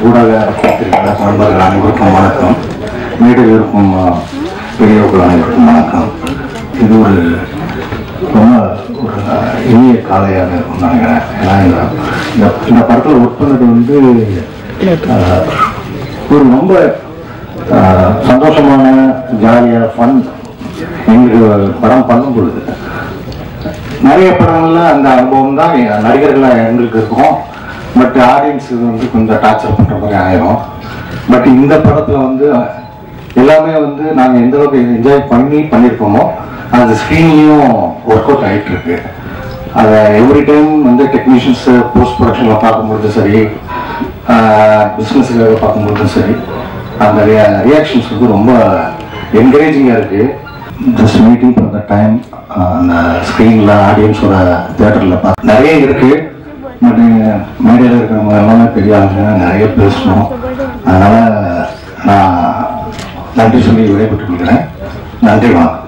ஊடக பத்திரிகையாளர் நண்பர்கள் அனைவருக்கும் வணக்கம் மேடையில் இருக்கும் அஹ், பெரியவர்கள் அனைவருக்கும் வணக்கம் இது ஒரு ரொம்ப ஒரு அஹ், இனிய காலையாக இருக்கும் நினைக்கிறேன் ஏன்னா இந்த இந்த- இந்த படத்தில் ஒர்க் பண்ணது வந்து அஹ், ஒரு ரொம்ப அஹ், சந்தோஷமான ஜாலியாக ஃபன் எங்களுக்கு படம் பண்ணும் பொழுது நிறைய படங்கள்ல அந்த அனுபவம் தான் எ- நடிகர்களா எங்களுக்கு இருக்கும் பட் ஆடியன்ஸுக்கு வந்து கொஞ்சம் டார்ச்சர் பண்ற மாதிரி ஆயிரும் பட் இந்த படத்துல வந்து எல்லாமே வந்து நாங்க எந்த அளவுக்கு என்ஜாய் பண்ணி பண்ணியிருக்கோமோ அது ஸ்க்ரீன்லயும் ஒர்க் அவுட் ஆயிட்டு இருக்கு அதை எவ்ரி டைம் வந்து டெக்னீஷியன்ஸ் போஸ்ட் ப்ரொடக்ஷன்ல பார்க்கும்பொழுது சரி பிஸ்னஸ்க்காக பார்க்கும்பொழுதும் சரி அந்த ரியாக்ஷன்ஸ் வந்து ரொம்ப என்கரேஜிங்காக இருக்கு just meeting for the time அந்த ஸ்க்ரீனில் ஆடியன்ஸோட தேட்டரில் பார்த்து நிறைய இருக்கு பட் மேடையில் இருக்கிறவங்க எல்லாமே பெரிய ஆளுங்க நிறைய பேசணும் அதனால நான் நன்றி சொல்லி விடைபெற்றுக் கொள்கிறேன் நன்றி வணக்கம்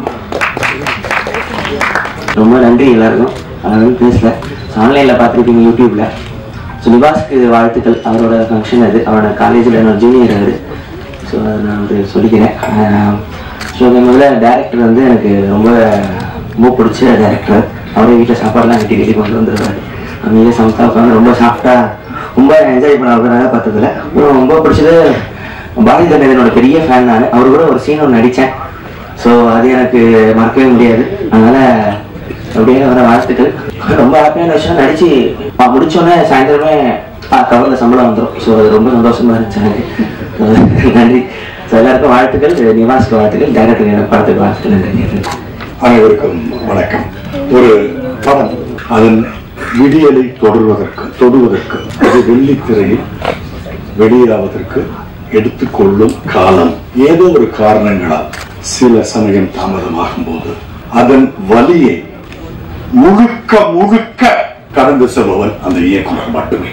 ரொம்ப நன்றி எல்லாருக்கும் அது வந்து பேசல ஆன்லைனில் பார்த்துருப்பீங்க யூடியூப்ல ஸோ நிவாஸ்க்கு வாழ்த்துக்கள் அவரோட ஃபங்க்ஷன் அது அவரோட காலேஜில் என்னோட ஜூனியர் அவர் ஸோ அதை நான் வந்து சொல்லிக்கிறேன் ஸோ முதல்ல டேரக்டர் வந்து எனக்கு ரொம்ப ரொம்ப பிடிச்ச டேரக்டர் அவரே வீட்டில் சாப்பாடுலாம் கட்டி கட்டி கொண்டு வந்துருவாரு அமைதியாக சமத்தா உட்காந்து ரொம்ப சாஃப்டாக ரொம்ப என்ஜாய் பண்ண அவராக பார்த்ததுல அப்புறம் ரொம்ப பிடிச்சது பாரதி தண்டனோட பெரிய ஃபேன் நான் அவர் கூட ஒரு சீன் ஒன்று நடித்தேன் ஸோ அது எனக்கு மறக்கவே முடியாது அதனால அப்படியே வர வாழ்த்துக்கள் ரொம்ப ஹாப்பியான விஷயம் நடிச்சு பா- முடிச்சோடனே சாயந்தரமே கவர்ல சம்பளம் வந்துடும் ஸோ அது ரொம்ப சந்தோஷமா இருந்துச்சு எனக்கு நன்றி ஸோ எல்லாருக்கும் வாழ்த்துக்கள் நிவாஸ்க்கு வாழ்த்துக்கள் டைரக்டர் எனக்கு படத்துக்கு வாழ்த்துக்கள் நன்றி அனைவருக்கும் வணக்கம் ஒரு படம் அதன் விடியலை தொடர்வதற்கு தொடுவதற்கு அது வெள்ளித்திரையில் வெளியாவதற்கு எடுத்துக்கொள்ளும் காலம் ஏதோ ஒரு காரணங்களால் சில சமயம் தாமதமாகும் போது அதன் வலியை முழுக்க முழுக்க கடந்து செல்பவன் அந்த இயக்குனர் மட்டுமே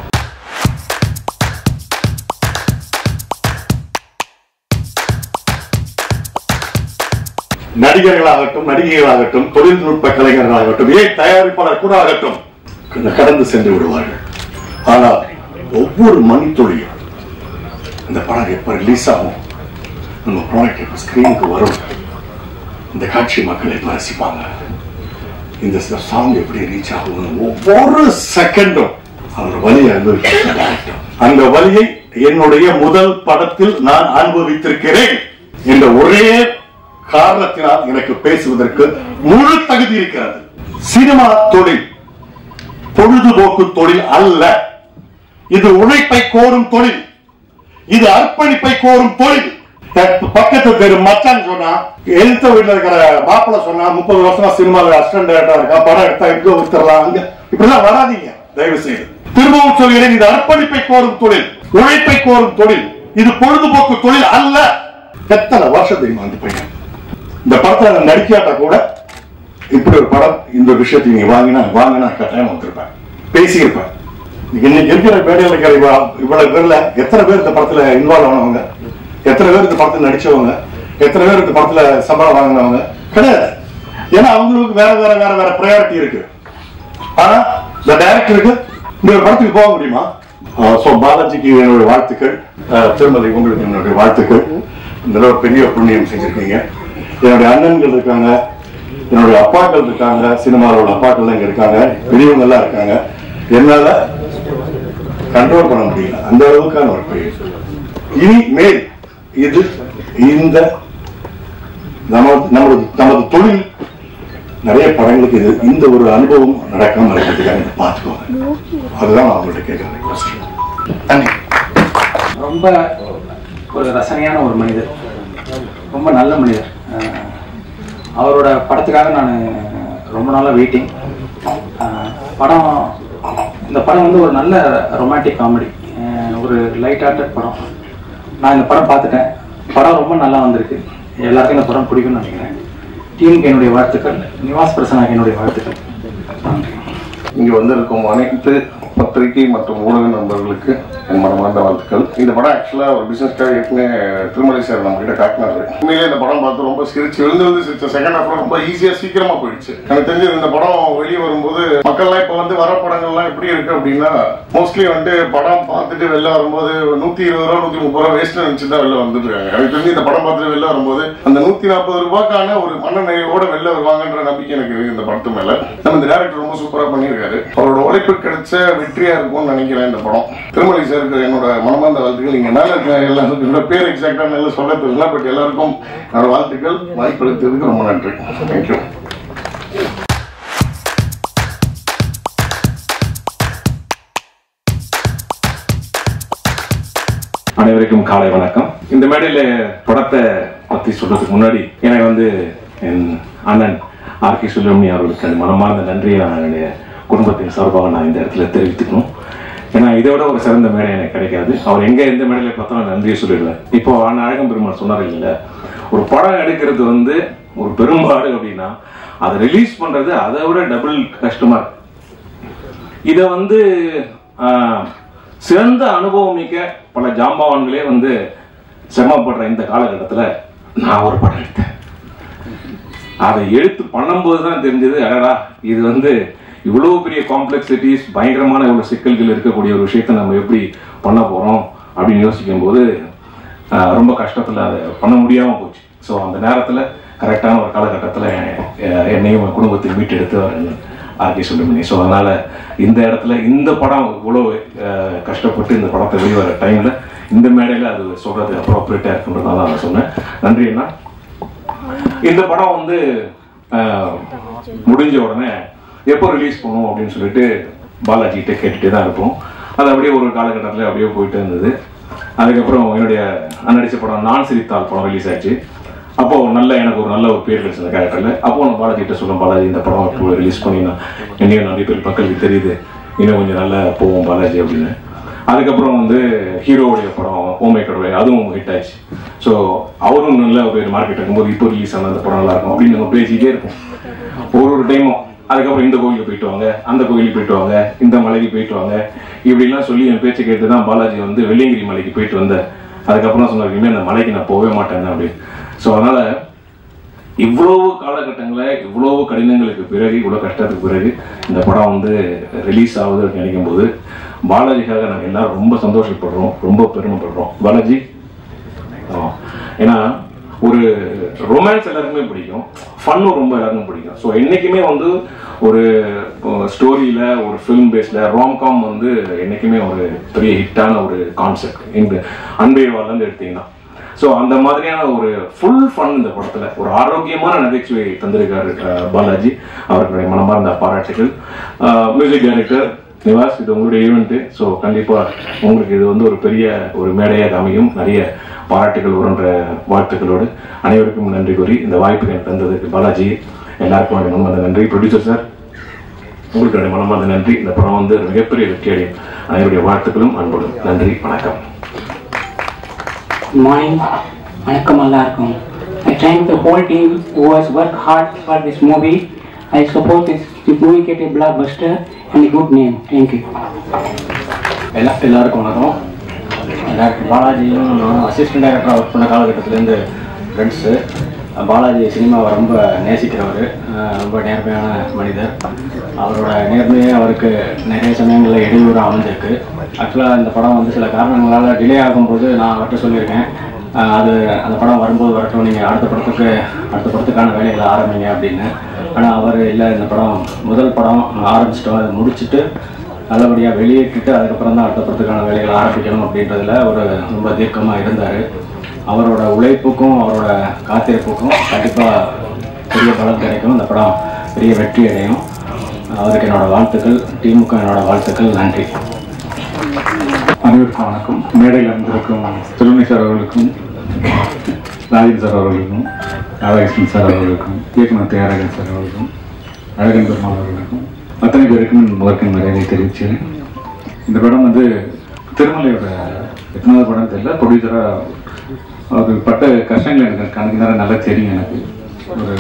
நடிகர்களாகட்டும் நடிகைகளாகட்டும் தொழில்நுட்ப கலைஞர்களாகட்டும் ஏன் தயாரிப்பாளர் கூட ஆகட்டும் கொஞ்சம் கடந்து சென்று விடுவார்கள் ஆனால் ஒவ்வொரு மணித்துளியும் இந்த படம் எப்ப ரிலீஸ் ஆகும் நம்ம ப்ராடக்ட் எப்ப ஸ்கிரீனுக்கு வரும் இந்த காட்சி மக்கள் எப்ப ரசிப்பாங்க இந்த சாங் எப்படி ரீச் ஆகும் ஒவ்வொரு செகண்டும் அவர் வலியை அனுபவிக்கிற director. அந்த வலியை என்னுடைய முதல் படத்தில் நான் அனுபவித்திருக்கிறேன் என்ற ஒரே காரணத்தினால் எனக்கு பேசுவதற்கு முழு தகுதி இருக்கிறது சினிமா தொழில் பொழுதுபோக்கு தொழில் அல்ல இது உழைப்பை கோரும் தொழில் இது அர்ப்பணிப்பை கோரும் தொழில் பக்கத்து தெரு மச்சான் சொன்னா எழுத்த வீட்டுல இருக்கிற மாப்பிள்ள சொன்னா முப்பது வருஷமா சினிமாவில் அசிஸ்டன்ட் டேரக்டரா இருக்கா படம் எடுத்தா எங்க வித்துறலாம் அங்க இப்படிலாம் வராதீங்க தயவு செய்து திரும்பவும் சொல்கிறேன் இது அர்ப்பணிப்பை கோரும் தொழில் உழைப்பை கோரும் தொழில் இது பொழுதுபோக்கு தொழில் அல்ல எத்தனை வருஷம் தெரியுமா அந்த பையன் இந்த படத்துல நான் நடிக்காட்ட கூட இப்படி ஒரு படம் இந்த விஷயத்தை நீ வாங்கினா வாங்கினா கட்டாயம் வந்திருப்பேன் பேசியிருப்பேன் இன்னைக்கு இருக்கிற மேடையில் இருக்கிற இவ்வ- இவ்வளவு பேர்ல எத்தனை பேர் இந்த படத்துல இன்வால்வ் ஆனவங்க எத்தனை பேர் இந்த படத்துல நடிச்சவங்க எத்தனை பேர் இந்த படத்துல சம்பளம் வாங்கினவங்க கிடையாது ஏன்னா அவங்களுக்கு வேற வேற வேற வேற ப்ரையாரிட்டி இருக்கு ஆனா இந்த டைரக்டருக்கு இந்த ஒரு படத்துக்கு போக முடியுமா சோ பாலாஜிக்கு என்னுடைய வாழ்த்துக்கள் அஹ், திருமதி உங்களுக்கு என்னுடைய வாழ்த்துக்ள் இந்த தடவை பெரிய புண்ணியம் செஞ்சிருக்கீங்க என்னுடைய அண்ணன்கள் இருக்காங்க என்னுடைய அப்பாக்கள் இருக்காங்க சினிமாவோட அப்பாக்கள் இங்க இருக்காங்க பெரியவங்க எல்லாம் இருக்காங்க என்னால கண்ட்ரோல் பண்ண முடியல அந்த அளவுக்கான ஒரு பெரிய இனி மேல் இது இந்த நமது நமது நமது தொழில் நிறைய படங்களுக்கு இது இந்த ஒரு அனுபவம் நடக்காம இருக்கிறதுக்காக இதை பார்த்துக்கோங்க அதுதான் நான் உங்கள்கிட்ட கேட்கிறேன் request. நன்றி ரொம்ப ஒரு ரசனையான ஒரு மனிதர் ரொம்ப நல்ல மனிதர் அஹ் அவரோட படத்துக்காக நான் ரொம்ப நாளாக வெயிட்டிங் படம் இந்த படம் வந்து ஒரு நல்ல ரொமான்டிக் காமெடி ஒரு லைட் ஹார்ட்டட் படம் நான் இந்த படம் பார்த்துட்டேன் படம் ரொம்ப நல்லா வந்திருக்கு எல்லாருக்கும் இந்த படம் பிடிக்கும்னு நினைக்கிறேன் டீமுக்கு என்னுடைய வாழ்த்துக்கள் நிவாஸ் பிரசனாக்கு என்னுடைய வாழ்த்துக்கள் நன்றி இங்கு வந்திருக்கும் அனைத்து பத்திரிகை மற்றும் ஊடக நண்பர்களுக்கு என் மனமார்ந்த வாழ்த்துக்கள் இந்த படம் ஆக்சுவலாக ஒரு பிசினஸ்க்காக ஏற்கனவே திருமலை சார் நம்ம கிட்ட காட்டினாரு உண்மையிலே இந்த படம் பார்த்து ரொம்ப சிரிச்சு விழுந்து விழுந்து சிரிச்ச செகண்ட் ஹாஃப்ல ரொம்ப ஈஸியா சீக்கிரமா போயிடுச்சு எனக்கு தெரிஞ்சு இந்த படம் வெளியே வரும்போது மக்கள்லாம் இப்போ வந்து வர படங்கள்லாம் எப்படி இருக்கு அப்படின்னா மோஸ்ட்லி வந்து படம் பார்த்துட்டு வெளில வரும்போது நூத்தி இருபது ரூபா நூத்தி முப்பது ரூபா வேஸ்ட் நினைச்சு தான் வெளில வந்துட்டு இருக்காங்க எனக்கு தெரிஞ்சு இந்த படம் பார்த்துட்டு வெளில வரும்போது அந்த நூத்தி நாற்பது ரூபாய்க்கான ஒரு மனநிறைவோட வெளில வருவாங்கன்ற நம்பிக்கை எனக்கு இருக்கு இந்த படத்து மேல நம்ம இந்த டேரக்டர் ரொம்ப சூப்பரா பண்ணியிருக்காரு அவரோட உழைப்பு கிடைச்ச வெற்றியா இருக்கும்னு நினைக்கிறேன் இந்த படம் திருமலை சாருக்கு என்னோட மனமார்ந்த வாழ்த்துக்கள் இங்க மேல இருக்க எல்லாருக்கும் என்னோட பேர் எக்ஸாக்டா நல்லா சொல்ல தெரியல பட் எல்லாருக்கும் என்னோட வாழ்த்துக்கள் வாய்ப்பு அளித்ததுக்கு ரொம்ப நன்றி தேங்க்யூ அனைவருக்கும் காலை வணக்கம் இந்த மேடையில படத்தை பத்தி சொல்றதுக்கு முன்னாடி எனக்கு வந்து என் அண்ணன் ஆர் கே சுப்பிரமணி அவர்களுக்கு அந்த மனமார்ந்த நன்றியை நான் என்னுடைய குடும்பத்தின் சார்பாக நான் இந்த இடத்துல தெரிவித்துக்கணும் ஏன்னா இதை விட ஒரு சிறந்த மேடை எனக்கு கிடைக்காது அவர் எங்க எந்த மேடையில பார்த்தாலும் நன்றியை சொல்லிடுவேன் இப்போ அண்ணன் அழகம் பெருமாள் சொன்னார் இல்லைல்ல ஒரு படம் எடுக்கிறது வந்து ஒரு பெரும்பாடு அப்படின்னா அதை ரிலீஸ் பண்றது அதை விட டபுள் கஷ்டமா இருக்கு இதை வந்து ஆஹ், சிறந்த அனுபவம் மிக்க பல ஜாம்பவான்களே வந்து சிரமப்படுற இந்த காலகட்டத்தில் நான் ஒரு படம் எடுத்தேன் அதை எடுத்து பண்ணும்போது தான் தெரிஞ்சது அடடா இது வந்து இவ்வளோ பெரிய காம்ப்ளெக்சிட்டிஸ் பயங்கரமான இவ்வளோ சிக்கல்கள் இருக்கக்கூடிய ஒரு விஷயத்தை நம்ம எப்படி பண்ண போகிறோம் அப்படின்னு யோசிக்கும் போது ஆஹ், ரொம்ப கஷ்டத்தில் அதை பண்ண முடியாமல் போச்சு ஸோ அந்த நேரத்தில் கரெக்டான ஒரு காலகட்டத்தில் என்னையும் என் குடும்பத்தை மீட்டெடுத்து அவர் ஆர்கே சுப்பிரமணி ஸோ அதனால இந்த இடத்துல இந்த படம் இவ்வளோ அஹ், கஷ்டப்பட்டு இந்த படத்தை வெளிவர டைம்ல இந்த மேடையில் அது சொல்றது அப்ரோப்ரியேட்டாக இருக்குன்றதால நான் சொன்னேன் நன்றி அண்ணா இந்த படம் வந்து அஹ், முடிஞ்ச உடனே எப்போ ரிலீஸ் பண்ணுவோம் அப்படின்னு சொல்லிட்டு பாலாஜி கிட்ட கேட்டுட்டே தான் இருப்போம் அது அப்படியே ஒரு காலகட்டத்தில் அப்படியே போயிட்டு இருந்தது அதுக்கப்புறம் என்னுடைய நடிச்ச படம் நான் சிரித்தால் படம் ரிலீஸ் ஆச்சு அப்போ நல்ல எனக்கு ஒரு நல்ல ஒரு பேர் கிடைச்ச அந்த கேரக்டர்ல அப்போ நான் பாலாஜி கிட்ட சொல்லும் பாலாஜி இந்த படம் இப்போ ரிலீஸ் பண்ணினா என்னையும் நிறைய பேர் மக்களுக்கு தெரியுது இன்னும் கொஞ்சம் நல்லா போவோம் பாலாஜி அப்படின்னு அதுக்கப்புறம் வந்து ஹீரோவுடைய படம் ஓமை கடவுளை அதுவும் ஹிட் ஆயிடுச்சு ஸோ அவரும் நல்ல பேர் மார்க்கெட் இருக்கும்போது இப்போ ரிலீஸ் ஆன அந்த படம் நல்லா இருக்கும் அப்படின்னு நம்ம பேசிக்கிட்டே இருப்போம் ஒரு ஒரு டைமும் அதுக்கப்புறம் இந்த கோயிலுக்கு போயிட்டு வாங்க அந்த கோயிலுக்கு போயிட்டு வாங்க இந்த மலைக்கு போயிட்டு வாங்க இப்படிலாம் சொல்லி என் பேச்சை கேட்டு தான் பாலாஜி வந்து வெள்ளியங்கிரி மலைக்கு போயிட்டு வந்தார் அதுக்கப்புறம் சொன்னார் இனிமேல் அந்த மலைக்கு நான் போகவே மாட்டேன் அப்படின்னு ஸோ அதனால இவ்வளவு காலகட்டங்களில் இவ்வளவு கடினங்களுக்கு பிறகு இவ்வளவு கஷ்டத்துக்கு பிறகு இந்த படம் வந்து ரிலீஸ் ஆகுது அப்படின்னு நினைக்கும் போது பாலாஜிக்காக நாங்கள் எல்லாரும் ரொம்ப சந்தோஷப்படுறோம் ரொம்ப பெருமைப்படுறோம் பாலாஜி ஆமா. ஏன்னா ஒரு ரொமான்ஸ் எல்லாருக்குமே பிடிக்கும் ஃபன்னும் ரொம்ப எல்லாருக்கும் பிடிக்கும் ஸோ என்னைக்குமே வந்து ஒரு ஸ்டோரியில ஒரு ஃபிலிம் பேஸ்ல ரோம்காம் வந்து என்னைக்குமே ஒரு பெரிய ஹிட்டான ஒரு கான்செப்ட் இந்த அன்பே இருந்து எடுத்தீங்கன்னா ஸோ அந்த மாதிரியான ஒரு ஃபுல் ஃபன் இந்த படத்துல ஒரு ஆரோக்கியமான நகைச்சுவை தந்திருக்காரு அஹ், பாலாஜி அவர்களுடைய மனமார்ந்த பாராட்டுகள் மியூசிக் டைரக்டர் நிவாஸ் இது உங்களுடைய ஈவெண்ட் ஸோ கண்டிப்பா உங்களுக்கு இது வந்து ஒரு பெரிய ஒரு மேடையாக அமையும் நிறைய பாராட்டுகள் வருன்ற வாழ்த்துக்களோடு அனைவருக்கும் நன்றி கூறி இந்த வாய்ப்பு எனக்கு தந்ததுக்கு பாலாஜி எல்லாருக்கும் என்னுடைய மனமார்ந்த நன்றி ப்ரொடியூசர் சார் உங்களுக்கு என்னுடைய மனமார்ந்த நன்றி இந்த படம் வந்து ஒரு மிகப்பெரிய வெற்றி அடையும் அனைவருடைய வாழ்த்துக்களும் அன்போடும் நன்றி வணக்கம் Good morning. வணக்கம் எல்லாருக்கும் I thank the whole team who has worked hard for this movie. I support this, this movie get a blockbuster and a good name. Thank you. எல்லா எல்லாருக்கும் வணக்கம் டாக்டர் பாலாஜியும் நானும் அசிஸ்டன்ட் டைரக்டராக ஒர்க் பண்ண காலகட்டத்திலேருந்து friends Balaji சினிமாவை ரொம்ப நேசிக்கிறவர் அஹ் ரொம்ப நேர்மையான மனிதர் அவரோட நேர்மையே அவருக்கு நிறைய சமயங்களில் இடையூறாக அமைஞ்சிருக்கு ஆக்சுவலாக இந்த படம் வந்து சில காரணங்களால் டிலே ஆகும்போது நான் அவர்கிட்ட சொல்லியிருக்கேன் அஹ் அது அந்த படம் வரும்போது வரட்டும் நீங்கள் அடுத்த படத்துக்கு அடுத்த படத்துக்கான வேலைகளை ஆரம்பிங்க அப்படின்னு ஆனால் அவர் இல்லை இந்த படம் முதல் படம் ஆரம்பிச்சிட்டோம் அதை முடிச்சுட்டு நல்லபடியாக வெளியிட்டுட்டு அதுக்கப்புறம் தான் அடுத்த படத்துக்கான வேலைகளை ஆரம்பிக்கணும் அப்படின்றதுல ஒரு ரொம்ப தீர்க்கமாக இருந்தார் அவரோட உழைப்புக்கும் அவரோட காத்திருப்புக்கும் கண்டிப்பாக பெரிய பலம் கிடைக்கும் இந்த படம் பெரிய வெற்றி அடையும் அவருக்கு என்னோட வாழ்த்துக்கள் டீமுக்கும் என்னோட வாழ்த்துக்கள் நன்றி அனைவருக்கும் வணக்கம் மேடையில் வந்திருக்கும் திருமணி சார் அவர்களுக்கும் ராஜன் சார் அவர்களுக்கும் ராதாகிருஷ்ணன் சார் அவர்களுக்கும் இயக்குனர் தியாகராஜன் சார் அவர்களுக்கும் அழகன் பெருமாள் அவர்களுக்கும் அத்தனை பேருக்கும் முதற்கும் மரியாதை தெரிவிச்சேன் இந்த படம் வந்து திருமலையோட எத்தனாவது படம் தெரியல ப்ரொடியூசராக அவர் பட்ட கஷ்டங்கள் எனக்கு கணக்கு நேரம் நல்லா தெரியும் எனக்கு ஒரு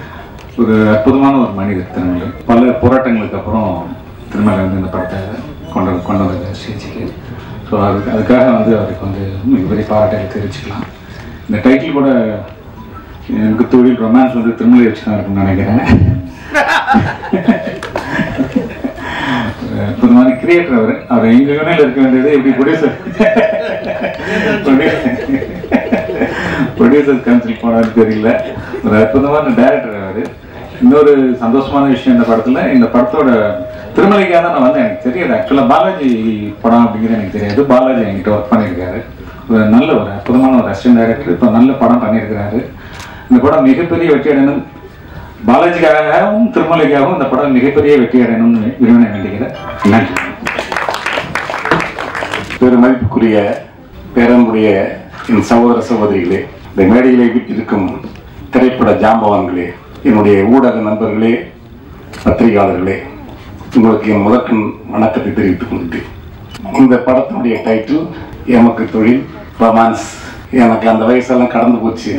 ஒரு அற்புதமான ஒரு மனிதர் திருமலை பல போராட்டங்களுக்கு அப்புறம் திருமலை வந்து இந்த படத்தை கொண்டு வந்து- கொண்டு வந்தது ஸ்டேஜுக்கு ஸோ அதுக்கு அதுக்காக வந்து அவருக்கு வந்து மிகப்பெரிய பாராட்டுகளை தெரிவிச்சுக்கலாம் இந்த டைட்டில் கூட எனக்கு தொழில் ரொமான்ஸ் வந்து திருமலை வச்சு தான் இருக்கும்னு நினைக்கிறேன் இப்போ இந்த மாதிரி கிரியேட்டர் அவர் அவர் எங்க யூனியில் இருக்க வேண்டியது எப்படி ப்ரொடியூசர் ப்ரொடியூசர் கவுன்சில் போனான்னு தெரியல ஒரு அற்புதமான டைரக்டர் அவர் இன்னொரு சந்தோஷமான விஷயம் இந்த படத்துல இந்த படத்தோட திருமலைக்காக தான் நான் வந்தேன் எனக்கு தெரியாது ஆக்சுவலாக பாலாஜி படம் அப்படிங்கிறது எனக்கு தெரியாது பாலாஜி என்கிட்ட ஒர்க் பண்ணியிருக்காரு ஒரு நல்ல ஒரு அற்புதமான ஒரு அசிஸ்டன்ட் டைரக்டர் இப்போ நல்ல படம் பண்ணியிருக்கிறாரு இந்த படம் மிகப்பெரிய வெற்றி அடையணும் பாலாஜிக்காகவும் திருமலைக்காகவும் இந்த படம் மிகப்பெரிய வெற்றி அடையணும்னு விரும்பின வேண்டிக்கிறேன் நன்றி பெரும் மதிப்புக்குரிய பேரன்புடைய என் சகோதர சகோதரிகளே இந்த மேடையிலே வீட்டிருக்கும் திரைப்பட ஜாம்பவான்களே என்னுடைய ஊடக நண்பர்களே பத்திரிகையாளர்களே உங்களுக்கு என் முதற்கண் வணக்கத்தை தெரிவித்துக் கொள்கிறேன் இந்த படத்தினுடைய டைட்டில் எமக்கு தொழில் ரொமான்ஸ் எனக்கு அந்த வயசெல்லாம் கடந்து போச்சு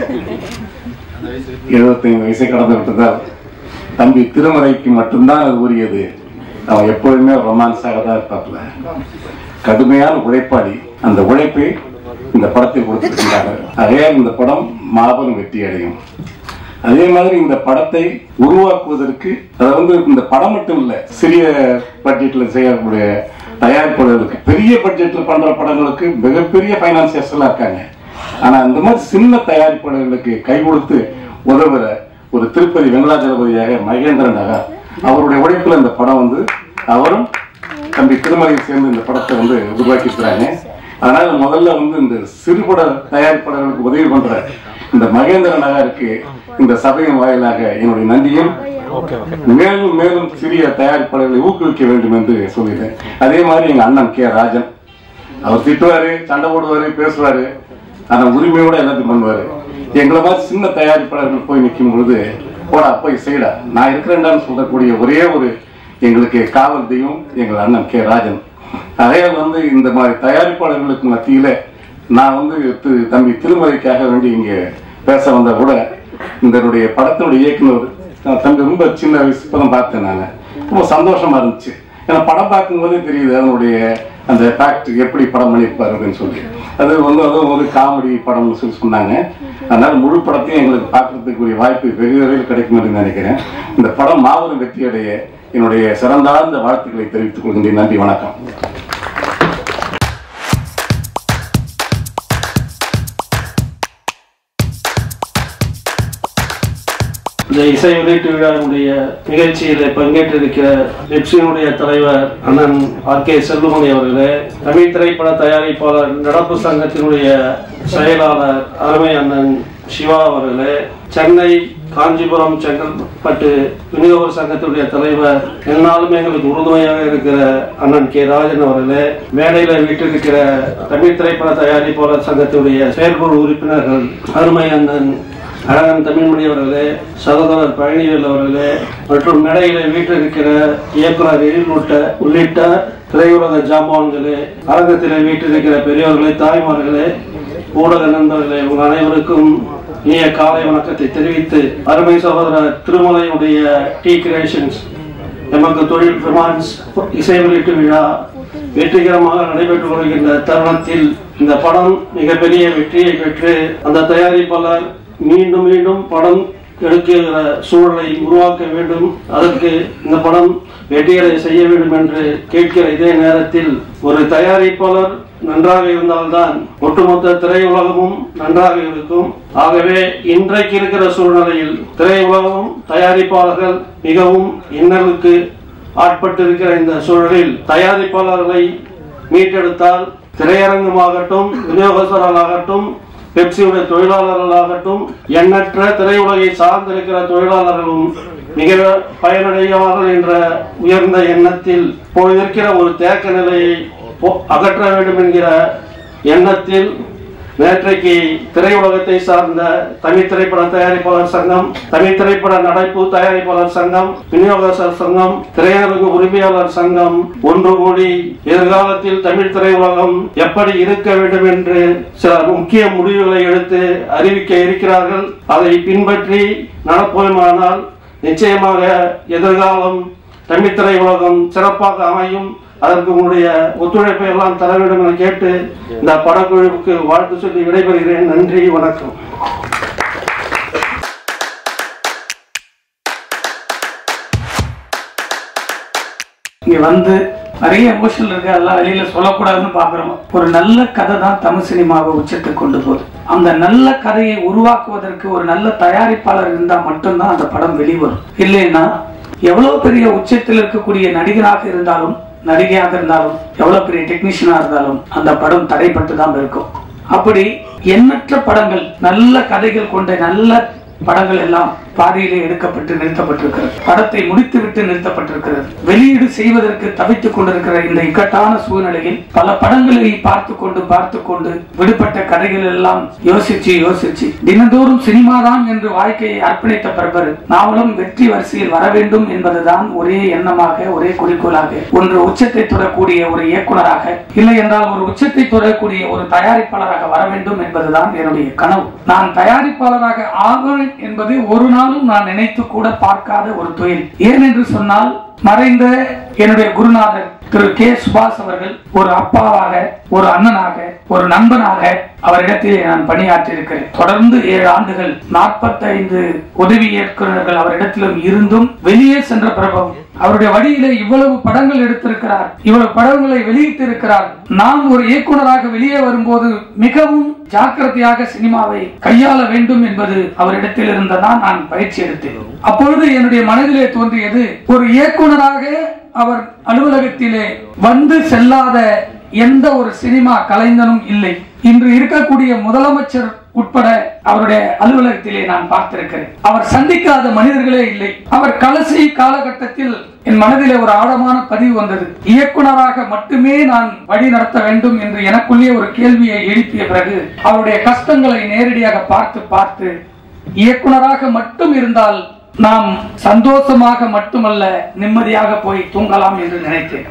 எழுபத்தைந்து வயசை கடந்து விட்டதால் தம்பி திருமறைக்கு மட்டும்தான் அது உரியது அவன் எப்பொழுதுமே ரொமான்ஸாக தான் இருப்பாப்ல கடுமையான உழைப்பாளி அந்த உழைப்பை இந்த படத்தில் கொடுத்திருக்கின்றாங்க ஆகையால் இந்த படம் மாபெரும் வெற்றி அடையும் அதே மாதிரி இந்த படத்தை உருவாக்குவதற்கு அது வந்து இந்த படம் மட்டும் இல்ல சிறிய பட்ஜெட்ல செய்யக்கூடிய தயாரிப்பாளர்களுக்கு பெரிய பட்ஜெட்ல பண்ற படங்களுக்கு மிகப்பெரிய பைனான்சியர்ஸ் எல்லாம் இருக்காங்க ஆனா இந்த மாதிரி சின்ன தயாரிப்பாளர்களுக்கு கை கொடுத்து உதவுற ஒரு திருப்பதி வெங்கடாஜலபதியாக மகேந்திரன் நகர் அவருடைய உழைப்புல இந்த படம் வந்து அவரும் தம்பி திருமலையை சேர்ந்து இந்த படத்தை வந்து உருவாக்கி இருக்கிறாங்க அதனால முதல்ல வந்து இந்த சிறுபட தயாரிப்பாளர்களுக்கு உதவி பண்ற இந்த மகேந்திர நகருக்கு இந்த சபையின் வாயிலாக என்னுடைய நன்றியும் மேலும் மேலும் சிறிய தயாரிப்பாளர்களை ஊக்குவிக்க வேண்டும் என்று சொல்லிட்டேன் அதே மாதிரி எங்க அண்ணன் கே ராஜன் அவர் திட்டுவாரு சண்டை போடுவாரு பேசுவாரு ஆனா உரிமையோட எல்லாத்தையும் பண்ணுவாரு எங்களை மாதிரி சின்ன தயாரிப்பாளர்கள் போய் நிற்கும் பொழுது போடா போய் செய்டா நான் இருக்கிறேன்டான்னு சொல்லக்கூடிய ஒரே ஒரு எங்களுக்கு காவல் தெய்வம் எங்கள் அண்ணன் கே ராஜன் அதே வந்து இந்த மாதிரி தயாரிப்பாளர்களுக்கு மத்தியில நான் வந்து திரு- தம்பி திருமலைக்காக வேண்டி இங்க பேச வந்தா கூட இதனுடைய படத்தினுடைய இயக்குனர் நான் தம்பி ரொம்ப சின்ன வயசு இப்பதான் பார்த்தேன் நான் ரொம்ப சந்தோஷமா இருந்துச்சு ஏன்னா படம் பார்க்கும்போதே தெரியுது அதனுடைய அந்த ஃபேக்ட் எப்படி படம் பண்ணியிருப்பாரு அப்படின்னு சொல்லி அது வந்து அதுவும் ஒரு காமெடி படம்னு சொல்லி சொன்னாங்க அதனால முழு படத்தையும் எங்களுக்கு பார்க்கறதுக்குரிய வாய்ப்பு வெகு விரைவில் கிடைக்கும் என்று நினைக்கிறேன் இந்த படம் மாபெரும் வெற்றியடைய என்னுடைய சிறந்தார்ந்த வாழ்த்துக்களை தெரிவித்துக் கொள்கின்றேன் நன்றி வணக்கம் இந்த இசை வெளியீட்டு விழாவுடைய நிகழ்ச்சியில் பங்கேற்றிருக்கிற பெப்சியினுடைய தலைவர் அண்ணன் ஆர் கே செல்வமணி அவர்களே தமிழ் திரைப்பட தயாரிப்பாளர் நடப்பு சங்கத்தினுடைய செயலாளர் அருமை அண்ணன் சிவா அவர்களே சென்னை காஞ்சிபுரம் செங்கல்பட்டு விநியோக சங்கத்தினுடைய தலைவர் எந்நாளும் எங்களுக்கு உறுதுணையாக இருக்கிற அண்ணன் கே ராஜன் அவர்களே மேடையில வீட்டிருக்கிற தமிழ் திரைப்பட தயாரிப்பாளர் சங்கத்தினுடைய செயற்குழு உறுப்பினர்கள் அருமை அண்ணன் அழகன் தமிழ்மணி அவர்களே சகோதரர் பழனிவேல் அவர்களே மற்றும் மேடையில வீட்டிருக்கிற இயக்குனர் எழில்முட்ட உள்ளிட்ட திரையுலக ஜாம்பவான்களே அரங்கத்திலே வீட்டிருக்கிற பெரியவர்களே தாய்மார்களே ஊடக நண்பர்களே உங்கள் அனைவருக்கும் இனிய காலை வணக்கத்தை தெரிவித்து அருமை சகோதரர் திருமலையுடைய டி கிரியேஷன்ஸ் எமக்கு தொழில் ரொமான்ஸ் இசை வெளியீட்டு விழா வெற்றிகரமாக நடைபெற்று வருகின்ற தருணத்தில் இந்த படம் மிகப்பெரிய வெற்றியை பெற்று அந்த தயாரிப்பாளர் மீண்டும் மீண்டும் படம் எடுக்கிற சூழலை உருவாக்க வேண்டும் அதற்கு இந்த படம் வெற்றிகளை செய்ய வேண்டும் என்று கேட்கிற இதே நேரத்தில் ஒரு தயாரிப்பாளர் நன்றாக இருந்தால்தான் ஒட்டுமொத்த திரையுலகமும் நன்றாக இருக்கும் ஆகவே இன்றைக்கு இருக்கிற சூழ்நிலையில் திரையுலகமும் தயாரிப்பாளர்கள் மிகவும் இன்னலுக்கு ஆட்பட்டிருக்கிற இந்த சூழலில் தயாரிப்பாளர்களை மீட்டெடுத்தால் திரையரங்கமாகட்டும் விநியோகஸ்தர்களாகட்டும் பெப்சியுடைய தொழிலாளர்களாகட்டும் எண்ணற்ற திரையுலகை சார்ந்திருக்கிற தொழிலாளர்களும் மிக பயனடைவார்கள் என்ற உயர்ந்த எண்ணத்தில் இப்போது இருக்கிற ஒரு தேக்க நிலையை போ- அகற்ற வேண்டும் என்கிற எண்ணத்தில் நேற்றைக்கு திரையுலகத்தை சார்ந்த தமிழ் திரைப்பட தயாரிப்பாளர் சங்கம் தமிழ் திரைப்பட நடைப்பு தயாரிப்பாளர் சங்கம் விநியோகஸ்தர் சங்கம் திரையரங்கு உரிமையாளர் சங்கம் ஒன்று கூடி எதிர்காலத்தில் தமிழ் திரையுலகம் எப்படி இருக்க வேண்டும் என்று சில முக்கிய முடிவுகளை எடுத்து அறிவிக்க இருக்கிறார்கள் அதை பின்பற்றி நடப்போமானால் நிச்சயமாக எதிர்காலம் தமிழ் திரையுலகம் சிறப்பாக அமையும் அதற்கு உங்களுடைய ஒத்துழைப்பை எல்லாம் தர வேண்டும் என கேட்டு இந்த படக்குழுவுக்கு வாழ்த்து சொல்லி விடைபெறுகிறேன் நன்றி வணக்கம் இங்க வந்து நிறைய எமோஷன் இருக்கு அதெல்லாம் வெளியில சொல்லக்கூடாதுன்னு பாக்குறோம் ஒரு நல்ல கதை தான் தமிழ் சினிமாவை உச்சத்துக்கு கொண்டு போகுது அந்த நல்ல கதையை உருவாக்குவதற்கு ஒரு நல்ல தயாரிப்பாளர் இருந்தா மட்டும்தான் அந்த படம் வெளிவரும் இல்லைன்னா எவ்வளவு பெரிய உச்சத்தில் இருக்கக்கூடிய நடிகராக இருந்தாலும் நடிகையாக இருந்தாலும் எவ்வளவு பெரிய டெக்னீஷியனா இருந்தாலும் அந்த படம் தடைப்பட்டு தான் இருக்கும் அப்படி எண்ணற்ற படங்கள் நல்ல கதைகள் கொண்ட நல்ல படங்கள் எல்லாம் பாதியிலே எடுக்கப்பட்டு நிறுத்தப்பட்டிருக்கிறது படத்தை முடித்துவிட்டு நிறுத்தப்பட்டிருக்கிறது வெளியீடு செய்வதற்கு தவித்துக் கொண்டிருக்கிற இந்த இக்கட்டான சூழ்நிலையில் பல படங்களை பார்த்து கொண்டு பார்த்து கொண்டு விடுபட்ட கதைகள் எல்லாம் யோசிச்சு யோசிச்சு தினந்தோறும் சினிமா தான் என்று வாழ்க்கையை அர்ப்பணித்த பிரபர் நாவலும் வெற்றி வரிசையில் வர வேண்டும் என்பதுதான் ஒரே எண்ணமாக ஒரே குறிக்கோளாக ஒன்று உச்சத்தை தொடரக்கூடிய ஒரு இயக்குனராக இல்லை என்றால் ஒரு உச்சத்தை தொடரக்கூடிய ஒரு தயாரிப்பாளராக வர வேண்டும் என்பதுதான் என்னுடைய கனவு நான் தயாரிப்பாளராக ஆவேன் என்பது ஒரு நாளும் நான் நினைத்து கூட பார்க்காத ஒரு தொழில் ஏன் என்று சொன்னால் மறைந்த என்னுடைய குருநாதர் திரு கே சுபாஷ் அவர்கள் ஒரு அப்பாவாக ஒரு அண்ணனாக ஒரு நண்பனாக அவரிடத்திலே நான் பணியாற்றி இருக்கிறேன் தொடர்ந்து ஏழு ஆண்டுகள் 45 உதவி இயக்குநர்கள் அவரிடத்திலும் இருந்தும் வெளியே சென்ற பிரபம் அவருடைய வழியிலே இவ்வளவு படங்கள் எடுத்திருக்கிறார் இவ்வளவு படங்களை வெளியிட்டு இருக்கிறார் நான் ஒரு இயக்குனராக வெளியே வரும்போது மிகவும் ஜாக்கிரதையாக சினிமாவை கையாள வேண்டும் என்பது அவரிடத்தில் இருந்ததான் நான் பயிற்சி எடுத்தேன் அப்பொழுது என்னுடைய மனதிலே தோன்றியது ஒரு இயக்குனராக அவர் அலுவலகத்திலே வந்து செல்லாத எந்த ஒரு சினிமா கலைஞனும் இல்லை இன்று இருக்கக்கூடிய முதலமைச்சர் உட்பட அவருடைய அலுவலகத்திலே நான் பார்த்திருக்கிறேன் அவர் சந்திக்காத மனிதர்களே இல்லை அவர் கடைசி காலகட்டத்தில் என் மனதிலே ஒரு ஆழமான பதிவு வந்தது இயக்குனராக மட்டுமே நான் வழி நடத்த வேண்டும் என்று எனக்குள்ளே ஒரு கேள்வியை எழுப்பிய பிறகு அவருடைய கஷ்டங்களை நேரடியாக பார்த்து பார்த்து இயக்குனராக மட்டும் இருந்தால் நாம் சந்தோஷமாக மட்டுமல்ல நிம்மதியாக போய் தூங்கலாம் என்று நினைத்தேன்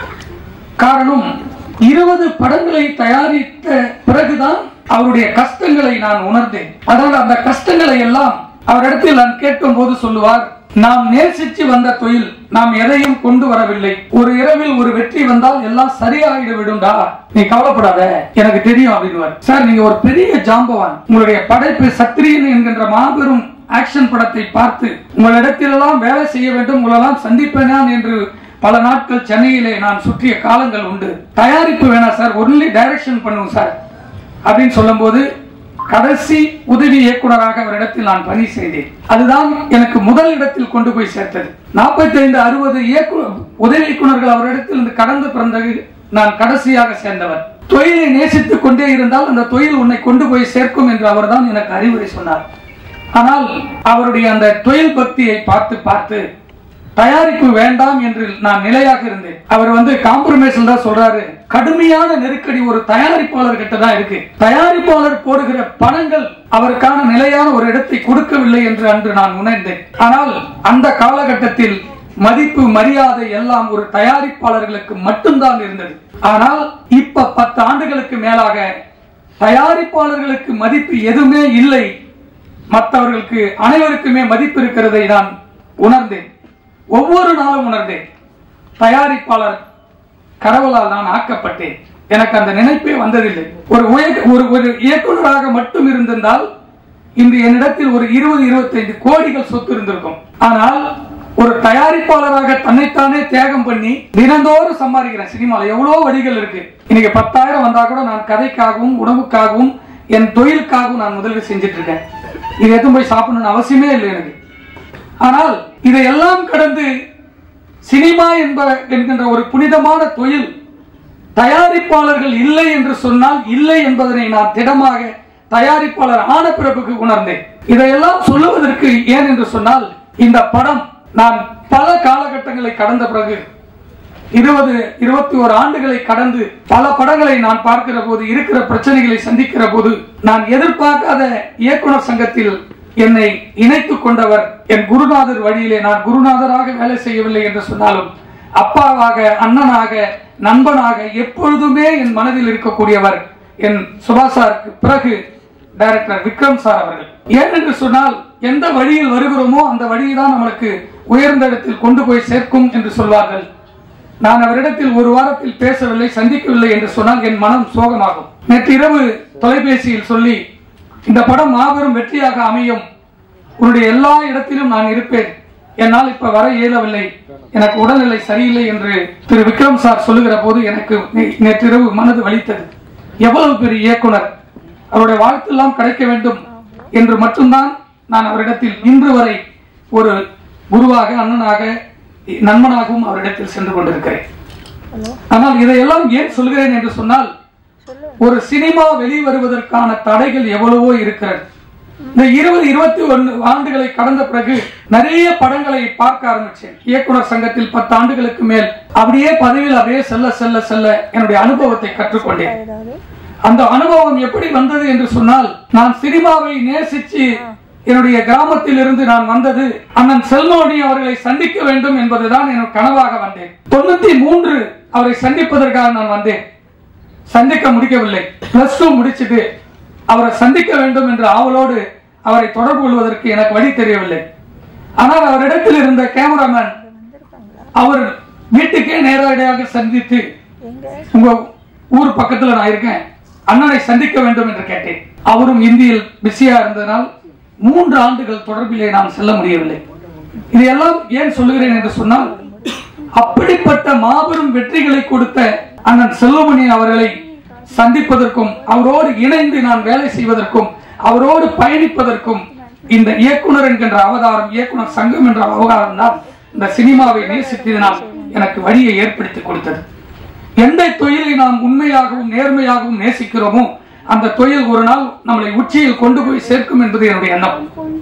காரணம் இருபது படங்களை தயாரித்த பிறகுதான் அவருடைய கஷ்டங்களை நான் உணர்ந்தேன் அதனால் அந்த கஷ்டங்களை எல்லாம் அவரிடத்தில் நான் கேட்கும் போது சொல்லுவார் நாம் நேசிச்சு வந்த தொழில் நாம் எதையும் கொண்டு வரவில்லை ஒரு இரவில் ஒரு வெற்றி வந்தால் எல்லாம் சரியாயிடு விடும்டா நீ கவலைப்படாத எனக்கு தெரியும் அப்படின்னு சார் நீங்க ஒரு பெரிய ஜாம்பவான் உங்களுடைய படைப்பு சத்திரியன் என்கின்ற மாபெரும் ஆக்ஷன் படத்தை பார்த்து உங்களிடத்திலெல்லாம் வேலை செய்ய வேண்டும் உங்களெல்லாம் சந்திப்பேனான் என்று பல நாட்கள் சென்னையிலே நான் சுற்றிய காலங்கள் உண்டு தயாரிப்பு வேணாம் சார் ஒன்லி டைரக்ஷன் பண்ணுவோம் சார் அப்படின்னு சொல்லும்போது கடைசி உதவி இயக்குனராக அவரிடத்தில் நான் பணி செய்தேன் அதுதான் எனக்கு முதல் இடத்தில் கொண்டு போய் சேர்த்தது 45 ஐந்து அறுபது உதவி இயக்குனர்கள் அவரிடத்தில் இருந்து கடந்து பிறந்தது நான் கடைசியாக சேர்ந்தவர் தொழிலை நேசித்துக் கொண்டே இருந்தால் அந்த தொழில் உன்னை கொண்டு போய் சேர்க்கும் என்று அவர்தான் எனக்கு அறிவுரை சொன்னார் ஆனால் அவருடைய அந்த தொழில் பக்தியை பார்த்து பார்த்து தயாரிப்பு வேண்டாம் என்று நான் நிலையாக இருந்தேன் அவர் வந்து காம்ப்ரமைஸ் தான் சொல்றாரு கடுமையான நெருக்கடி ஒரு தயாரிப்பாளர் கிட்ட தான் இருக்கு தயாரிப்பாளர் போடுகிற பணங்கள் அவருக்கான நிலையான ஒரு இடத்தை கொடுக்கவில்லை என்று அன்று நான் உணர்ந்தேன் ஆனால் அந்த காலகட்டத்தில் மதிப்பு மரியாதை எல்லாம் ஒரு தயாரிப்பாளர்களுக்கு மட்டும்தான் இருந்தது ஆனால் இப்ப பத்து ஆண்டுகளுக்கு மேலாக தயாரிப்பாளர்களுக்கு மதிப்பு எதுவுமே இல்லை மற்றவர்களுக்கு அனைவருக்குமே மதிப்பு இருக்கிறதை நான் உணர்ந்தேன் ஒவ்வொரு நாளும் உணர்ந்தேன் தயாரிப்பாளர் கடவுளால் நான் ஆக்கப்பட்டேன் எனக்கு அந்த நினைப்பே வந்ததில்லை ஒரு உய- ஒரு ஒரு இயக்குனராக மட்டும் இருந்திருந்தால் இன்று என்னிடத்தில் ஒரு இருபது இருபத்தைந்து கோடிகள் சொத்து இருந்திருக்கும் ஆனால் ஒரு தயாரிப்பாளராக தன்னைத்தானே தியாகம் பண்ணி தினந்தோறும் சம்பாதிக்கிறேன் சினிமால எவ்வளவு வழிகள் இருக்கு இன்னைக்கு பத்தாயிரம் வந்தா கூட நான் கதைக்காகவும் உணவுக்காகவும் என் தொழிலுக்காகவும் நான் முதலீடு செஞ்சுட்டு இருக்கேன் இது எதுவும் போய் சாப்பிடணும்னு அவசியமே இல்லை எனக்கு ஆனால் இதையெல்லாம் கடந்து சினிமா என்ப என்கின்ற ஒரு புனிதமான தொழில் தயாரிப்பாளர்கள் இல்லை என்று சொன்னால் இல்லை என்பதனை நான் திடமாக தயாரிப்பாளர் ஆன பிறப்புக்கு உணர்ந்தேன் இதையெல்லாம் சொல்லுவதற்கு ஏன் என்று சொன்னால் இந்த படம் நான் பல காலகட்டங்களை கடந்த பிறகு இருபது இருபத்தி ஒரு ஆண்டுகளை கடந்து பல படங்களை நான் பார்க்கிற போது இருக்கிற பிரச்சனைகளை சந்திக்கிற போது நான் எதிர்பார்க்காத இயக்குனர் சங்கத்தில் என்னை இணைத்துக் கொண்டவர் என் குருநாதர் வழியிலே நான் குருநாதராக வேலை செய்யவில்லை என்று சொன்னாலும் அப்பாவாக அண்ணனாக நண்பனாக எப்பொழுதுமே என் மனதில் இருக்கக்கூடியவர் என் சுபாஷ் சாருக்கு பிறகு டைரக்டர் விக்ரம் சார் அவர்கள் ஏனென்று சொன்னால் எந்த வழியில் வருகிறோமோ அந்த வழியை தான் நம்மளுக்கு உயர்ந்த இடத்தில் கொண்டு போய் சேர்க்கும் என்று சொல்வார்கள் நான் அவரிடத்தில் ஒரு வாரத்தில் பேசவில்லை சந்திக்கவில்லை என்று சொன்னால் என் மனம் சோகமாகும் நேற்று இரவு தொலைபேசியில் சொல்லி இந்த படம் மாபெரும் வெற்றியாக அமையும் உன்னுடைய எல்லா இடத்திலும் நான் இருப்பேன் என்னால் இப்ப வர இயலவில்லை எனக்கு உடல்நிலை சரியில்லை என்று திரு விக்ரம் சார் சொல்லுகிற போது எனக்கு நே- நேற்றிரவு மனது வலித்தது எவ்வளவு பெரிய இயக்குனர் அவருடைய வாழ்த்தெல்லாம் கிடைக்க வேண்டும் என்று மட்டும்தான் நான் அவரிடத்தில் இன்று வரை ஒரு குருவாக அண்ணனாக நண்பனாகவும் அவரிடத்தில் சென்று கொண்டிருக்கிறேன் ஆனால் இதையெல்லாம் ஏன் சொல்கிறேன் என்று சொன்னால் ஒரு சினிமா வெளிவருவதற்கான தடைகள் எவ்வளவோ இருக்கிறது இந்த இருபது இருபத்தி ஒன்று ஆண்டுகளை கடந்த பிறகு நிறைய படங்களை பார்க்க ஆரம்பிச்சேன் இயக்குனர் சங்கத்தில் பத்து ஆண்டுகளுக்கு மேல் அப்படியே பதவியில் அப்படியே செல்ல செல்ல செல்ல என்னுடைய அனுபவத்தை கற்றுக்கொண்டேன் அந்த அனுபவம் எப்படி வந்தது என்று சொன்னால் நான் சினிமாவை நேசிச்சு என்னுடைய கிராமத்தில் இருந்து நான் வந்தது அண்ணன் செல்மோனி அவர்களை சந்திக்க வேண்டும் என்பதுதான் எனக்கு கனவாக வந்தேன் தொண்ணூத்தி மூன்று அவரை சந்திப்பதற்காக நான் வந்தேன் சந்திக்க முடிக்கவில்லை பிளஸ் டூ முடிச்சிட்டு அவரை சந்திக்க வேண்டும் என்ற ஆவலோடு அவரை தொடர்பு கொள்வதற்கு எனக்கு வழி தெரியவில்லை ஆனால் அவரிடத்தில் இருந்த கேமராமேன் அவர் வீட்டுக்கே நேரடியாக சந்தித்து உங்க ஊர் பக்கத்துல நான் இருக்கேன் அண்ணனை சந்திக்க வேண்டும் என்று கேட்டேன் அவரும் இந்தியில் பிஸியா இருந்ததனால் மூன்று ஆண்டுகள் தொடர்பிலே நான் செல்ல முடியவில்லை இதையெல்லாம் ஏன் சொல்லுகிறேன் என்று சொன்னால் அப்படிப்பட்ட மாபெரும் வெற்றிகளை கொடுத்த அண்ணன் செல்வமணி அவர்களை சந்திப்பதற்கும் அவரோடு இணைந்து நான் வேலை செய்வதற்கும் அவரோடு பயணிப்பதற்கும் இந்த இயக்குனர் என்கின்ற அவதாரம் இயக்குனர் சங்கம் என்ற அவதாரம் தான் இந்த சினிமாவை நேசித்ததினால் எனக்கு வழியை ஏற்படுத்தி கொடுத்தது எந்த தொழிலை நாம் உண்மையாகவும் நேர்மையாகவும் நேசிக்கிறோமோ அந்த தொழில் ஒரு நாள் நம்மளை உச்சியில் கொண்டு போய் சேர்க்கும் என்பது என்னுடைய எண்ணம்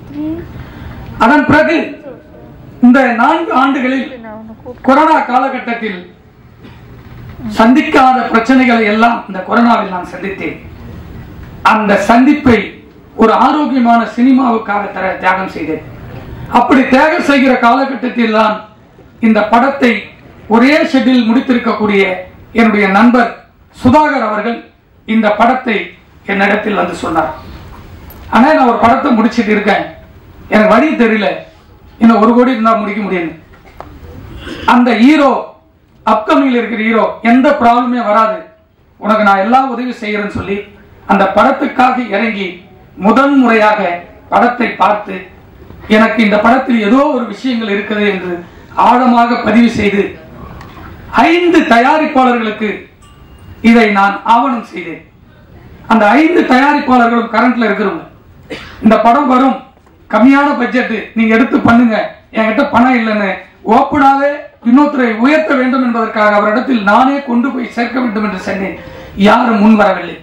அதன் பிறகு இந்த நான்கு ஆண்டுகளில் கொரோனா காலகட்டத்தில் சந்திக்காத பிரச்சனைகளை எல்லாம் இந்த கொரோனாவில் நான் சந்தித்தேன் அந்த சந்திப்பை ஒரு ஆரோக்கியமான சினிமாவுக்காக தர தியாகம் செய்தேன் அப்படி தியாகம் செய்கிற காலகட்டத்தில் தான் இந்த படத்தை ஒரே ஷெட்டில் முடித்திருக்கக்கூடிய என்னுடைய நண்பர் சுதாகர் அவர்கள் இந்த படத்தை என்னிடத்தில் வந்து சொன்னார் ஆனா நான் ஒரு படத்தை முடிச்சிட்டு இருக்கேன் எனக்கு வழி தெரியல இன்னும் ஒரு கோடி இருந்தா முடிக்க முடியும் அந்த ஹீரோ அப்கமிங்ல இருக்கிற ஹீரோ எந்த ப்ராப்ளமே வராது உனக்கு நான் எல்லா உதவி செய்யறேன்னு சொல்லி அந்த படத்துக்காக இறங்கி முதன் முறையாக படத்தை பார்த்து எனக்கு இந்த படத்தில் ஏதோ ஒரு விஷயங்கள் இருக்குது என்று ஆழமாக பதிவு செய்து ஐந்து தயாரிப்பாளர்களுக்கு இதை நான் ஆவணம் செய்தேன் அந்த ஐந்து தயாரிப்பாளர்களும் கரண்ட்ல இருக்கிறவங்க இந்த படம் வரும் கம்மியான பட்ஜெட் நீங்க எடுத்து பண்ணுங்க என்கிட்ட பணம் இல்லைன்னு ஓப்பனாவே இன்னொருத்தரை உயர்த்த வேண்டும் என்பதற்காக அவரிடத்தில் நானே கொண்டு போய் சேர்க்க வேண்டும் என்று சொன்னேன் யாரும் முன் வரவில்லை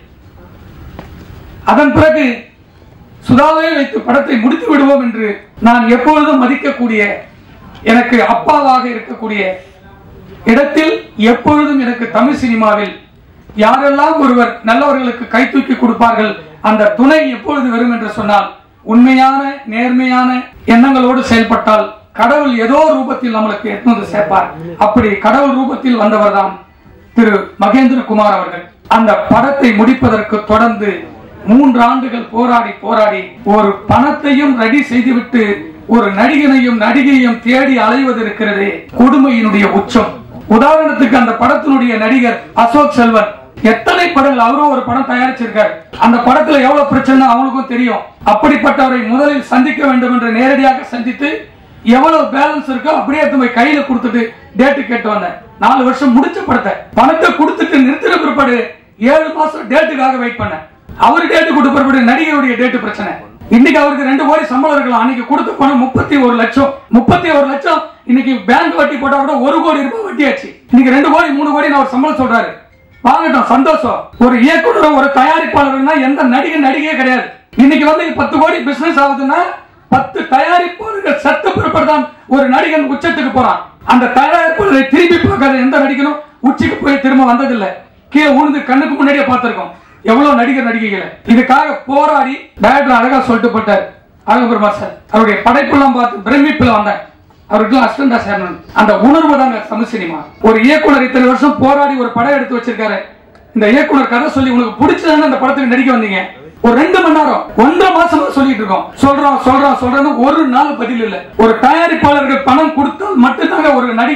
அதன் பிறகு சுதாவே வைத்து படத்தை முடித்து விடுவோம் என்று நான் எப்பொழுதும் மதிக்கக்கூடிய எனக்கு அப்பாவாக இருக்கக்கூடிய இடத்தில் எப்பொழுதும் எனக்கு தமிழ் சினிமாவில் யாரெல்லாம் ஒருவர் நல்லவர்களுக்கு கை தூக்கி கொடுப்பார்கள் அந்த துணை எப்பொழுது வரும் என்று சொன்னால் உண்மையான நேர்மையான எண்ணங்களோடு செயல்பட்டால் கடவுள் ஏதோ ரூபத்தில் நம்மளுக்கு எடுத்து வந்து சேர்ப்பார் அப்படி கடவுள் ரூபத்தில் வந்தவர்தான் திரு மகேந்திர குமார் அவர்கள் அந்த படத்தை முடிப்பதற்கு தொடர்ந்து மூன்று ஆண்டுகள் போராடி போராடி ஒரு பணத்தையும் ரெடி செய்துவிட்டு ஒரு நடிகனையும் நடிகையும் தேடி அலைவது இருக்கிறது கொடுமையினுடைய உச்சம் உதாரணத்துக்கு அந்த படத்தினுடைய நடிகர் அசோக் செல்வன் எத்தனை படங்கள் அவரும் ஒரு படம் தயாரிச்சிருக்காரு அந்த படத்துல எவ்வளவு பிரச்சனை அவங்களுக்கும் தெரியும் அப்படிப்பட்டவரை முதலில் சந்திக்க வேண்டும் என்று நேரடியாக சந்தித்து எவ்வளவு பேலன்ஸ் இருக்கோ அப்படியே எடுத்து போய் கையில கொடுத்துட்டு டேட்டு கேட்டு வந்தேன் நாலு வருஷம் முடிச்ச படத்தை பணத்தை கொடுத்துட்டு நிறுத்தின பிற்பாடு ஏழு மாசம் டேட்டுக்காக வெயிட் பண்ணேன் அவரு டேட்டு கொடுத்த பிற்பாடு நடிகையுடைய டேட்டு பிரச்சனை இன்னைக்கு அவருக்கு ரெண்டு கோடி சம்பளம் இருக்கலாம் அன்னைக்கு கொடுத்த பணம் முப்பத்தி ஒரு லட்சம் முப்பத்தி ஒரு லட்சம் இன்னைக்கு பேங்க் வட்டி போட்டா கூட ஒரு கோடி ரூபாய் வட்டி ஆச்சு இன்னைக்கு ரெண்டு கோடி மூணு கோடி அவர் சம்பளம் சொல்றாரு வாங்கட்டும் சந்தோஷம் ஒரு இயக்குனர் ஒரு தயாரிப்பாளர்னா எந்த நடிகை நடிகையே கிடையாது இன்னைக்கு வந்து பத்து கோடி பிசினஸ் ஆகுதுன்னா பத்து தயாரிப்பாளர்கள் சத்த பிறப்பதான் ஒரு நடிகன் உச்சத்துக்கு போறான் அந்த தயாரிப்பாளரை திரும்பி பார்க்காத எந்த நடிகனும் உச்சிக்கு போய் திரும்ப வந்ததில்லை கீழே உழுந்து கண்ணுக்கு முன்னாடியே பார்த்திருக்கோம் எவ்வளவு நடிகர் நடிகைகளை இதுக்காக போராடி டைரக்டர் அழகா சொல்லிட்டு போட்டார் அழகபெருமா சார் அவருடைய படைப்பெல்லாம் பார்த்து பிரமிப்பில் வந்தேன் அவருக்கு அசிஸ்டண்டா சேரணும் அந்த உணர்வு தாங்க தமிழ் சினிமா ஒரு இயக்குனர் இத்தனை வருஷம் போராடி ஒரு படம் எடுத்து வச்சிருக்காரு இந்த இயக்குனர் கதை சொல்லி உங்களுக்கு பிடிச்சதுன்னு அந்த படத்துக்கு நடிக்க வந்தீங்க ஒரு ரெண்டு மணி நேரம் ஒன்றரை மாசமா சொல்லிட்டு இருக்கோம் சொல்றோம் சொல்றோம் சொல்றோம் ஒரு நாள் பதில் இல்ல ஒரு தயாரிப்பாளர்கள் பணம் கொடுத்தால் மட்டும்தாங்க ஒரு நடிகன்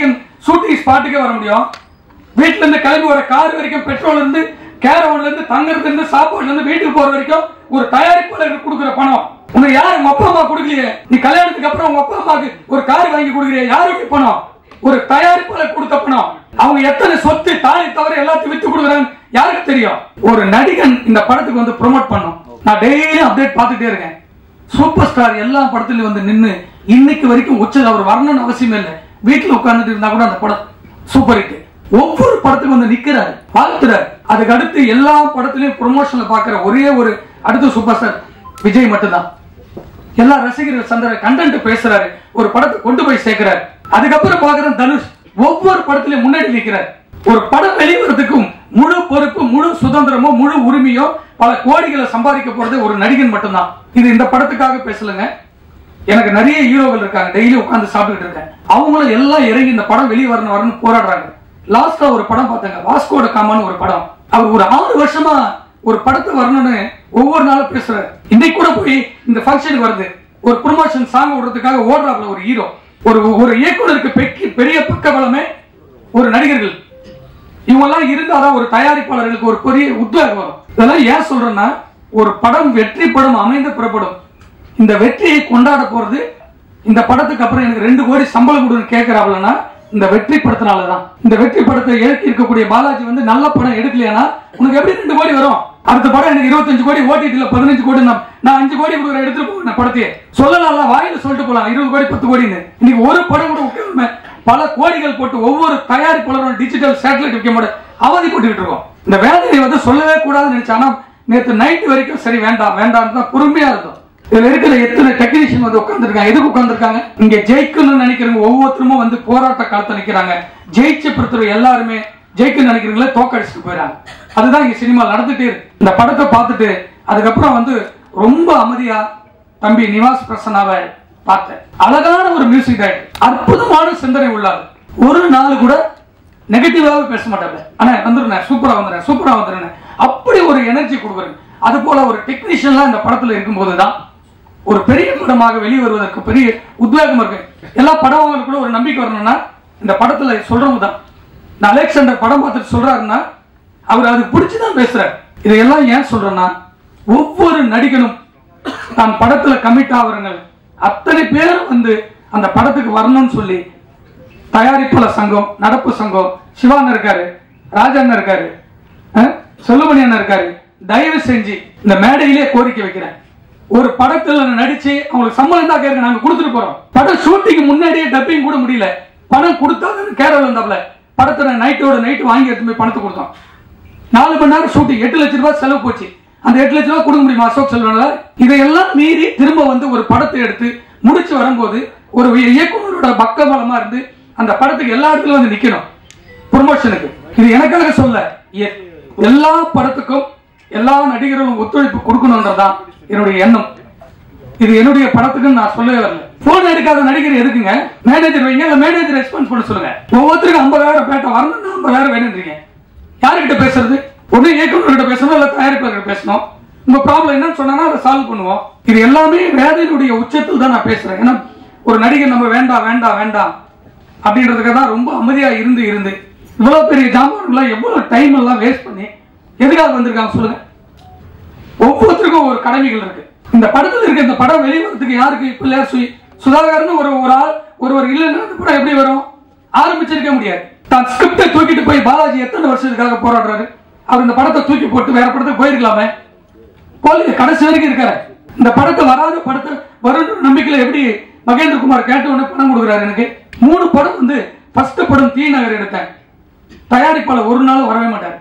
ஷூட்டிங் ஸ்பாட்டுக்கே வர முடியும் வீட்டுல இருந்து கிளம்பி வர கார் வரைக்கும் பெட்ரோல் இருந்து கேரவன்ல இருந்து தங்கறதுல இருந்து சாப்பாடுல இருந்து வீட்டுக்கு போற வரைக்கும் ஒரு தயாரிப்பாளருக்கு கொடுக்குற பணம் உனக்கு யாரு உங்க அப்பா அம்மா கொடுக்கலையே நீ கல்யாணத்துக்கு அப்புறம் உங்க அப்பா அம்மாக்கு ஒரு கார் வாங்கி கொடுக்குறிய யாருக்கு பணம் ஒரு தயாரிப்பாளர் கொடுத்த பணம் அவங்க எத்தனை சொத்து தாலி தவிர எல்லாத்தையும் வித்து கொடுக்குறாங்க யாருக்கு தெரியும் ஒரு நடிகன் இந்த படத்துக்கு வந்து ப்ரோமோட் பண்ணும் நான் டெய்லியும் அப்டேட் பார்த்துட்டே இருக்கேன் சூப்பர் ஸ்டார் எல்லா படத்துலயும் வந்து நின்னு இன்னைக்கு வரைக்கும் உச்சது அவர் வரணும்னு அவசியம் இல்லை வீட்டுல உட்கார்ந்துட்டு இருந்தா கூட அந்த படம் சூப்பர் ஹிட் ஒவ்வொரு படத்துக்கும் வந்து நிக்கிறாரு வாழ்த்துறாரு அதுக்கு அடுத்து எல்லா படத்துலயும் ப்ரொமோஷன்ல பாக்குற ஒரே ஒரு அடுத்த சூப்பர் ஸ்டார் விஜய் மட்டும்தான் எல்லா ரசிகர்கள் சந்திர கண்டென்ட் பேசுறாரு ஒரு படத்தை கொண்டு போய் சேர்க்கிறாரு அதுக்கப்புறம் பாக்குற தனுஷ் ஒவ்வொரு படத்திலயும் முன்னாடி நிக்கிறார் ஒரு படம் வெளிவரதுக்கும் முழு பொறுப்பு முழு சுதந்திரமோ முழு உரிமையோ பல கோடிகளை சம்பாதிக்க போறது ஒரு நடிகன் மட்டும்தான் இது இந்த படத்துக்காக பேசலங்க எனக்கு நிறைய ஹீரோகள் இருக்காங்க டெய்லி உட்கார்ந்து சாப்பிட்டுட்டு இருக்கேன் அவங்களும் எல்லாம் இறங்கி இந்த படம் வெளியே வரணும் வரணும் போராடுறாங்க லாஸ்டா ஒரு படம் பார்த்தாங்க வாஸ்கோட காமான்னு ஒரு படம் அவர் ஒரு ஆறு வருஷமா ஒரு படத்தை வரணும்னு ஒவ்வொரு நாளும் பேசுறாரு இன்னைக்கு கூட போய் இந்த ஃபங்க்ஷனுக்கு வருது ஒரு ப்ரொமோஷன் சாங் விடுறதுக்காக ஓடுறாப்ல ஒரு ஹீரோ ஒரு ஒரு இயக்குனருக்கு பெக்கி பெரிய பக்கபலமே ஒரு நடிகர்கள் இவங்கெல்லாம் இருந்தாதான் ஒரு தயாரிப்பாளர்களுக்கு ஒரு பெரிய உத்வேகம் வரும் இதெல்லாம் ஏன் சொல்றேன்னா ஒரு படம் வெற்றி படம் அமைந்து புறப்படும் இந்த வெற்றியை கொண்டாட போறது இந்த படத்துக்கு அப்புறம் எனக்கு ரெண்டு கோடி சம்பளம் கொடுன்னு கேட்கிறாப்லன்னா இந்த வெற்றி படத்தினாலதான் இந்த வெற்றி படத்தை இயக்கி இருக்கக்கூடிய பாலாஜி வந்து நல்ல படம் எடுக்கலையானா உனக்கு எப்படி ரெண்டு கோடி வரும் அடுத்த படம் எனக்கு இருபத்தஞ்சு கோடி ஓடிடில பதினஞ்சு கோடி நான் நான் அஞ்சு கோடி கொடுக்குற எடுத்துட்டு போவேன் படத்தையே சொல்லலாம் வாயில சொல்லிட்டு போலாம் இருபது கோடி பத்து கோடின்னு இன்னைக்கு ஒரு படம் கூட விட்டுருமே பல கோடிகள் போட்டு ஒவ்வொரு தயாரிப்பாளரும் டிஜிட்டல் சேட்டலைட் விற்க மாட்டேன் அவதிப்பட்டுக்கிட்டு இருக்கோம் இந்த வேதனை வந்து சொல்லவே கூடாதுன்னு நினைச்சேன் ஆனா நேத்து நைட் வரைக்கும் சரி வேண்டாம் வேண்டாம் தான் பொறுமையா இருந்தோம் இதுல இருக்கிற எத்தனை டெக்னீஷியன் வந்து உட்கார்ந்துருக்காங்க எதுக்கு உட்கார்ந்துருக்காங்க இங்க ஜெயிக்கணும்னு நினைக்கிறவங்க ஒவ்வொருத்தரும் வந்து போராட்ட காலத்துல நிக்கிறாங்க ஜெயிச்ச பொறுத்தவரை எல்லாருமே ஜெயிக்கணும்னு நினைக்கிறவங்களே தோக்கடிச்சுட்டு போயிடறாங்க அதுதான் இங்க சினிமா நடந்துட்டே இருக்கு இந்த படத்தை பார்த்துட்டு அதுக்கப்புறம் வந்து ரொம்ப அமைதியா தம்பி நிவாஸ் பிரசன்னாவை பார்த்தேன் அழகான ஒரு மியூசிக் டைரக்டர் அற்புதமான சிந்தனை உள்ளார் ஒரு நாள் கூட நெகட்டிவாவே பேச மாட்டாங்க ஆனா வந்துருந்தேன் சூப்பரா வந்துடுறேன் சூப்பரா வந்துடுறேன் அப்படி ஒரு எனர்ஜி கொடுக்குறேன் அது போல ஒரு டெக்னீஷியன்லாம் இந்த படத்துல இருக்கும்போது தான் ஒரு பெரிய படமாக வெளியே வருவதற்கு பெரிய உத்வேகம் இருக்கு எல்லா படங்களுக்கும் கூட ஒரு நம்பிக்கை வரணும்னா இந்த படத்துல சொல்றவங்க தான் நான் அலெக்சாண்டர் படம் பார்த்துட்டு சொல்றாருன்னா அவர் அதுக்கு பிடிச்சுதான் பேசுறாரு இதையெல்லாம் ஏன் சொல்றேன்னா ஒவ்வொரு நடிகனும் தான் படத்துல கமிட் ஆகுறங்க அத்தனை பேரும் வந்து அந்த படத்துக்கு வரணும்னு சொல்லி தயாரிப்பாளர் சங்கம் நடப்பு சங்கம் சிவான் இருக்காரு ராஜாண்ணன் இருக்காரு அஹ், செல்லுமணி அண்ணன் இருக்காரு தயவு செஞ்சு இந்த மேடையிலே கோரிக்கை வைக்கிறேன் ஒரு படத்துல நடிச்சு அவங்களுக்கு சம்பளம் தான் கேட்க நாங்க கொடுத்துட்டு போறோம் படம் ஷூட்டிங் முன்னாடியே டப்பிங் கூட முடியல பணம் கொடுத்தாங்கன்னு கேரள வந்தாப்ல படத்தை நைட்டோட நைட் வாங்கி எடுத்து போய் பணத்தை கொடுத்தோம் நாலு மணி நேரம் ஷூட்டிங் எட்டு லட்சம் ரூபாய் செலவு போச்சு அந்த எட்டு லட்சம் ரூபாய் கொடுக்க முடியுமா அசோக் செல்வனால இதையெல்லாம் மீறி திரும்ப வந்து ஒரு படத்தை எடுத்து முடிச்சு வரும்போது ஒரு இயக்குனரோட பக்கபலமா இருந்து அந்த படத்துக்கு எல்லா இடத்துலயும் வந்து நிக்கணும் ப்ரொமோஷனுக்கு இது எனக்காக சொல்ல எ- எல்லா படத்துக்கும் எல்லா நடிகர்களும் ஒத்துழைப்பு கொடுக்கணும்ன்றதுதான் என்னுடைய எண்ணம் இது என்னுடைய படத்துக்கு நான் சொல்லவே வரல போன் எடுக்காத நடிகர் எதுக்குங்க மேனேஜர் வைங்க இல்ல மேனேஜர் ரெஸ்பான்ஸ் பண்ண சொல்லுங்க ஒவ்வொருத்தருக்கும் ஐம்பதாயிரம் பேட்டை வரணும்னா ஐம்பதாயிரம் வேணுன்றீங்க யாருக்கிட்ட பேசுறது ஒண்ணு இயக்குநர்கிட்ட பேசணும் இல்ல தயாரிப்பாளர்கிட்ட பேசணும் உங்க ப்ராப்ளம் என்னன்னு சொன்னா அதை சால்வ் பண்ணுவோம் இது எல்லாமே வேதனையுடைய உச்சத்தில் தான் நான் பேசுறேன் ஏன்னா ஒரு நடிகர் நம்ம வேண்டாம் வேண்டாம் வேண்டாம் அப்படின்றதுக்காக தான் ரொம்ப அமைதியா இருந்து இருந்து இவ்வளவு பெரிய ஜாமான்லாம் எவ்வளவு டைம் எல்லாம் வேஸ்ட் பண்ணி எதுக்காக வந்திருக்காங்க சொல்லுங்க ஒவ்வொருத்தருக்கும் ஒரு கடமைகள் இருக்கு இந்த படத்துல இருக்க இந்த படம் வெளிவரத்துக்கு யாருக்கு இப்ப இல்லையா சுய் சுதாகர்னு ஒரு ஒரு ஆள் ஒருவர் இல்லைன்னா இந்த படம் எப்படி வரும் ஆரம்பிச்சிருக்க முடியாது தான் ஸ்கிரிப்டை தூக்கிட்டு போய் பாலாஜி எத்தனை வருஷத்துக்காக போராடுறாரு அவர் இந்த படத்தை தூக்கி போட்டு வேற படத்துக்கு போயிருக்கலாமே போலீங்க கடைசி வரைக்கும் இருக்காரு இந்த படத்தை வராத படத்தை வரும் நம்பிக்கையில எப்படி மகேந்திரகுமார் கேட்ட உடனே பணம் கொடுக்குறாரு எனக்கு மூணு படம் வந்து ஃபர்ஸ்ட் படம் தீ நகர் எடுத்தேன் தயாரிப்பாளர் ஒரு நாள் வரவே மாட்டார்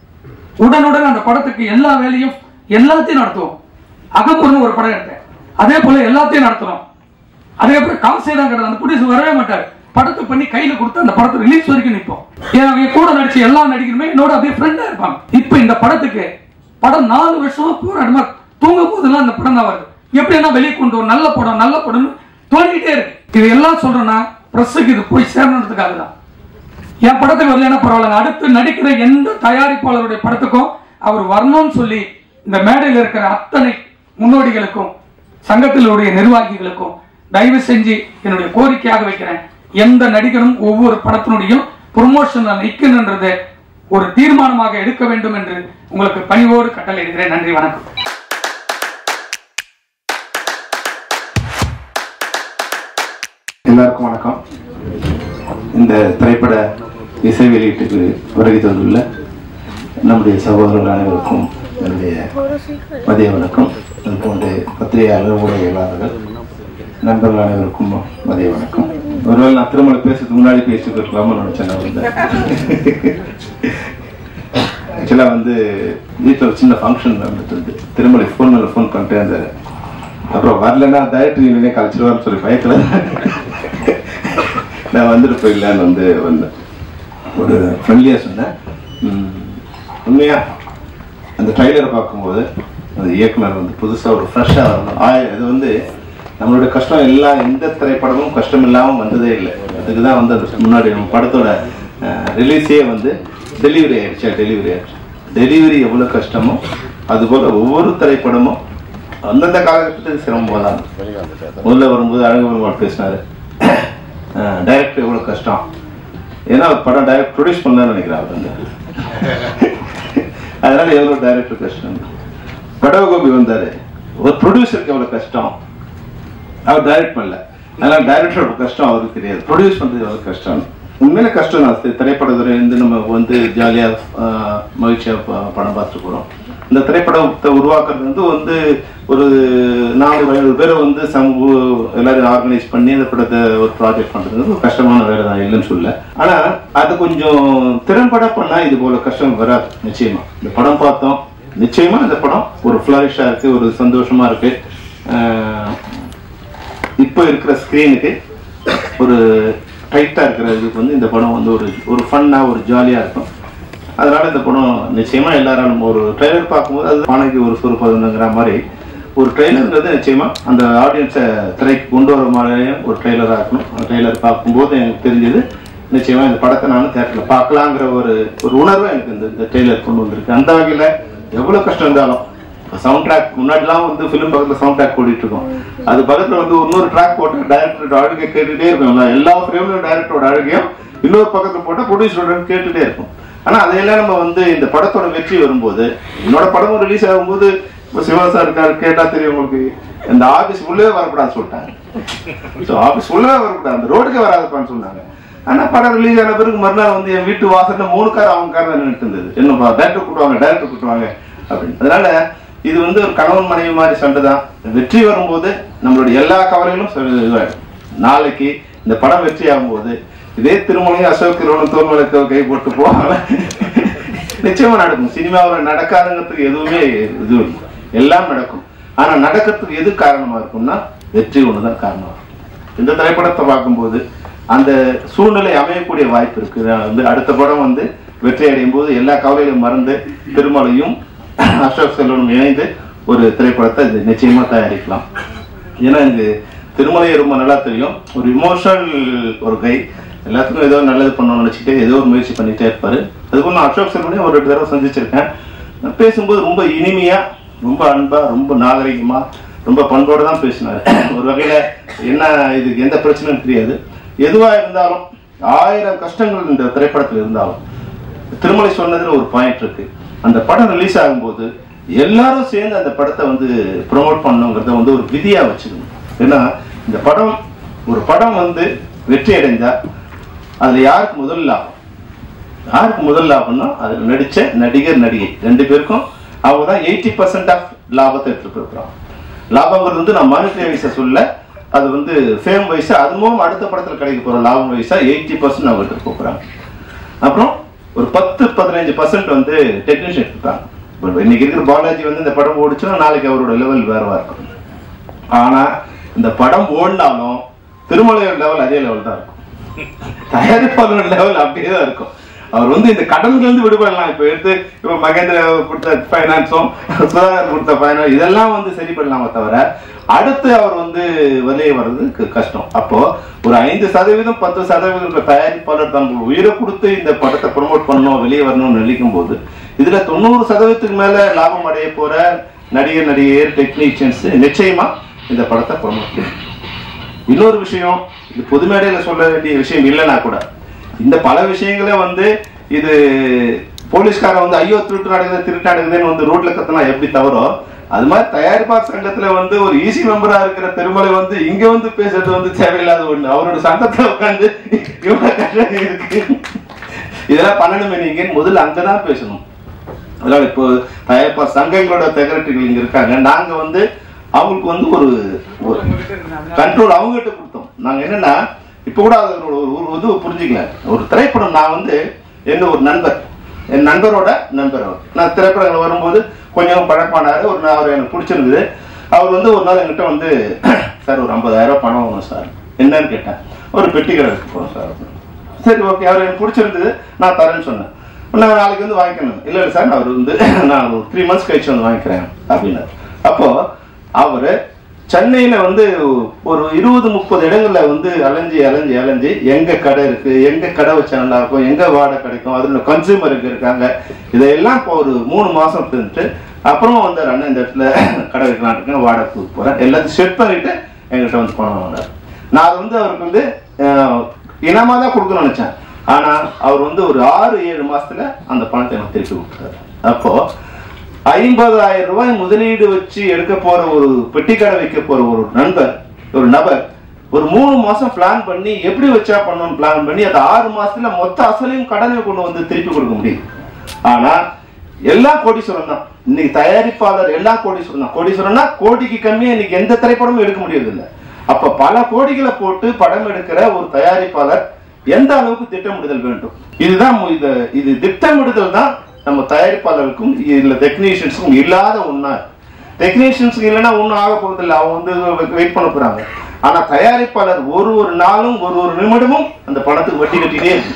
உடனுடன் அந்த படத்துக்கு எல்லா வேலையும் எல்லாத்தையும் நடத்துவோம் அகப்பொருள் ஒரு படம் எடுத்தேன் அதே போல எல்லாத்தையும் நடத்துறோம் அதுக்கப்புறம் காசே தான் கிடையாது அந்த ப்ரொடியூசர் வரவே மாட்டார் படத்தை பண்ணி கையில கொடுத்து அந்த படத்தை ரிலீஸ் வரைக்கும் நிற்போம் ஏன் அவங்க கூட நடிச்ச எல்லா நடிகருமே என்னோட அப்படியே ஃப்ரெண்டா இருப்பாங்க இப்போ இந்த படத்துக்கு படம் நாலு வருஷமா போராடுமா தூங்க போதெல்லாம் அந்த படம் தான் வருது எப்படின்னா வெளியே கொண்டு வரும் நல்ல படம் நல்ல படம்னு தோண்டிட்டே இருக்கு இது எல்லாம் சொல்றேன்னா பிரஸுக்கு இது போய் சேரணுன்றதுக்காக தான் என் படத்துக்கு வரலன்னா பரவாயில்ல அடுத்து நடிக்கிற எந்த தயாரிப்பாளருடைய படத்துக்கும் அவர் வரணும்னு சொல்லி இந்த மேடையில் இருக்கிற அத்தனை முன்னோடிகளுக்கும் சங்கத்தினுடைய நிர்வாகிகளுக்கும் தயவு செஞ்சு என்னுடைய கோரிக்கையாக வைக்கிறேன் எந்த நடிகனும் ஒவ்வொரு படத்தினுடையும் ப்ரொமோஷன்ல நிற்கணுன்றது ஒரு தீர்மானமாக எடுக்க வேண்டும் என்று உங்களுக்கு பணிவோடு கட்டளையிடுகிறேன் நன்றி வணக்கம் எல்லாருக்கும் வணக்கம் இந்த திரைப்பட இசை வெளியீட்டுக்கு வருகை தந்துள்ள நம்முடைய சகோதரர்கள் அனைவருக்கும் என்னுடைய மதிய வணக்கம் அது போன்ற பத்திரிகையாளர் ஊடகவியலாளர்கள் நண்பர்கள் அனைவருக்கும் மதிய வணக்கம் ஒருவேளை நான் திருமணம் பேசுறதுக்கு முன்னாடி பேசிட்டு இருக்கலாம்னு நினைச்சேன் நான் வந்து ஆக்சுவலாக வந்து வீட்டில் ஒரு சின்ன ஃபங்க்ஷன் நடந்துட்டு இருந்து திருமலை ஃபோன் மேலே ஃபோன் பண்ணிட்டே இருந்தாரு அப்புறம் வரலன்னா டைரக்டர் யூனியனே கழிச்சிருவான்னு சொல்லி பயத்தில் நான் வந்துட்டு போயிடலான்னு வந்து வந்தேன் ஒரு ஃப்ரெண்ட்லியாக சொன்னேன் உம், உண்மையா அந்த ட்ரைலரை பார்க்கும்போது அந்த இயக்குனர் வந்து புதுசாக ஒரு ஃப்ரெஷ்ஷாக வரணும் ஆய இது வந்து நம்மளோட கஷ்டம் எல்லா எந்த திரைப்படமும் கஷ்டம் இல்லாமல் வந்ததே இல்லை அதுக்கு தான் வந்து அது முன்னாடி நம்ம படத்தோட ரிலீஸே வந்து டெலிவரி ஆயிடுச்சா டெலிவரி ஆயிடுச்சு டெலிவரி எவ்வளோ கஷ்டமோ அதுபோல் ஒவ்வொரு திரைப்படமும் அந்தந்த காலகட்டத்துக்கு சிரமம் தான் முதல்ல வரும்போது அழகு பேசினாரு டைரக்டர் எவ்வளோ கஷ்டம் ஏன்னா அவர் படம் டைரக்ட் ப்ரொடியூஸ் பண்ணலாம்னு நினைக்கிறேன் அவர் வந்து அதனால எவ்வளோ டைரக்டர் கஷ்டம் படவகோபி வந்தாரு ஒரு ப்ரொடியூசருக்கு எவ்வளோ கஷ்டம் அவர் டைரக்ட் பண்ணல அதனால டைரக்டரோட கஷ்டம் அவருக்கு தெரியாது ப்ரொடியூஸ் பண்றது எவ்வளோ கஷ்டம் உண்மையில கஷ்டம் தான் தி- திரைப்படத்துறை வந்து நம்ம வந்து ஜாலியா ஆஹ், மகிழ்ச்சியா ப- படம் பார்த்துட்டு போறோம் இந்த திரைப்படத்தை உருவாக்குறது வந்து வந்து ஒரு நானூறு ஐநூறு பேரை வந்து சமூக எல்லாரும் ஆர்கனைஸ் பண்ணி இந்த படத்தை ஒரு ப்ராஜெக்ட் பண்றது வந்து ஒரு கஷ்டமான வேலை தான் இல்லைன்னு சொல்ல ஆனா அது கொஞ்சம் திறன்பட பண்ணா இது போல கஷ்டம் வராது நிச்சயமா இந்த படம் பார்த்தோம் நிச்சயமா இந்த படம் ஒரு ஃபிளரிஷா இருக்கு ஒரு சந்தோஷமா இருக்கு ஆஹ், இப்போ இருக்கிற ஸ்க்ரீனுக்கு ஒரு டைட்டாக இருக்கிற இதுக்கு வந்து இந்த படம் வந்து ஒரு ஒரு ஃபன்னாக ஒரு ஜாலியாக இருக்கும் அதனால இந்த படம் நிச்சயமா எல்லாரும் ஒரு ட்ரெய்லர் பார்க்கும்போது அது பானைக்கு ஒரு சுறு பதினொன்றுங்கிற மாதிரி ஒரு ட்ரெய்லர்ன்றது நிச்சயமா அந்த ஆடியன்ஸை திரைக்கு கொண்டு வர மாதிரியே ஒரு ட்ரெய்லராக இருக்கணும் அந்த ட்ரெய்லர் பார்க்கும்போது எனக்கு தெரிஞ்சது நிச்சயமா இந்த படத்தை நானும் தேட்டரில் பார்க்கலாங்கிற ஒரு ஒரு உணர்வு எனக்கு இந்த இந்த ட்ரெய்லர் கொண்டு வந்திருக்கு அந்த வகையில் எவ்வளோ கஷ்டம் இருந்தாலும் சவுண்ட் ட்ராக் முன்னாடிலாம் வந்து ஃபிலிம் பக்கத்தில் சவுண்ட் ட்ராக் ஓடிட்டு இருக்கோம் அது பக்கத்தில் வந்து இன்னொரு ட்ராக் போட்டு டைரக்டரோட அழுகை கேட்டுட்டே இருக்கும் எல்லா- எல்லா ஃப்ரேம்லையும் டைரக்டரோட அழுகையும் இன்னொரு பக்கத்தில் போட்டால் ப்ரொடியூசரோட கேட்டுட்டே இருக்கும் ஆனால் அதையெல்லாம் நம்ம வந்து இந்த படத்தோட வெற்றி வரும்போது என்னோட படமும் ரிலீஸ் ஆகும்போது இப்போ சிவா சார் இருக்காரு கேட்டால் தெரியும் உங்களுக்கு இந்த ஆஃபீஸ் உள்ளே வரக்கூடாதுன்னு சொல்லிட்டாங்க ஸோ ஆஃபீஸ் உள்ளே வரக்கூடாது அந்த ரோடுக்கே வராதுப்பான்னு சொன்னாங்க ஆனா படம் ரிலீஸ் ஆன பிறகு மறுநாள் வந்து என் வீட்டு வாசல்ல மூணு கார் அவங்க கார் தான் நின்றுட்டு இருந்தது என்னப்பா டேரக்டர் கூட்டுவாங்க டேரக்டர் கூட்டுவாங்க அப்படின்னு அதனால இது வந்து ஒரு கணவன் மனைவி மாதிரி சண்டை தான் வெற்றி வரும்போது நம்மளுடைய எல்லா கவலைகளும் சரி இதுவாயிடும் நாளைக்கு இந்த படம் வெற்றி ஆகும்போது இதே திருமலையும் அசோக் கிரோனும் தோல்மலைக்கு கை போட்டு போவாங்க நிச்சயமா நடக்கும் சினிமாவில் நடக்காதுங்கிறதுக்கு எதுவுமே இது இல்லை. எல்லாம் நடக்கும் ஆனா நடக்கிறதுக்கு எது காரணமா இருக்கும்னா வெற்றி ஒண்ணுதான் காரணமா இருக்கும் இந்த திரைப்படத்தை பார்க்கும்போது அந்த சூழ்நிலை அமையக்கூடிய வாய்ப்பு இருக்கு நான் வந்து அடுத்த படம் வந்து வெற்றி அடையும் போது எல்லா கவலைகளையும் மறந்து திருமலையும் அசோக் செல்வனும் இணைந்து ஒரு திரைப்படத்தை இது நிச்சயமா தயாரிக்கலாம் ஏன்னா எனக்கு திருமலையை ரொம்ப நல்லா தெரியும் ஒரு இமோஷனல் ஒரு கை எல்லாத்துக்கும் ஏதோ நல்லது பண்ணணும்னு நினைச்சிட்டு ஏதோ ஒரு முயற்சி பண்ணிட்டே இருப்பாரு அதுக்கு நான் அசோக் செல்வனையும் ஒரு ரெண்டு தடவை சந்திச்சிருக்கேன் நான் பேசும்போது ரொம்ப இனிமையா ரொம்ப அன்பா ரொம்ப நாகரிகமா ரொம்ப பண்போட தான் பேசினாரு ஒரு வகையில என்ன இதுக்கு எந்த பிரச்சனையும் தெரியாது எதுவா இருந்தாலும் ஆயிரம் கஷ்டங்கள் இந்த திரைப்படத்தில் இருந்தாலும் திருமலை சொன்னதுல ஒரு பாயிண்ட் இருக்கு அந்த படம் ரிலீஸ் ஆகும்போது எல்லாரும் சேர்ந்து அந்த படத்தை வந்து ப்ரோமோட் பண்ணணுங்கிறத வந்து ஒரு விதியா வச்சுக்கணும் ஏன்னா இந்த படம் ஒரு படம் வந்து வெற்றி அடைந்தா அதுல யாருக்கு முதல் லாபம் யாருக்கு முதல் லாபம்னா அதுல நடிச்ச நடிகர் நடிகை ரெண்டு பேருக்கும் அவங்க தான் எயிட்டி பர்சன்ட் ஆஃப் லாபத்தை எடுத்துட்டு இருக்கிறாங்க லாபங்கிறது வந்து நான் மானிட்டரி வைஸா சொல்ல அது வந்து ஃபேம் வைஸா அதுவும் அடுத்த படத்துல கிடைக்க போற லாபம் வைஸா எயிட்டி பர்சன்ட் அவங்க எடுத்துட்டு போறாங்க அப்புறம் ஒரு பத்து பதினஞ்சு பர்சன்ட் வந்து டெக்னீஷியன் எடுத்துட்டாங்க பட் இன்னைக்கு இருக்கிற பாலாஜி வந்து இந்த படம் ஓடிச்சுன்னா நாளைக்கு அவரோட லெவல் வேறவா இருக்கும் ஆனா இந்த படம் ஓடினாலும் திருமலையோட லெவல் அதே லெவல் தான் இருக்கும் தயாரிப்பாளர் லெவல் அப்படியே தான் இருக்கும் அவர் வந்து இந்த கடன்ல இருந்து விடுபடலாம் இப்ப எடுத்து இப்ப மகேந்திர கொடுத்த பைனான்ஸும் சுதாகர் கொடுத்த பைனான்ஸ் இதெல்லாம் வந்து சரி பண்ணலாமே தவிர அடுத்து அவர் வந்து வெளியே வர்றது க- கஷ்டம் அப்போ ஒரு ஐந்து சதவீதம் பத்து சதவீதம் இருக்கிற தயாரிப்பாளர் தன் உயிரை கொடுத்து இந்த படத்தை ப்ரொமோட் பண்ணணும் வெளியே வரணும்னு நினைக்கும் போது இதுல தொண்ணூறு சதவீதத்துக்கு மேல லாபம் அடைய போற நடிகர் நடிகையர் டெக்னீஷியன்ஸ் நிச்சயமா இந்த படத்தை ப்ரொமோட் பண்ணணும் இன்னொரு விஷயம் இது பொது மேடையில சொல்ல வேண்டிய விஷயம் இல்லைன்னா கூட இந்த பல விஷயங்களே வந்து இது போலீஸ்காரன் வந்து ஐயோ திருட்டு நடக்குது திருட்டு நடக்குதுன்னு வந்து ரோட்ல கத்துனா எப்படி தவறோ அது மாதிரி தயாரிப்பாளர் சங்கத்துல வந்து ஒரு ஈசி மெம்பரா இருக்கிற பெருமலை வந்து இங்க வந்து பேசுறது வந்து தேவையில்லாத ஒண்ணு அவரோட சங்கத்துல உட்காந்து இவ்வளவு கஷ்டம் இருக்கு இதெல்லாம் பண்ணணுமே நீங்க முதல்ல அங்கதான் பேசணும் அதனால இப்போ தயாரிப்பாளர் சங்கங்களோட செக்ரட்டரிகள் இங்க இருக்காங்க நாங்க வந்து அவங்களுக்கு வந்து ஒரு ஒரு கண்ட்ரோல் அவங்ககிட்ட கொடுத்தோம் நாங்க என்னன்னா இப்ப கூட அது ஒரு ஒரு இது புரிஞ்சுக்கல ஒரு திரைப்படம் நான் வந்து எங்க ஒரு நண்பர் என் நண்பரோட நண்பர் அவர் நான் திரைப்படங்கள் வரும்போது கொஞ்சம் பழக்கமானாரு ஒரு நாள் அவர் எனக்கு பிடிச்சிருந்தது அவர் வந்து ஒரு நாள் என்கிட்ட வந்து சார் ஒரு 50000 ரூபாய் பணம் வேணும் சார் என்னன்னு கேட்டேன் ஒரு பெட்டி கடை வைக்க போறோம் சார் அப்படின்னு. சரி ஓகே அவர் எனக்கு பிடிச்சிருந்தது நான் தரேன்னு சொன்னேன் நான் நாளைக்கு வந்து வாங்கிக்கணும் இல்லை இல்லை சார் அவர் வந்து நான் ஒரு த்ரீ மந்த்ஸ் கழிச்சு வந்து வாங்கிக்கிறேன் அப்படின்னாரு அப்போ அவரு சென்னையில வந்து ஒரு இருபது முப்பது இடங்கள்ல வந்து அலைஞ்சு அலைஞ்சு அலைஞ்சு எங்க கடை இருக்கு எங்க கடை வச்சா நல்லா இருக்கும் எங்க வாடகை கிடைக்கும் அதுல கன்சியூமர் இங்க இருக்காங்க இதையெல்லாம் இப்போ ஒரு மூணு மாசம் இருந்துட்டு அப்புறமா வந்து அண்ணன் இந்த இடத்துல கடை வைக்கலாம் இருக்கேன் வாடகை கொடுக்க போறேன் எல்லாத்தையும் செட் பண்ணிட்டு எங்கிட்ட வந்து பணம் வாங்கினார் நான் அது வந்து அவருக்கு வந்து அஹ், இனமா தான் கொடுக்கணும்னு நினைச்சேன் ஆனா அவர் வந்து ஒரு ஆறு ஏழு மாசத்துல அந்த பணத்தை எனக்கு திருப்பி கொடுத்தாரு அப்போ ஐம்பதாயிரம் ரூபாய் முதலீடு வச்சு எடுக்க போற ஒரு பெட்டி கடை வைக்க போற ஒரு நண்பர் ஒரு நபர் ஒரு மூணு மாசம் பிளான் பண்ணி எப்படி வச்சா பண்ணணும்னு பிளான் பண்ணி அது ஆறு மாசத்துல மொத்த அசலையும் கடனை கொண்டு வந்து திருப்பி கொடுக்க முடியும் ஆனா எல்லா கோடீஸ்வரன் தான் இன்னைக்கு தயாரிப்பாளர் எல்லா கோடீஸ்வரன் தான் கோடீஸ்வரன்னா கோடிக்கு கம்மியா இன்னைக்கு எந்த திரைப்படமும் எடுக்க முடியறது இல்ல அப்ப பல கோடிகளை போட்டு படம் எடுக்கிற ஒரு தயாரிப்பாளர் எந்த அளவுக்கு திட்டமிடுதல் வேண்டும் இதுதான் மு- இது இது திட்டமிடுதல் தான் நம்ம தயாரிப்பாளருக்கும் இல்ல டெக்னீஷியன்ஸுக்கும் இல்லாத ஒண்ணா டெக்னீஷியன்ஸுக்கு இல்லைன்னா ஒன்றும் ஆக போறது இல்லை அவங்க வந்து வெயிட் பண்ண போறாங்க ஆனா தயாரிப்பாளர் ஒரு ஒரு நாளும் ஒரு ஒரு நிமிடமும் அந்த பணத்துக்கு வட்டி கட்டிட்டே இருக்கு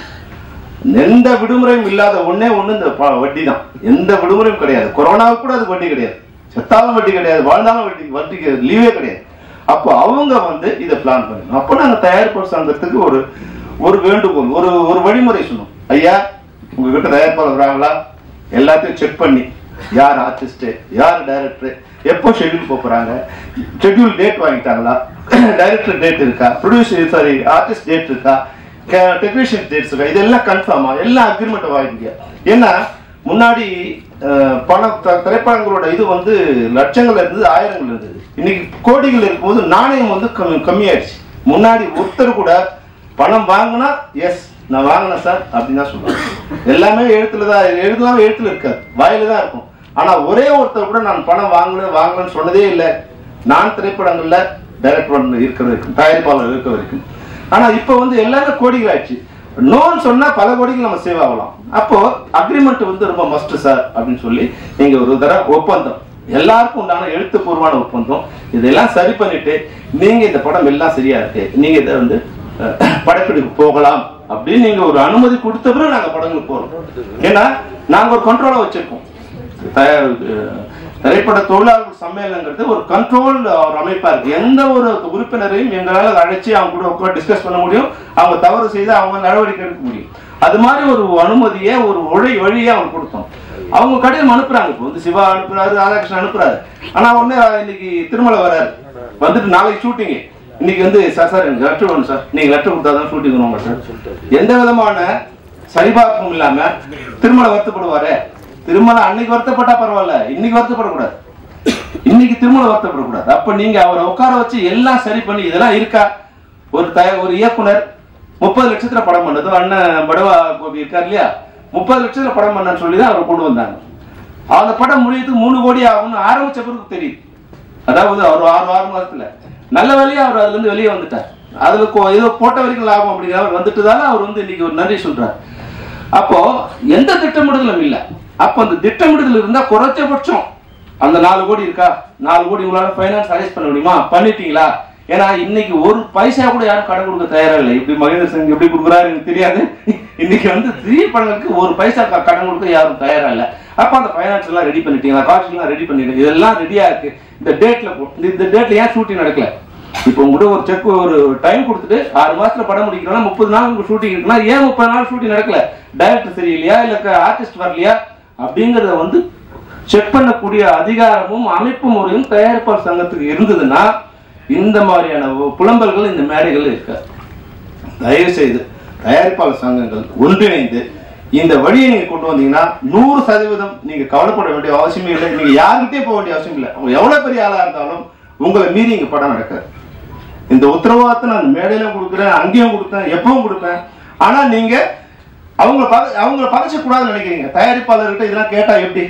எந்த விடுமுறையும் இல்லாத ஒண்ணே ஒண்ணு இந்த ப- வட்டி தான் எந்த விடுமுறையும் கிடையாது கொரோனாவுக்கு கூட அது வட்டி கிடையாது செத்தாலும் வட்டி கிடையாது வாழ்ந்தாலும் வட்டி வட்டி லீவே கிடையாது அப்போ அவங்க வந்து இதை பிளான் பண்ணணும் அப்போ நாங்க தயாரிப்பாளர் சங்கத்துக்கு ஒரு ஒரு வேண்டுகோள் ஒரு ஒரு வழிமுறை சொன்னோம் ஐயா உங்ககிட்ட தயாரிப்பாளர் வராங்களா எல்லாத்தையும் செக் பண்ணி யார் ஆர்டிஸ்ட் யார் டைரக்டர் எப்போ ஷெட்யூல் போறாங்க ஷெட்யூல் டேட் வாங்கிட்டாங்களா டைரக்டர் டேட் இருக்கா ப்ரொடியூசர் சாரி ஆர்டிஸ்ட் டேட் இருக்கா டெக்னீஷியன் டேட்ஸ் இருக்கா இதெல்லாம் கன்ஃபார்மா எல்லா அக்ரிமெண்ட் வாங்கிக்க ஏன்னா முன்னாடி அஹ், பணம் த- திரைப்படங்களோட இது வந்து லட்சங்கள் இருந்தது ஆயிரங்கள் இருந்தது இன்னைக்கு கோடிகள் இருக்கும்போது நாணயம் வந்து கம்மி கம்மியாயிடுச்சு முன்னாடி ஒருத்தர் கூட பணம் வாங்கினா எஸ் நான் வாங்கினேன் சார் அப்படின்னு தான் சொல்லுவாங்க எல்லாமே எழுத்துல தான் எழுதலாம் எழுத்துல இருக்காது வாயில தான் இருக்கும் ஆனா ஒரே ஒருத்தர் கூட நான் பணம் வாங்கினேன் வாங்கலன்னு சொன்னதே இல்லை நான் திரைப்படங்கள்ல டைரக்ட் பண்ண இருக்கிற வரைக்கும் தயாரிப்பாளர் இருக்க வரைக்கும் ஆனா இப்போ வந்து எல்லாமே கோடிகள் ஆயிடுச்சு நோன்னு சொன்னா பல கோடிகள் நம்ம சேவ் ஆகலாம் அப்போ அக்ரிமெண்ட் வந்து ரொம்ப மஸ்ட் சார் அப்படின்னு சொல்லி நீங்க ஒரு தடவை ஒப்பந்தம் எல்லாருக்கும் உண்டான எழுத்துப்பூர்வமான ஒப்பந்தம் இதெல்லாம் சரி பண்ணிட்டு நீங்க இந்த படம் எல்லாம் சரியா இருக்கு நீங்க இதை வந்து அஹ், படப்பிடிப்பு போகலாம் அப்படின்னு நீங்க ஒரு அனுமதி கொடுத்த பிறகு நாங்க படங்களுக்கு போறோம் ஏன்னா நாங்க ஒரு கண்ட்ரோலா வச்சிருக்கோம் தயார் அஹ், திரைப்பட தொழிலாளர்கள் சம்மேளனங்கிறது ஒரு கண்ட்ரோல் ஒரு அமைப்பா இருக்கு எந்த ஒரு உறுப்பினரையும் எங்களால அழைச்சி அவங்க கூட உட்காந்து டிஸ்கஸ் பண்ண முடியும் அவங்க தவறு செய்து அவங்க நடவடிக்கை எடுக்க முடியும் அது மாதிரி ஒரு அனுமதியை ஒரு ஒழி வழியை அவங்க கொடுத்தோம் அவங்க கடிதம் அனுப்புறாங்க இப்போ வந்து சிவா அனுப்புறாரு ராதாகிருஷ்ணன் அனுப்புறாரு ஆனா ஒண்ணு இன்னைக்கு திருமலை வராரு வந்துட்டு நாளைக்கு ஷூட்டிங் இன்னைக்கு வந்து சார் சார் எனக்கு லெட்டர் வேணும் சார் நீங்க லெட்டர் கொடுத்தாதான் ஷூட்டிங் வரும் சார் எந்த விதமான சரிபார்ப்பும் இல்லாம திருமலை வருத்தப்படுவாரே திருமலை அன்னைக்கு வருத்தப்பட்டா பரவாயில்ல இன்னைக்கு வருத்தப்படக்கூடாது இன்னைக்கு திருமலை வருத்தப்படக்கூடாது அப்ப நீங்க அவரை உட்கார வச்சு எல்லாம் சரி பண்ணி இதெல்லாம் இருக்கா ஒரு தய ஒரு இயக்குனர் முப்பது லட்சத்துல படம் பண்ணது அண்ணன் படவா கோபி இருக்கார் இல்லையா முப்பது லட்சத்துல படம் பண்ணன்னு சொல்லி தான் அவர் கொண்டு வந்தாங்க அந்த படம் முடியறதுக்கு மூணு கோடி ஆகும்னு ஆரம்பிச்ச பிறகு தெரியுது அதாவது அவர் ஆறு ஆறு மாசத்துல நல்ல வேலையா அவர் அதுல இருந்து வெளியே வந்துட்டார் அதுல கொ- ஏதோ போட்ட வரைக்கும் லாபம் அப்படிங்கிற அவர் வந்துட்டுதால அவர் வந்து இன்னைக்கு ஒரு நன்றி சொல்றார் அப்போ எந்த திட்டமிடுதலும் இல்ல அப்ப அந்த திட்டமிடுதல் இருந்தா குறைஞ்சபட்சம் அந்த நாலு கோடி இருக்கா நாலு கோடி உங்களால ஃபைனான்ஸ் அரேஞ்ச் பண்ண முடியுமா பண்ணிட்டீங்களா ஏன்னா இன்னைக்கு ஒரு பைசா கூட யாரும் கடன் கொடுக்க தயாரா இல்லை இப்படி மகேந்திர சிங் எப்படி கொடுக்குறாரு எனக்கு தெரியாது இன்னைக்கு வந்து திடீர் படங்களுக்கு ஒரு பைசா க- கடன் கொடுக்க யாரும் தயாரா இல்லை அப்ப அந்த ஃபைனான்ஸ் எல்லாம் ரெடி பண்ணிட்டீங்களா காஸ்ட் எல்லாம் ரெடி பண்ணிடுங்க இதெல்லாம் ரெடியா இருக்கு இந்த டேட்ல இந்த டேட்ல ஏன் ஷூட்டிங் நடக்கல இப்போ உங்ககிட்ட ஒரு செக் ஒரு டைம் கொடுத்துட்டு ஆறு மாசத்துல படம் முடிக்கிறோம்னா முப்பது நாள் உங்களுக்கு ஷூட்டிங் இருக்குன்னா ஏன் முப்பது நாள் ஷூட்டிங் நடக்கல டைரக்டர் சரியில்லையா இல்ல ஆர்டிஸ்ட் வரலையா அப்படிங்கறத வந்து செக் பண்ணக்கூடிய அதிகாரமும் அமைப்பு முறையும் தயாரிப்பாளர் சங்கத்துக்கு இருந்ததுன்னா இந்த மாதிரியான புலம்பல்கள் இந்த மேடைகள் இருக்காது தயவு செய்து தயாரிப்பாளர் சங்கங்கள் ஒன்றிணைந்து இந்த வழியை நீங்க கொண்டு வந்தீங்கன்னா நூறு சதவீதம் நீங்க கவலைப்பட வேண்டிய அவசியமே இல்லை நீங்க யாருக்கிட்டே போக வேண்டிய அவசியம் இல்லை அவங்க எவ்வளவு பெரிய ஆளா இருந்தாலும் உங்களை மீறி இங்க படம் நடக்காது இந்த உத்தரவாதத்தை நான் மேடையிலும் கொடுக்குறேன் அங்கேயும் கொடுப்பேன் எப்பவும் கொடுப்பேன் ஆனா நீங்க அவங்க பக- அவங்கள பகச்ச கூடாதுன்னு நினைக்கிறீங்க தயாரிப்பாளர்கிட்ட இதெல்லாம் கேட்டா எப்படி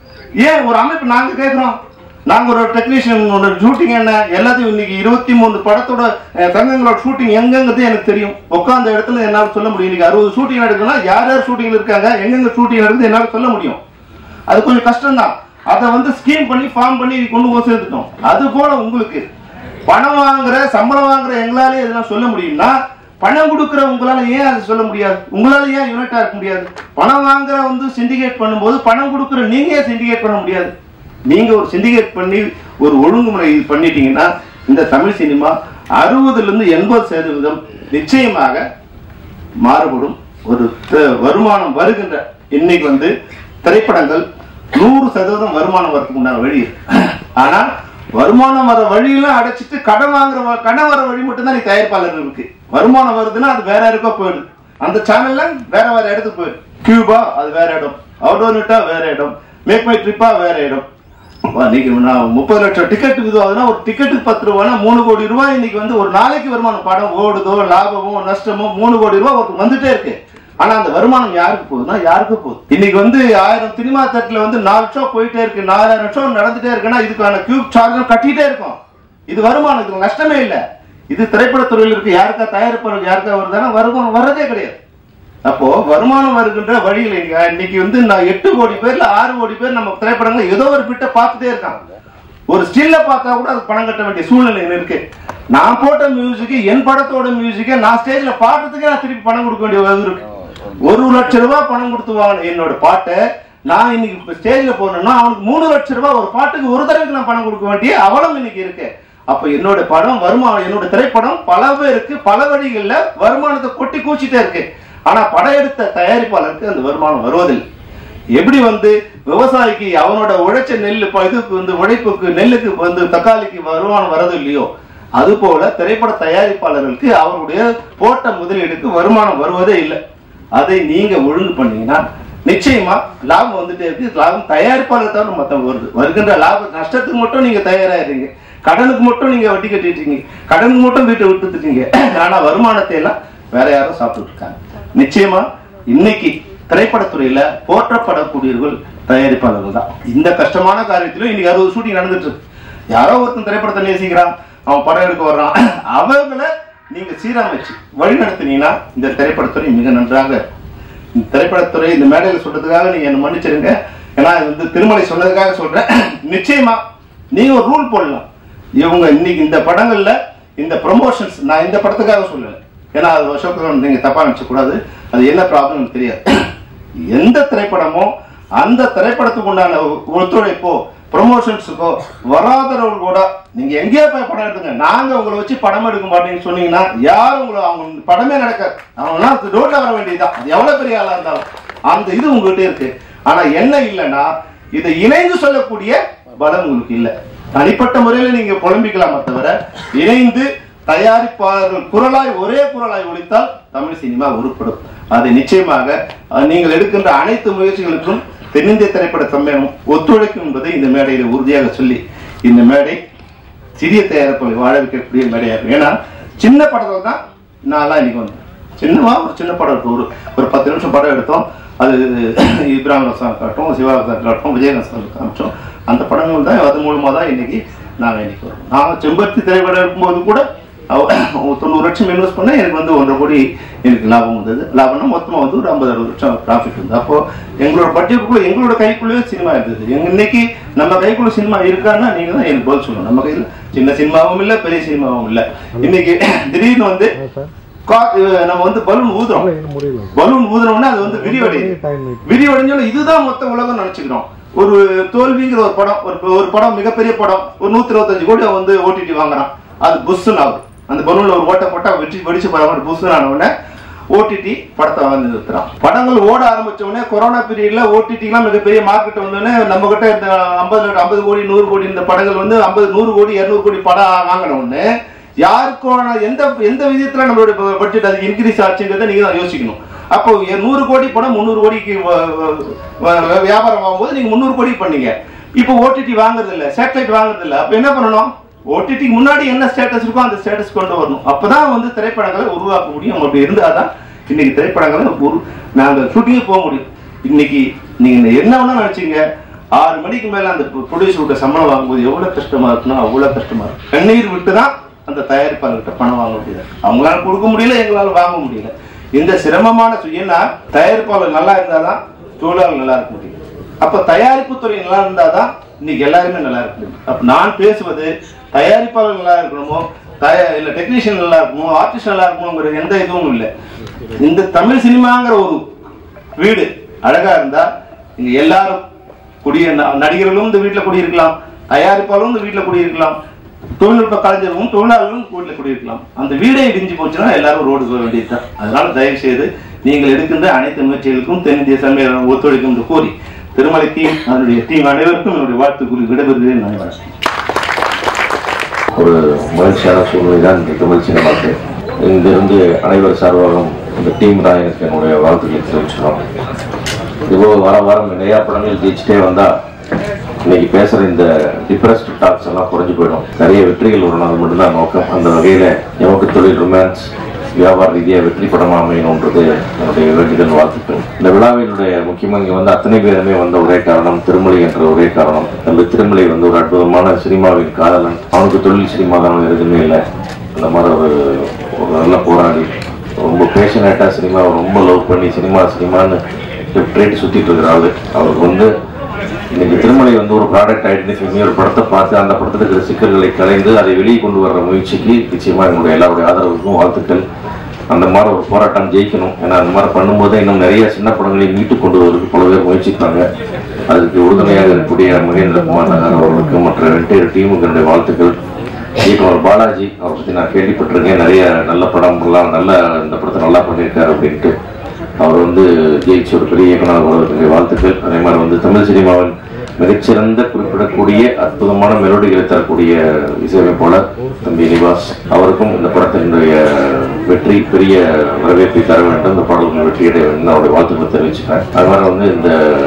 ஏன் ஒரு அமைப்பு நாங்க கேட்கிறோம் நாங்க ஒரு டெக்னீஷியன் ஷூட்டிங் என்ன எல்லாத்தையும் இன்னைக்கு இருபத்தி மூணு படத்தோட அஹ், தங்கங்களோட ஷூட்டிங் எங்கெங்கிறது எனக்கு தெரியும் உட்காந்த இடத்துல என்னால சொல்ல முடியும் இன்னைக்கு அறுபது ஷூட்டிங் நடக்குதுன்னா யார் யார் ஷூட்டிங்ல இருக்காங்க எங்கெங்க ஷூட்டிங் நடக்குது என்னால சொல்ல முடியும் அது கொஞ்சம் கஷ்டம் தான் அதை வந்து ஸ்கீம் பண்ணி ஃபார்ம் பண்ணி கொண்டு போய் சேர்த்துட்டோம் அது போல உங்களுக்கு பணம் வாங்குற சம்பளம் வாங்குற எங்களாலே இதெல்லாம் சொல்ல முடியும்னா பணம் கொடுக்குற உங்களால ஏன் அதை சொல்ல முடியாது உங்களால ஏன் யூனிட்டா இருக்க முடியாது பணம் வாங்குற வந்து சிண்டிகேட் பண்ணும்போது பணம் கொடுக்குற நீங்க ஏன் சிண்டிகேட் பண்ண முடியாது நீங்க ஒரு சிண்டிகேட் பண்ணி ஒரு ஒழுங்குமுறை இது பண்ணிட்டீங்கன்னா இந்த தமிழ் சினிமா அறுபதுல இருந்து எண்பது சதவீதம் நிச்சயமாக மாறுபடும் ஒரு த- வருமானம் வருகின்ற இன்னைக்கு வந்து திரைப்படங்கள் நூறு சதவீதம் வருமானம் வரதுக்கு உண்டான வழி இருக்கு. ஆனா வருமானம் வர வழியெல்லாம் அடைச்சிட்டு கடன் வாங்குற வ- கடன் வர வழி மட்டும் தான் தயாரிப்பாளர் இருக்கு வருமானம் வருதுன்னா அது வேற யாருக்கோ போயிடுது அந்த சேனல்ல வேற வேற இடத்துக்கு போயிடுது கியூபா அது வேற இடம் அவுடோனிட்டா வேற இடம் மேக் மை ட்ரிப்பா வேற இடம் வா, இன்னைக்கு நான் முப்பது லட்சம் டிக்கெட் இதுவாகுதுன்னா ஒரு டிக்கெட்டுக்கு பத்து ரூபானா மூணு கோடி ரூபாய் இன்னைக்கு வந்து ஒரு நாளைக்கு வருமானம் படம் ஓடுதோ லாபமோ நஷ்டமோ மூணு கோடி ரூபாய் ஒரு வந்துட்டே இருக்கு ஆனா அந்த வருமானம் யாருக்கு போகுதுன்னா யாருக்கு போகுது இன்னைக்கு வந்து ஆயிரம் சினிமா தட்டுல வந்து நாலு ஷோ போயிட்டே இருக்கு நாலாயிரம் ஷோ நடந்துட்டே இருக்குன்னா இதுக்கான கியூப் சார்ஜும் கட்டிட்டே இருக்கும் இது வருமானம் இதுல நஷ்டமே இல்ல இது திரைப்படத்துறையில் இருக்கு யாருக்கா தயாரிப்பாளர் யாருக்கா வருதுன்னா வருமானம் வர்றதே கிடையாது அப்போ வருமானம் வருகின்ற வழியில் இங்க இன்னைக்கு வந்து நான் எட்டு கோடி பேர்ல ஆறு கோடி பேர் நம்ம திரைப்படங்களை ஏதோ ஒரு பிட்ட பார்த்துட்டே இருக்காங்க ஒரு ஸ்டில்ல பார்த்தா கூட அது பணம் கட்ட வேண்டிய சூழ்நிலை இருக்கு நான் போட்ட மியூசிக் என் படத்தோட மியூசிக்கை நான் ஸ்டேஜ்ல பாடுறதுக்கே நான் திருப்பி பணம் கொடுக்க வேண்டிய இது இருக்கு ஒரு லட்சம் ரூபாய் பணம் கொடுத்து வாங்கின என்னோட பாட்டை நான் இன்னைக்கு இப்ப ஸ்டேஜ்ல போனேன்னா அவனுக்கு மூணு லட்சம் ரூபாய் ஒரு பாட்டுக்கு ஒரு தடவைக்கு நான் பணம் கொடுக்க வேண்டிய அவலம் இன்னைக்கு இருக்கு அப்ப என்னோட படம் வருமானம் என்னோட திரைப்படம் பல பேருக்கு பல வழிகள்ல வருமானத்தை கொட்டி கூச்சிட்டே இருக்கு ஆனா படம் எடுத்த தயாரிப்பாளருக்கு அந்த வருமானம் வருவதில்லை எப்படி வந்து விவசாயிக்கு அவனோட உழைச்ச நெல் இப்ப இதுக்கு வந்து உழைப்புக்கு நெல்லுக்கு வந்து தக்காளிக்கு வருமானம் வரது இல்லையோ அது போல திரைப்பட தயாரிப்பாளர்களுக்கு அவருடைய போட்ட முதலீடுக்கு வருமானம் வருவதே இல்லை அதை நீங்க ஒழுங்கு பண்ணீங்கன்னா நிச்சயமா லாபம் வந்துட்டே இருக்கு லாபம் தயாரிப்பாளர் தவிர மத்தவங்க வருது வருகின்ற லாப நஷ்டத்துக்கு மட்டும் நீங்க தயாராகிறீங்க கடனுக்கு மட்டும் நீங்க வட்டி கட்டிட்டீங்க கடனுக்கு மட்டும் வீட்டை விட்டுட்டீங்க ஆனா வருமானத்தை எல்லாம் வேற யாரும் சாப்பிட்டு இருக்காங்க நிச்சயமா இன்னைக்கு திரைப்படத்துறையில போற்றப்படக்கூடியவர்கள் தயாரிப்பாளர்கள் தான் இந்த கஷ்டமான காரியத்திலும் இன்னைக்கு அறுபது ஷூட்டிங் நடந்துட்டு இருக்கு யாரோ ஒருத்தன் திரைப்படத்தை நேசிக்கிறான் அவன் படம் எடுக்க வர்றான் அவங்கள நீங்க சீரமைச்சு வழி நடத்தினீங்கன்னா இந்த திரைப்படத்துறை மிக நன்றாக இருக்கும். இந்த திரைப்படத்துறை இந்த மேடையில் சொல்றதுக்காக நீங்க என்ன மன்னிச்சிருங்க ஏன்னா இது வந்து திருமலை சொன்னதுக்காக சொல்றேன் நிச்சயமா நீங்க ஒரு ரூல் போடலாம் இவங்க இன்னைக்கு இந்த படங்கள்ல இந்த ப்ரொமோஷன்ஸ் நான் இந்த படத்துக்காக சொல்லல ஏன்னா அது அசோக் நீங்க தப்பா நினைச்ச கூடாது அது என்ன ப்ராப்ளம் எனக்கு தெரியாது எந்த திரைப்படமோ அந்த திரைப்படத்துக்கு உண்டான ஒத்துழைப்போ ப்ரொமோஷன்ஸுக்கோ வராதவர்கள் கூட நீங்க எங்கேயோ போய் படம் எடுத்துங்க நாங்க உங்களை வச்சு படம் எடுக்க மாட்டேன்னு சொன்னீங்கன்னா யாரும் உங்களை அவங்க படமே நடக்காது அவங்கலாம் ரோட்ல வர வேண்டியதுதான் அது எவ்வளவு பெரிய ஆளா இருந்தாலும் அந்த இது உங்ககிட்ட இருக்கு ஆனா என்ன இல்லைன்னா இதை இணைந்து சொல்லக்கூடிய பலம் உங்களுக்கு இல்லை தனிப்பட்ட முறையில் நீங்க புலம்பிக்கலாமே தவிர இணைந்து தயாரிப்பாளர்கள் குரலாய் ஒரே குரலாய் ஒழித்தால் தமிழ் சினிமா உருப்படும் அது நிச்சயமாக அஹ், நீங்கள் எடுக்கின்ற அனைத்து முயற்சிகளுக்கும் தென்னிந்திய திரைப்பட சம்மேளனம் ஒத்துழைக்கும் என்பதை இந்த மேடையில் உறுதியாக சொல்லி இந்த மேடை சிறிய தயாரிப்புகளை வாழ வைக்கக்கூடிய மேடையா இருக்கும் ஏன்னா சின்ன படத்துல தான் நான்லாம் இன்னைக்கு வந்தேன் சின்னமா ஒரு சின்ன படம் இருக்கும் ஒரு ஒரு பத்து நிமிஷம் படம் எடுத்தோம் அது இப்ராஹிம் ரசான் காட்டும் சிவாரசான் காட்டும் விஜயகாந்த் காமிச்சோம் அந்த படங்கள் தான் அது மூலமா தான் இன்னைக்கு நாங்கள் இன்னைக்கு வரோம் நான் செம்பருத்தி திரைப்படம் எடுக்கும்போது கூட அவ- தொண்ணூறு லட்சம் இன்வெஸ்ட் பண்ண எனக்கு வந்து ஒன்றரை கோடி எனக்கு லாபம் வந்தது லாபம்னா மொத்தமா வந்து ஒரு ஐம்பது அறுபது லட்சம் ப்ராஃபிட் இருந்தது அப்போ எங்களோட பட்ஜெட்டுக்குள்ள எங்களோட கைக்குள்ளேயே சினிமா இருந்தது எங்க இன்னைக்கு நம்ம கைக்குள்ள சினிமா இருக்கான்னா நீங்க தான் எனக்கு பதில் சொல்லணும் நம்ம கையில் சின்ன சினிமாவும் இல்லை பெரிய சினிமாவும் இல்லை இன்னைக்கு திடீர்னு வந்து கா- அஹ் நம்ம வந்து பலூன் ஊதுறோம் பலூன் ஊதுறோம்னா அது வந்து விரிவடையுது விரிவடைஞ்சாலும் இதுதான் மொத்த உலகம் நினைச்சுக்கிறோம் ஒரு தோல்விங்கிற ஒரு படம் ஒரு ஒரு படம் மிகப்பெரிய படம் ஒரு நூத்தி இருபத்தஞ்சு கோடி அவன் வந்து ஓடிடி வாங்குறான் அது புஷ்ஷுன்னு ஆகுது அந்த பலூன்ல ஒரு ஓட்டை போட்டா வெட்டி வெடிச்சு போற மாதிரி புஷ்ஷுன்னு ஆன உடனே ஓடிடி படத்தை வந்து நிறுத்துறான் படங்கள் ஓட ஆரம்பிச்ச உடனே கொரோனா பீரியட்ல ஓடிடிலாம் மிகப்பெரிய மார்க்கெட் வந்தோடனே நம்ம கிட்ட இந்த ஐம்பது ஐம்பது கோடி நூறு கோடி இந்த படங்கள் வந்து ஐம்பது நூறு கோடி இருநூறு கோடி படம் வாங்கின உடனே யாருக்கான எந்த எந்த விதத்துல நம்மளுடைய பட்ஜெட் அது இன்க்ரீஸ் ஆச்சுங்கிறத நீங்க தான் யோசிக்கணும் அப்போ எ- நூறு கோடி படம் முந்நூறு கோடிக்கு வ- வ- வ- வியாபாரம் ஆகும்போது நீங்க முந்நூறு கோடி பண்ணீங்க இப்போ ஓடிடி வாங்குறது இல்ல சேட்டலைட் வாங்குறது இல்ல அப்ப என்ன பண்ணணும் ஓடிடிக்கு முன்னாடி என்ன ஸ்டேட்டஸ் இருக்கோ அந்த ஸ்டேட்டஸ் கொண்டு வரணும் அப்பதான் வந்து திரைப்படங்களை உருவாக்க முடியும் அப்படி இருந்தாதான் இன்னைக்கு திரைப்படங்களை உரு நாங்க ஷூட்டிங்கே போக முடியும் இன்னைக்கு நீங்க என்ன வேணா நினைச்சீங்க ஆறு மணிக்கு மேல அந்த ப்ரொடியூசர்கிட்ட சம்பளம் வாங்கும்போது எவ்வளவு கஷ்டமா இருக்குன்னா அவ்வளவு கஷ்டமா இருக்கும் கண்ணீர் விட்டு தான் அந்த தயாரிப்பாளர்கிட்ட பணம் வாங்க முடியல அவங்களால கொடுக்க முடியல எங்களால வாங்க முடியல இந்த சிரமமான சு- ஏன்னா தயாரிப்பாளர் நல்லா இருந்தாதான் தொழிலாளர் நல்லா இருக்க முடியும் அப்ப தயாரிப்பு துறை நல்லா இருந்தாதான் இன்னைக்கு எல்லாருமே நல்லா இருக்க முடியும் அப்ப நான் பேசுவது தயாரிப்பாளர் நல்லா இருக்கணுமோ தய இல்ல டெக்னீஷியன் நல்லா இருக்கணுமோ ஆர்டிஸ்ட் நல்லா இருக்கணுங்கிற எந்த இதுவும் இல்லை இந்த தமிழ் சினிமாங்கிற ஒரு வீடு அழகா இருந்தா இங்க எல்லாரும் குடிய ந- நடிகர்களும் இந்த வீட்டுல குடியிருக்கலாம் தயாரிப்பாளரும் இந்த வீட்டுல குடியிருக்கலாம் தொழில்நுட்ப கலைஞர்களும் தொழிலாளர்களும் வீட்டுல குடியிருக்கலாம் அந்த வீடே இடிஞ்சு போச்சுன்னா எல்லாரும் ரோடு போக வேண்டியதுதான் அதனால தயவு செய்து நீங்கள் எடுக்கின்ற அனைத்து முயற்சிகளுக்கும் தென்னிந்திய சமையல் ஒத்துழைக்கும் என்று கோரி திருமலை டீம் அதனுடைய டீம் அனைவருக்கும் என்னுடைய வாழ்த்து கூறி விடைபெறுகிறேன் நான் வணக்கம். ஒரு மகிழ்ச்சியான சூழ்நிலை தான் இந்த தமிழ் சினிமாக்கு இங்கிருந்து அனைவர் சார்பாகவும் இந்த டீம் தான் எனக்கு என்னுடைய வாழ்த்துக்களை தெரிவிச்சுக்கிறோம் இதுபோல் வாரம் வாரம் நிறையா படங்கள் ஜெயிச்சுட்டே வந்தா இன்னைக்கு பேசுற இந்த டிப்ரெஸ்ட் டாக்ஸ் எல்லாம் குறைஞ்சு போயிடும் நிறைய வெற்றிகள் ஒரு நாள் மட்டும்தான் நோக்கம் அந்த வகையில எமக்கு தொழில் ரொமான்ஸ் வியாபார ரீதியாக வெற்றி படமா அமையணுன்றது என்னுடைய வேண்டுதல் வாழ்த்துக்கள் இந்த விழாவினுடைய முக்கியமாக இங்கே வந்து அத்தனை பேருமே வந்த ஒரே காரணம் திருமலை என்ற ஒரே காரணம் நம்ம திருமலை வந்து ஒரு அற்புதமான சினிமாவின் காதலன் அவனுக்கு தொழில் சினிமா தான் எதுவுமே இல்லை அந்த மாதிரி ஒரு ஒரு நல்ல போராளி ரொம்ப பேஷனேட்டா சினிமாவை ரொம்ப லவ் பண்ணி சினிமா சினிமான்னு லெஃப்ட் ரைட் சுத்திட்டு இருக்கிற ஆளு அவருக்கு வந்து இன்னைக்கு திருமலை வந்து ஒரு ப்ராடக்ட் ஐடென்டிஃபை பண்ணி ஒரு படத்தை பார்த்து அந்த படத்தில் இருக்கிற சிக்கல்களை கலைந்து அதை வெளியே கொண்டு வர்ற முயற்சிக்கு நிச்சயமா என்னுடைய எல்லாருடைய ஆதரவுக்கும் வாழ்த்துக்கள் அந்த மாதிரி ஒரு போராட்டம் ஜெயிக்கணும் ஏன்னா அந்த மாதிரி பண்ணும்போது இன்னும் நிறைய சின்ன படங்களை மீட்டு கொண்டு வருவதற்கு பல பேர் முயற்சிப்பாங்க அதுக்கு உறுதுணையாக இருக்கக்கூடிய மகேந்திரகுமார் நகர் அவர்களுக்கு மற்ற ரெண்டு டீமுக்கு என்னுடைய வாழ்த்துக்கள் இயக்குனர் பாலாஜி அவரை பற்றி நான் கேள்விப்பட்டிருக்கேன் நிறைய நல்ல படம்லாம் நல்ல இந்த படத்தை நல்லா பண்ணியிருக்காரு அப்படின்ட்டு அவர் வந்து ஜெயிச்சு ஒரு பெரிய இயக்குனர் வருவதற்கு வாழ்த்துக்கள் அதே மாதிரி வந்து தமிழ் சினிமாவின் மிகச்சிறந்த குறிப்பிடக்கூடிய அற்புதமான மெலோடிகளை தரக்கூடிய இசையமைப்பாளர் தம்பி நிவாஸ் அவருக்கும் இந்த படத்தினுடைய வெற்றி பெரிய வரவேற்பை தர வேண்டும் இந்த பாடல்கள் வெற்றியடைய வேண்டும் அவருடைய வாழ்த்துக்களை தெரிவிச்சுக்கிறேன் அது மாதிரி வந்து இந்த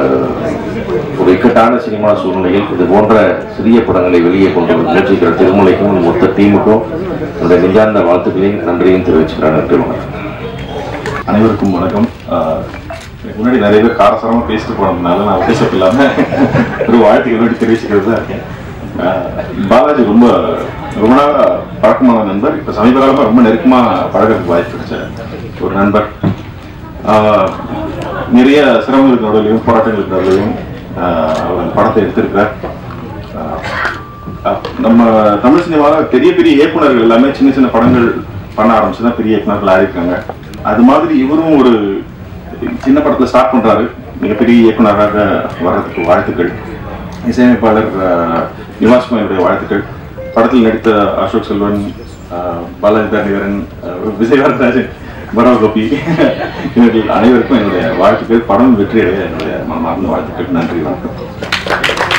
ஒரு இக்கட்டான சினிமா சூழ்நிலையில் இது போன்ற சிறிய படங்களை வெளியே கொண்டு வந்து முயற்சிக்கிற திருமலைக்கும் இந்த மொத்த டீமுக்கும் என்னுடைய நெஞ்சார்ந்த வாழ்த்துக்களையும் நன்றியும் தெரிவிச்சுக்கிறேன் நன்றி வணக்கம் அனைவருக்கும் வணக்கம் ஆஹ் இதுக்கு முன்னாடி நிறைய பேர் காரசாரமா பேசிட்டு போனதுனால நான் உபதேசம் இல்லாம ஒரு வாழ்த்துக்கள் வேண்டி தெரிவிச்சுக்கிறது தான் இருக்கேன் ஆஹ் பாலாஜி ரொம்ப ரொம்ப நாளா பழக்கமான நண்பர் இப்ப சமீப காலமா ரொம்ப நெருக்கமா பழகிறதுக்கு வாய்ப்பு கிடைச்ச ஒரு நண்பர் ஆஹ் நிறைய சிரமங்களுக்கு நடுவிலையும் போராட்டங்களுக்கு நடுவிலையும் ஆஹ் அவர் அந்த படத்தை எடுத்திருக்கிறார் ஆஹ் அஹ் நம்ம தமிழ் சினிமாவில் பெரிய பெரிய இயக்குனர்கள் எல்லாமே சின்ன சின்ன படங்கள் பண்ண ஆரம்பிச்சு தான் பெரிய இயக்குனர்கள் ஆயிருக்காங்க அது மாதிரி இவரும் ஒரு சின்ன படத்துல ஸ்டார்ட் பண்றாரு மிகப்பெரிய இயக்குனராக வர்றதுக்கு வாழ்த்துக்கள் இசையமைப்பாளர் அஹ், நிவாஸ் குமாருடைய வாழ்த்துக்கள் படத்தில் நடித்த அசோக் செல்வன் அஹ், பாலாஜி தரணிகரன் அஹ், விஜய் வரதராஜன் பரவ கோபி இவர்கள் அனைவருக்கும் என்னுடைய வாழ்த்துக்கள் படம் வெற்றி அடைய என்னுடைய மனமார்ந்த வாழ்த்துக்கள் நன்றி வணக்கம்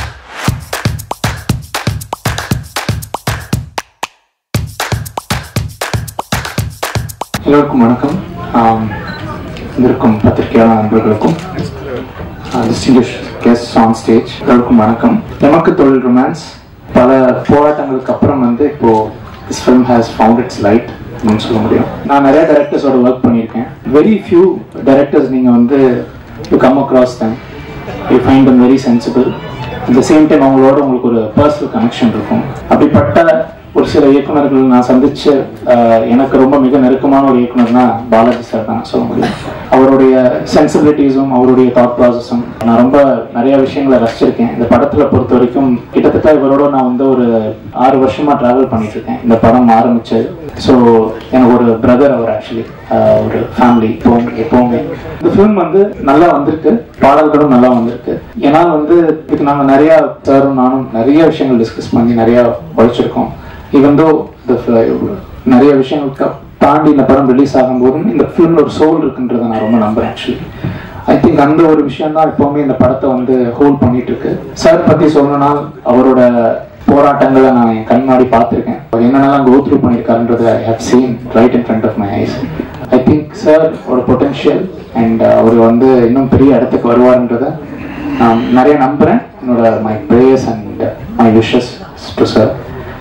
எல்லோருக்கும் வணக்கம் ஆம், இங்கிருக்கும் பத்திரிகையாளர் நண்பர்களுக்கும் டிஸ்டிங்கிஷ் கெஸ்ட் ஆன் ஸ்டேஜ் எல்லோருக்கும் வணக்கம் எமக்கு தொழில் ரொமான்ஸ் பல போராட்டங்களுக்கு அப்புறம் வந்து இப்போ this film has found its light அப்படின்னு சொல்ல முடியும் நான் நிறைய டைரக்டர்ஸோட ஒர்க் பண்ணியிருக்கேன் வெரி ஃபியூ டைரக்டர்ஸ் நீங்கள் வந்து you come across them you find them very sensible at the same time அவங்களோட உங்களுக்கு ஒரு பர்சனல் கனெக்ஷன் இருக்கும் அப்படிப்பட்ட ஒரு சில இயக்குனர்கள் நான் சந்திச்ச ஆஹ், எனக்கு ரொம்ப மிக நெருக்கமான ஒரு இயக்குனர்னா பாலாஜி சார் தான் சொல்ல முடியும் அவருடைய சென்சிபிலிட்டிஸும் அவருடைய தாட் ப்ராசஸும் நான் ரொம்ப நிறைய விஷயங்களை ரசிச்சிருக்கேன் இந்த படத்துல பொறுத்த வரைக்கும் கிட்டத்தட்ட இவரோட நான் வந்து ஒரு ஆறு வருஷமா டிராவல் பண்ணிட்டு இருக்கேன் இந்த படம் ஆரம்பிச்சு ஸோ எனக்கு ஒரு பிரதர் அவர் ஆக்சுவலி ஒரு ஃபேமிலி எப்பவும் எப்பவுமே இந்த ஃபிலிம் வந்து நல்லா வந்திருக்கு பாடல்களும் நல்லா வந்திருக்கு ஏன்னா வந்து இதுக்கு நாங்கள் நிறைய சாரும் நானும் நிறைய விஷயங்கள் டிஸ்கஸ் பண்ணி நிறைய உழைச்சிருக்கோம் ஈவன் தோ நிறைய விஷயங்களுக்கு தாண்டி இந்த படம் ரிலீஸ் ஆகும்போதும் இந்த ஃபிலிம்ல ஒரு சோல் இருக்குன்றதை நான் ரொம்ப நம்புறேன் ஆக்சுவலி ஐ திங்க் அந்த ஒரு விஷயம் தான் எப்பவுமே இந்த படத்தை வந்து ஹோல்ட் பண்ணிட்டு இருக்கு சார் பத்தி சொல்லணும்னா அவரோட போராட்டங்களை நான் என் கண் முன்னாடி பார்த்துருக்கேன் அவர் என்னென்னலாம் கோ த்ரூ பண்ணியிருக்காருன்றத I have seen right in front of my eyes I think sir ஒரு பொட்டென்ஷியல் அண்ட் அவர் வந்து இன்னும் பெரிய இடத்துக்கு வருவார்ன்றத நான் நிறைய நம்புறேன் என்னோட my prayers and my wishes to sir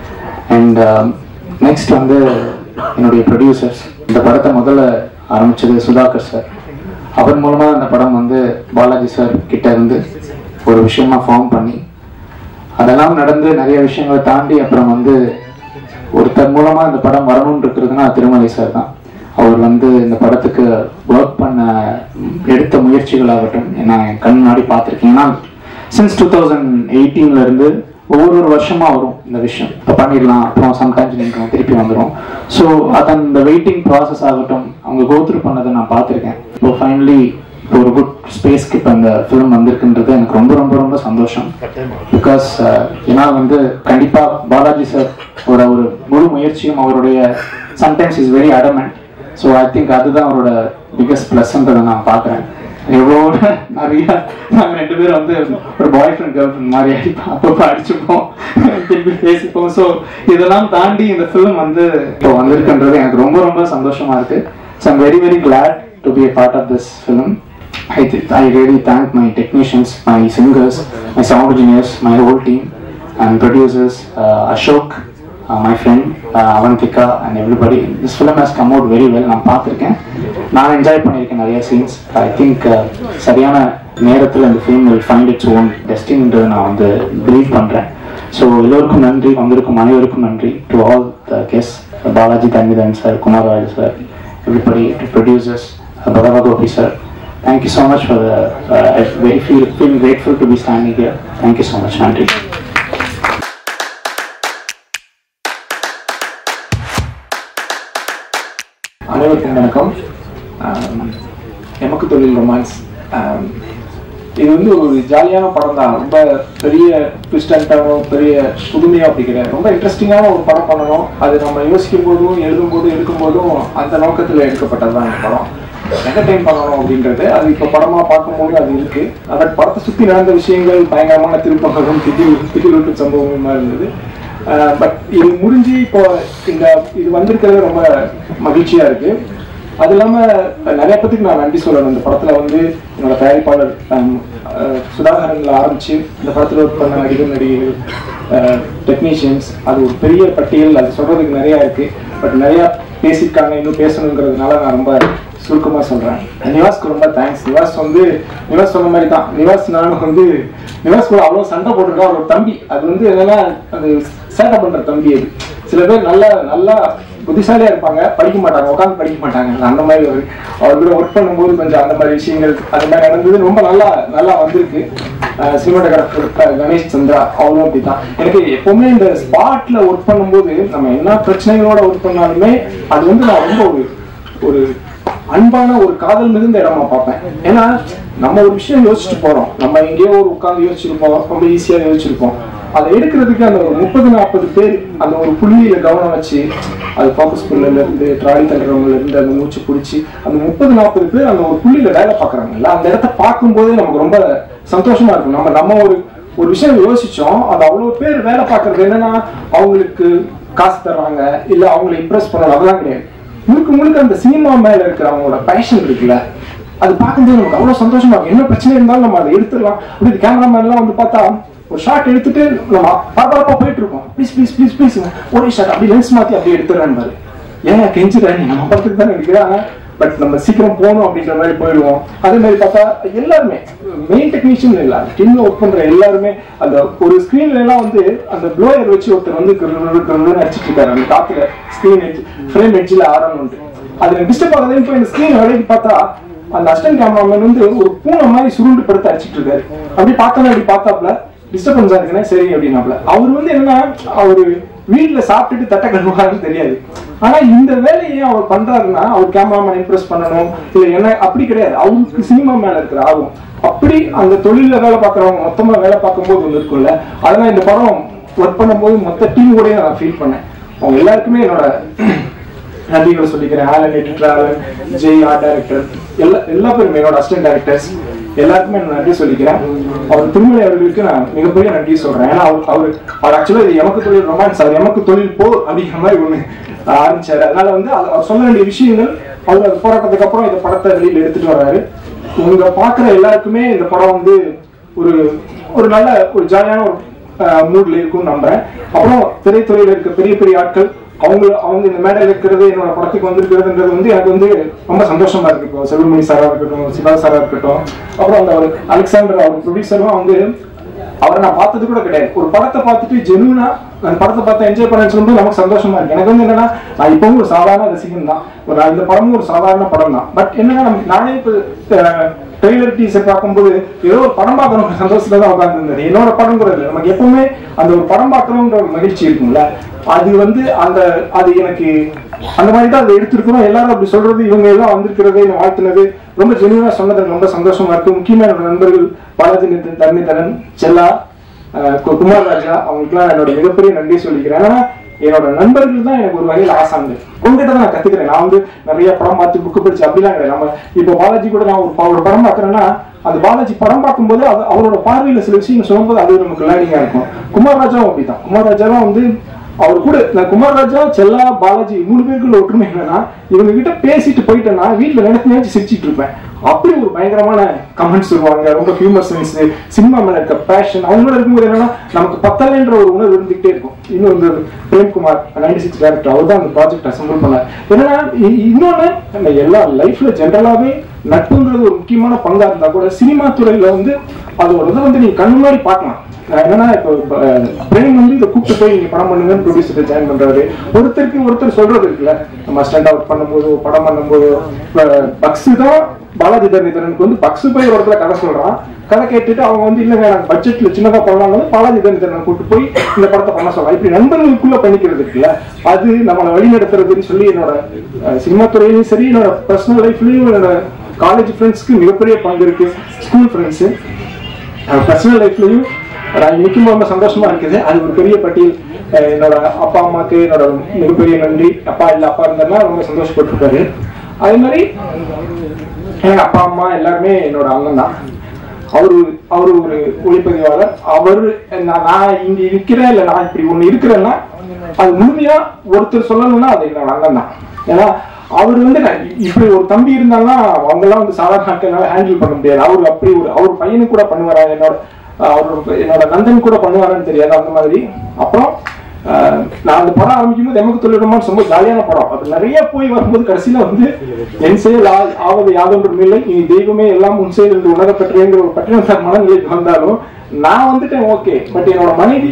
and next வந்து என்னுடைய ப்ரொடியூசர்ஸ் இந்த படத்தை முதல்ல ஆரம்பிச்சது சுதாகர் சார் அவர் மூலமா அந்த படம் வந்து பாலாஜி சார் கிட்ட இருந்து ஒரு விஷயமா ஃபார்ம் பண்ணி அதெல்லாம் நடந்து நிறைய விஷயங்களை தாண்டி அப்புறம் வந்து ஒருத்தர் மூலமா இந்த படம் வரணும்னு இருக்கிறதுனா திருமலை சார் தான் அவர் வந்து இந்த படத்துக்கு ஒர்க் பண்ண எடுத்த முயற்சிகளாகட்டும் நான் என் கண் முன்னாடி பார்த்துருக்கேன் ஏன்னா சின்ஸ் டூ தௌசண்ட் எயிட்டீன்ல இருந்து ஒவ்வொரு ஒரு வருஷமா வரும் இந்த விஷயம் இப்போ பண்ணிடலாம் அப்புறம் சம்டைம்ஸ் நீங்கள் திருப்பி வந்துடும் ஸோ அதன் இந்த வெயிட்டிங் ப்ராசஸ் ஆகட்டும் அவங்க கோத்ரூ பண்ணதை நான் பார்த்துருக்கேன் இப்போ ஃபைனலி இப்போ ஒரு குட் ஸ்பேஸ்க்கு இப்போ இந்த ஃபிலிம் வந்திருக்குன்றது எனக்கு ரொம்ப ரொம்ப ரொம்ப சந்தோஷம் பிகாஸ் ஏன்னா வந்து கண்டிப்பா பாலாஜி சார் ஒரு ஒரு முழு முயற்சியும் அவருடைய sometimes is very adamant so I think அதுதான் அவரோட பிக்கஸ்ட் ப்ளஸ்ன்றதை நான் பார்க்குறேன் எவ்வளோ நிறைய நாங்கள் ரெண்டு பேரும் வந்து ஒரு பாய் ஃப்ரெண்ட் கேர்ள் ஃப்ரெண்ட் மாதிரி அடிப்போம் அப்பப்போ அடிச்சுப்போம் திருப்பி பேசிப்போம் ஸோ இதெல்லாம் தாண்டி இந்த ஃபிலிம் வந்து இப்போ வந்திருக்குன்றது எனக்கு ரொம்ப ரொம்ப சந்தோஷமா இருக்கு so I'm very very glad to be a part of this film I, th- I really thank my technicians, my singers, my sound engineers, my whole team, and producers, uh, Ashok, uh, my friend, uh, Avantika, and everybody. This film has come out very well. நான் பார்த்துருக்கேன் நான் enjoy பண்ணியிருக்கேன் நிறைய scenes I think சரியான நேரத்தில் இந்த film will find its own டெஸ்டின்றது நான் வந்து பிலீவ் பண்ணுறேன் ஸோ எல்லோருக்கும் நன்றி வந்திருக்கும் அனைவருக்கும் நன்றி to all the guests Balaji Tanvithan sir Kumararaj sir everybody, to producers, uh, Bhagava Gopi sir. Thank you so much for the, uh, I very feel, feel grateful to be standing here. Thank you so much, Nandri. அனைவருக்கும் வணக்கம் ஆம், எமக்கு தொழில் romance ஆம், இது வந்து ஒரு ஜாலியான படம் தான் ரொம்ப பெரிய ட்விஸ்டண்ட்டானோ பெரிய புதுமையாக அப்படி கிடையாது ரொம்ப இன்ட்ரெஸ்டிங்கான ஒரு படம் பண்ணணும் அது நம்ம யோசிக்கும் போதும் எழுதும் போதும் எடுக்கும் போதும் அந்த நோக்கத்தில் எடுக்கப்பட்டது தான் இந்த படம் என்டர்டைன் பண்ணணும் அப்படின்றது அது இப்போ படமாக பார்க்கும்போது அது இருக்கு அந்த படத்தை சுற்றி நடந்த விஷயங்கள் பயங்கரமான திருப்பங்களும் திடீர் திடீர் சம்பவமா இருந்தது பட் இது முடிஞ்சு இப்போ இந்த இது வந்திருக்கிறது ரொம்ப மகிழ்ச்சியா இருக்கு அது இல்லாம நிறைய பேத்துக்கு நான் நன்றி சொல்லணும் இந்த படத்துல வந்து என்னோட தயாரிப்பாளர் ஆம், அஹ், சுதாகரன்ல ஆரம்பிச்சு இந்த படத்துல ஒர்க் பண்ண நடிகர் நடிகைகள் டெக்னீஷியன்ஸ் அது ஒரு பெரிய பட்டியல் அது சொல்றதுக்கு நிறைய இருக்கு பட் நிறைய பேசியிருக்காங்க இன்னும் பேசணுங்கிறதுனால நான் ரொம்ப சுருக்கமா சொல்றேன் நிவாஸ்க்கு ரொம்ப தேங்க்ஸ் நிவாஸ் வந்து நிவாஸ் சொன்ன மாதிரி தான் நிவாஸ் நானும் வந்து நிவாஸ் கூட அவ்வளவு சண்டை போட்டிருக்கா அவரோட தம்பி அது வந்து என்னன்னா அது சேட்டை பண்ற தம்பி அது சில பேர் நல்லா நல்லா புத்திசாலியா இருப்பாங்க படிக்க மாட்டாங்க உட்காந்து படிக்க மாட்டாங்க அந்த மாதிரி ஒரு அவர் கூட ஒர்க் பண்ணும்போது கொஞ்சம் அந்த மாதிரி விஷயங்கள் அந்த மாதிரி நடந்தது ரொம்ப நல்லா நல்லா வந்திருக்கு சினிமாட்டோகிராஃபர் கணேஷ் சந்திரா அவரும் அப்படிதான் எனக்கு எப்பவுமே இந்த ஸ்பாட்ல ஒர்க் பண்ணும்போது நம்ம என்ன பிரச்சனைகளோட ஒர்க் பண்ணாலுமே அது வந்து நான் ரொம்ப ஒரு ஒரு அன்பான ஒரு காதல் மிகுந்த இடமா பார்ப்பேன் ஏன்னா நம்ம ஒரு விஷயம் யோசிச்சுட்டு போறோம் நம்ம எங்கேயோ ஒரு உட்கார்ந்து யோசிச்சிருப்போம் ரொம்ப ஈஸியா யோசிச்சிருப்போம் அதை எடுக்கிறதுக்கு அந்த ஒரு முப்பது நாற்பது பேர் அந்த ஒரு புள்ளியில கவனம் வச்சு அது ஃபோக்கஸ் புல்லுல இருந்து ட்ராலி தள்ளுறவங்கல இருந்து அந்த மூச்சு பிடிச்சி அந்த முப்பது நாற்பது பேர் அந்த ஒரு புள்ளியில வேலை பார்க்கறாங்கல்ல அந்த இடத்த பார்க்கும்போதே நமக்கு ரொம்ப சந்தோஷமா இருக்கும் நம்ம நம்ம ஒரு ஒரு விஷயம் யோசிச்சோம் அது அவ்வளவு பேர் வேலை பார்க்கறது என்னன்னா அவங்களுக்கு காசு தர்றாங்க இல்ல அவங்களை இம்ப்ரெஸ் பண்ணலாம் அதெல்லாம் கிடையாது முழுக்க முழுக்க அந்த சினிமா மேல இருக்கிற அவங்களோட பேஷன் இருக்குல்ல அது பார்க்கும்போது நமக்கு அவ்வளவு சந்தோஷமா இருக்கும் என்ன பிரச்சனை இருந்தாலும் நம்ம அதை எடுத்துடலாம் அப்படி கேமராமேன்லாம் வந்து பார்த்தா ஒரு ஷாட் எடுத்துட்டு நம்ம பரபரப்பா போயிட்டு இருக்கோம் ப்ளீஸ் ப்ளீஸ் ப்ளீஸ் ப்ளீஸ் ஒரே ஷாட் அப்படி லென்ஸ் மாத்தி அப்படியே எடுத்துறான்னு பாரு ஏன் கெஞ்சுறேன் நம்ம படத்துக்கு தான் எடுக்கிறேன் பட் நம்ம சீக்கிரம் போகணும் அப்படின்ற மாதிரி போயிடுவோம் அதே மாதிரி பார்த்தா எல்லாருமே மெயின் டெக்னீஷியன் இல்ல டீம்ல ஒர்க் பண்ற எல்லாருமே அந்த ஒரு ஸ்கிரீன்ல எல்லாம் வந்து அந்த ப்ளோயர் வச்சு ஒருத்தர் வந்து கிரு- கிருன்னு அடிச்சிட்டு இருக்காரு அந்த காத்துல ஸ்கிரீன் எட்ஜ் ஃப்ரேம் எட்ஜில் ஆரணும்ட்டு அது டிஸ்டர்ப் ஆகுதுன்னு போய் இந்த ஸ்கிரீன் வேலைக்கு பார்த்தா அந்த அசிஸ்டன்ட் கேமராமேன் வந்து ஒரு பூனை மாதிரி சுருண்டு படுத்து அடிச்சிட்டு இருக்காரு அப்படி பார்த்தோன்னா அப்படி பார்த்தாப்ல டிஸ்டர்பன்ஸா இருக்குன்னா சரி அப்படின்னாப்ல அவர் வந்து என்னன்னா அவரு வீட்டுல சாப்பிட்டுட்டு தட்டை கழுவாருன்னு தெரியாது ஆனா இந்த வேலையை அவர் பண்றாருன்னா அவர் கேமராமேன் இம்ப்ரெஸ் பண்ணணும் இல்ல என்ன அப்படி கிடையாது அவருக்கு சினிமா மேல இருக்கிற ஆர்வம் அப்படி அந்த தொழில வேலை பார்க்கறவங்க மொத்தமா வேலை பார்க்கும்போது ஒன்று இருக்கும்ல அதெல்லாம் இந்த படம் ஒர்க் பண்ணும்போது மொத்த டீம் கூட நான் ஃபீல் பண்ணேன் அவங்க எல்லாருக்குமே என்னோட நன்றிகளை சொல்லிக்கிறேன் Alan editor Alan Jai art director எல்லா எல்லா பேருமே என்னோட அசிஸ்டன்ட் டைரக்டர்ஸ் எல்லாருக்குமே நான் நன்றி சொல்லிக்கிறேன் அவர் திருமலை அவர்களுக்கு நான் மிகப்பெரிய நன்றி சொல்றேன் ஏன்னா அவர் அவர் அவர் ஆக்சுவலா இது எமக்கு தொழில் ரொமான்ஸ் அவர் எமக்கு தொழில் போ அப்படிங்கிற மாதிரி ஒண்ணு ஆரம்பிச்சாரு அதனால வந்து அது அவர் சொல்ல வேண்டிய விஷயங்கள் அவர் அது போராட்டத்துக்கு அப்புறம் இந்த படத்தை வெளியில எடுத்துட்டு வர்றாரு உங்க பாக்குற எல்லாருக்குமே இந்த படம் வந்து ஒரு ஒரு நல்ல ஒரு ஜாலியான ஒரு மூட்ல இருக்கும்னு நம்புறேன் அப்புறம் திரைத்துறையில இருக்க பெரிய பெரிய ஆட்கள் அவங்க அவங்க இந்த மேடையில் இருக்கிறது என்னோட படத்துக்கு வந்திருக்கிறதுன்றது வந்து எனக்கு வந்து ரொம்ப சந்தோஷமா இருக்கு இப்போ செல்வமணி சாரா இருக்கட்டும் சிவா சாரா இருக்கட்டும் அப்புறம் அந்த ஒரு அலெக்சாண்டர் அவர் ப்ரொடியூசரும் வந்து அவரை நான் பார்த்தது கூட கிடையாது ஒரு படத்தை பார்த்துட்டு ஜெனுவனா அந்த படத்தை பார்த்து என்ஜாய் பண்ண சொல்லும்போது நமக்கு சந்தோஷமா இருக்கு எனக்கு வந்து என்னன்னா நான் இப்பவும் ஒரு சாதாரண ரசிகன் தான் ஒரு இந்த படமும் ஒரு சாதாரண படம் தான் பட் என்னன்னா நமக்கு நானே இப்போ ட்ரெய்லர் டீசர் பார்க்கும்போது ஏதோ ஒரு படம் பார்க்கணும் சந்தோஷத்துல தான் உட்காந்துருந்தது என்னோட படங்கிறது இல்லை நமக்கு எப்பவுமே அந்த ஒரு படம் பார்க்கணுன்ற ஒரு மகிழ்ச்சி இருக்கும்ல அது வந்து அந்த அது எனக்கு அந்த மாதிரி தான் அதை எடுத்திருக்கணும் எல்லாரும் அப்படி சொல்றது இவங்க எல்லாம் வந்திருக்கிறது என்னை வாழ்த்துனது ரொம்ப ஜெனுவனா சொன்னது எனக்கு ரொம்ப சந்தோஷமா இருக்கு முக்கியமா என்னோட நண்பர்கள் பாலாஜி நிதின் தர்ணிதரன் செல்லா அஹ் கு- குமார் ராஜா அவங்களுக்குலாம் என்னோட மிகப்பெரிய நன்றி சொல்லிக்கிறேன் ஏன்னா என்னோட நண்பர்கள் தான் எனக்கு ஒரு வகையில் ஆசாங்க உங்ககிட்ட தான் நான் கத்துக்கிறேன் நான் வந்து நிறைய படம் பார்த்து புக்கு படிச்சு அப்படிலாம் கிடையாது நம்ம இப்போ பாலாஜி கூட நான் ஒரு ப- ஒரு படம் பார்க்கறேன்னா அந்த பாலாஜி படம் பார்க்கும்போது அது அவரோட பார்வையில சில விஷயங்கள் சொல்லும்போது அது நமக்கு லேர்னிங்கா இருக்கும் குமார் ராஜாவும் அப்படிதான் குமார் ராஜாவும் வந்து அவர் கூட நான் குமார் ராஜா செல்லா பாலாஜி மூணு பேருக்குள்ள ஒற்றுமை என்னன்னா இவங்க கிட்ட பேசிட்டு போயிட்டேன்னா வீட்டுல நினைச்சு நினைச்சு சிரிச்சிட்டு இருப்பேன் அப்படி ஒரு பயங்கரமான கமெண்ட்ஸ் சொல்லுவாங்க ரொம்ப ஹியூமர் சென்ஸ் சினிமா மேல இருக்க பேஷன் அவங்களோட இருக்கும்போது என்னன்னா நமக்கு பத்தலைன்ற ஒரு உணர்வு இருந்துகிட்டே இருக்கும் இன்னும் இந்த பிரேம்குமார் நைன்டி சிக்ஸ் டேரக்டர் அவர் தான் அந்த ப்ராஜெக்ட் அசம்பிள் பண்ணார் என்னன்னா இ- இன்னொன்னு நம்ம எல்லா லைஃப்ல ஜென்ரலாவே நட்புங்கிறது ஒரு முக்கியமான பங்கா இருந்தா கூட சினிமா துறையில வந்து அதோட இதை வந்து நீங்க கண்ணு முன்னாடி பார்க்கலாம் நான் என்னன்னா இப்போ அஹ், பிரேம் வந்து இதை கூப்பிட்டு போய் நீங்க படம் பண்ணுங்கன்னு ப்ரொடியூசர் ஜாயின் பண்றாரு ஒருத்தருக்கு ஒருத்தர் சொல்றது இருக்குல்ல நம்ம ஸ்டாண்ட் அவுட் பண்ணும்போது படம் பண்ணும்போது பக்ஸ் தான் பாலாஜி தரணிதரனுக்கு வந்து பக்ஸ் போய் ஒரு இடத்துல கதை சொல்றான் கதை கேட்டுட்டு அவங்க வந்து இல்லைங்க எனக்கு பட்ஜெட்ல சின்னதா பண்ணலாம் பாலாஜி தரணிதரனை கூப்பிட்டு போய் இந்த படத்தை பண்ண சொல்லலாம் இப்படி நண்பர்களுக்குள்ள பண்ணிக்கிறது இருக்குல்ல அது நம்மளை வழி நடத்துறதுன்னு சொல்லி என்னோட அஹ், சினிமா துறையிலையும் சரி என்னோட பர்சனல் லைஃப்லயும் என்னோட காலேஜ் ஃப்ரெண்ட்ஸ்க்கு மிகப்பெரிய பங்கு இருக்கு ஸ்கூல் ஃப்ரெண்ட்ஸு பர்சனல் லைஃப்லயும் நான் இன்னைக்கும் ரொம்ப சந்தோஷமா இருக்குது அது ஒரு பெரிய பட்டியல் அஹ் என்னோட அப்பா அம்மாக்கு என்னோட மிகப்பெரிய நன்றி அப்பா இல்ல அப்பா இருந்தாருன்னா ரொம்ப சந்தோஷப்பட்டிருப்பாரு அதே மாதிரி எங்க அப்பா அம்மா எல்லாருமே என்னோட அண்ணன் தான் அவரு அவரு ஒரு ஒளிப்பதிவாளர் அவரு நான் நான் இங்க இருக்கிறேன் இல்ல நான் இப்படி ஒண்ணு இருக்கிறேன்னா அது முழுமையா ஒருத்தர் சொல்லணும்னா அது என்னோட அண்ணன் தான் ஏன்னா அவர் வந்து நான் இப்படி ஒரு தம்பி இருந்தாங்கன்னா அவங்க எல்லாம் வந்து சாதாரண ஆட்களால ஹேண்டில் பண்ண முடியாது அவர் அப்படி ஒரு அவர் பையனுக்கு கூட பண்ணுவாரா என்னோட அவர் என்னோட நந்தன் கூட பண்ணுவாரான்னு தெரியாது அந்த மாதிரி அப்புறம் ஆஹ், நான் அந்த படம் ஆரம்பிக்கும் போது எமக்கு தொழிலுமா ரொம்ப ஜாலியான படம் அது நிறைய போய் வரும்போது கடைசியில வந்து என் செயல் ஆ- ஆவது யாதொன்றும் இல்லை இனி தெய்வமே எல்லாம் உன் செயல் என்று உணரப்பெற்றேங்கிற ஒரு பட்டின மனநிலைக்கு வந்தாலும் நான் வந்துட்டேன் ஓகே பட் என்னோட மனைவி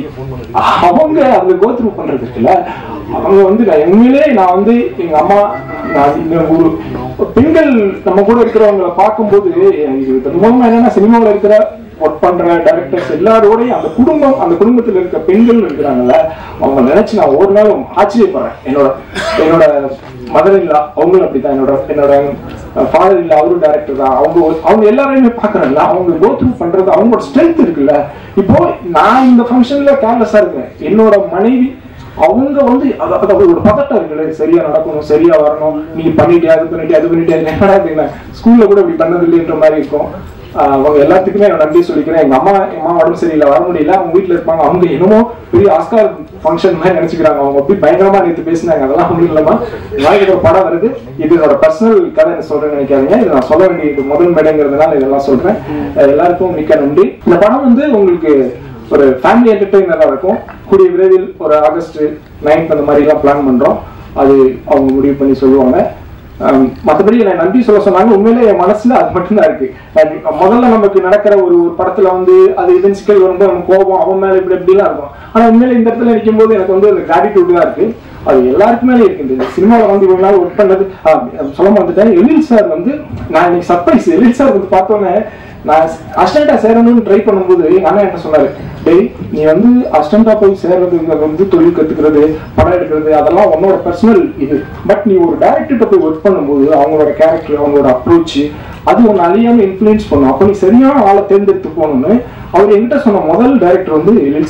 அவங்க அந்த கோத்ரூ பண்றது இருக்குல்ல அவங்க வந்து நான் உண்மையிலே நான் வந்து எங்க அம்மா நான் இந்த ஒரு பெண்கள் நம்ம கூட இருக்கிறவங்களை பார்க்கும்போது எனக்கு இது மூலமா என்னன்னா சினிமாவில் இருக்கிற ஒர்க் பண்ற டைரக்டர்ஸ் எல்லாரோடையும் அந்த குடும்பம் அந்த குடும்பத்துல இருக்க பெண்கள் இருக்கிறாங்கல்ல அவங்க நினைச்சு நான் ஒரு நாளும் ஆச்சரியப்படுறேன் என்னோட என்னோட மதர் இல்லா அவங்களும் அப்படிதான் என்னோட என்னோட ஃபாதர் இல்ல அவரும் டைரக்டர் தான் அவங்க அவங்க எல்லாரையுமே பாக்குறேன்ல அவங்க கோ த்ரூ பண்றது அவங்களோட ஸ்ட்ரென்த் இருக்குல்ல இப்போ நான் இந்த ஃபங்க்ஷன்ல கேர்லெஸ்ஸா இருக்கேன் என்னோட மனைவி அவங்க வந்து அத- அது ஒரு பதட்டம் இருக்குல்ல இது சரியா நடக்கணும் சரியா வரணும் நீ பண்ணிட்டியா அது பண்ணிட்டியா அது பண்ணிட்டியா இது என்னடா இது ஸ்கூல்ல கூட இப்படி பண்ணது இல்லைன்ற மாதிரி இருக்கும் ஆஹ் அவங்க எல்லாத்துக்குமே நான் நன்றி சொல்லிக்கிறேன் எங்க அம்மா எங்க அம்மா உடம்பு சரியில்லை வர முடியல அவங்க வீட்டுல இருப்பாங்க அவங்க என்னமோ பெரிய ஆஸ்கார் ஃபங்க்ஷன் மாதிரி நினைச்சுக்கிறாங்க அவங்க அப்படி பயங்கரமா நேற்று பேசினாங்க அதெல்லாம் ஒண்ணும் இல்லமா நாளைக்கு ஒரு படம் வருது இது என்னோட பர்சனல் கதை என்ன சொல்றேன்னு நினைக்காதீங்க இது நான் சொல்ல வேண்டியது முதல் மேடைங்கிறதுனால இதெல்லாம் சொல்றேன் அஹ் எல்லாருக்கும் மிக்க நன்றி இந்த படம் வந்து உங்களுக்கு ஒரு ஃபேமிலி என்டர்டைனரா இருக்கும் கூடிய விரைவில் ஒரு ஆகஸ்ட் நைன்த் அந்த மாதிரி எல்லாம் பிளான் பண்றோம் அது அவங்க முடிவு பண்ணி சொல்லுவாங்க ஆம், மத்தபடி நான் நன்றி சொல்ல சொன்னாங்க உண்மையிலே என் மனசுல அது மட்டும்தான் இருக்கு அது முதல்ல நமக்கு நடக்கிற ஒரு ஒரு படத்துல வந்து அது இதன் சிக்கல் வரும்போது நம்ம கோபம் அவன் மேல இப்படி இப்படிலாம் இருக்கும் ஆனா உண்மையில இந்த இடத்துல நிற்கும் போது எனக்கு வந்து அந்த கிராட்டிடியூட் தான் இருக்கு அது எல்லாருக்குமே இருக்கு இந்த சினிமாவில் வந்து இவ்வளவு நாள் ஒர்க் பண்ணது ஆ, சொல்ல மாட்டேன் எழில் சார் வந்து நான் இன்னைக்கு சர்ப்ரைஸ் எழில் சார் வந்து பார்த்தோன்னே நான் அசிஸ்டண்டா சேரணும்னு ட்ரை பண்ணும்போது எங்க அண்ணா என்ன சொன்னாரு டேய் நீ வந்து அசிஸ்டண்டா போய் சேர்றதுங்கிறது வந்து தொழில் கத்துக்கிறது படம் எடுக்கிறது அதெல்லாம் உன்னோட பர்சனல் இது பட் நீ ஒரு டேரக்டர்கிட்ட போய் ஒர்க் பண்ணும்போது அவங்களோட கேரக்டர் அவங்களோட அப்ரோச் அது உன்னை அழியாம இன்ஃபுளுன்ஸ் பண்ணும் அப்போ நீ சரியான ஆளை தேர்ந்தெடுத்து போகணும்னு அவர் என்கிட்ட சொன்ன முதல் டைரக்டர் வந்து எழில் சார்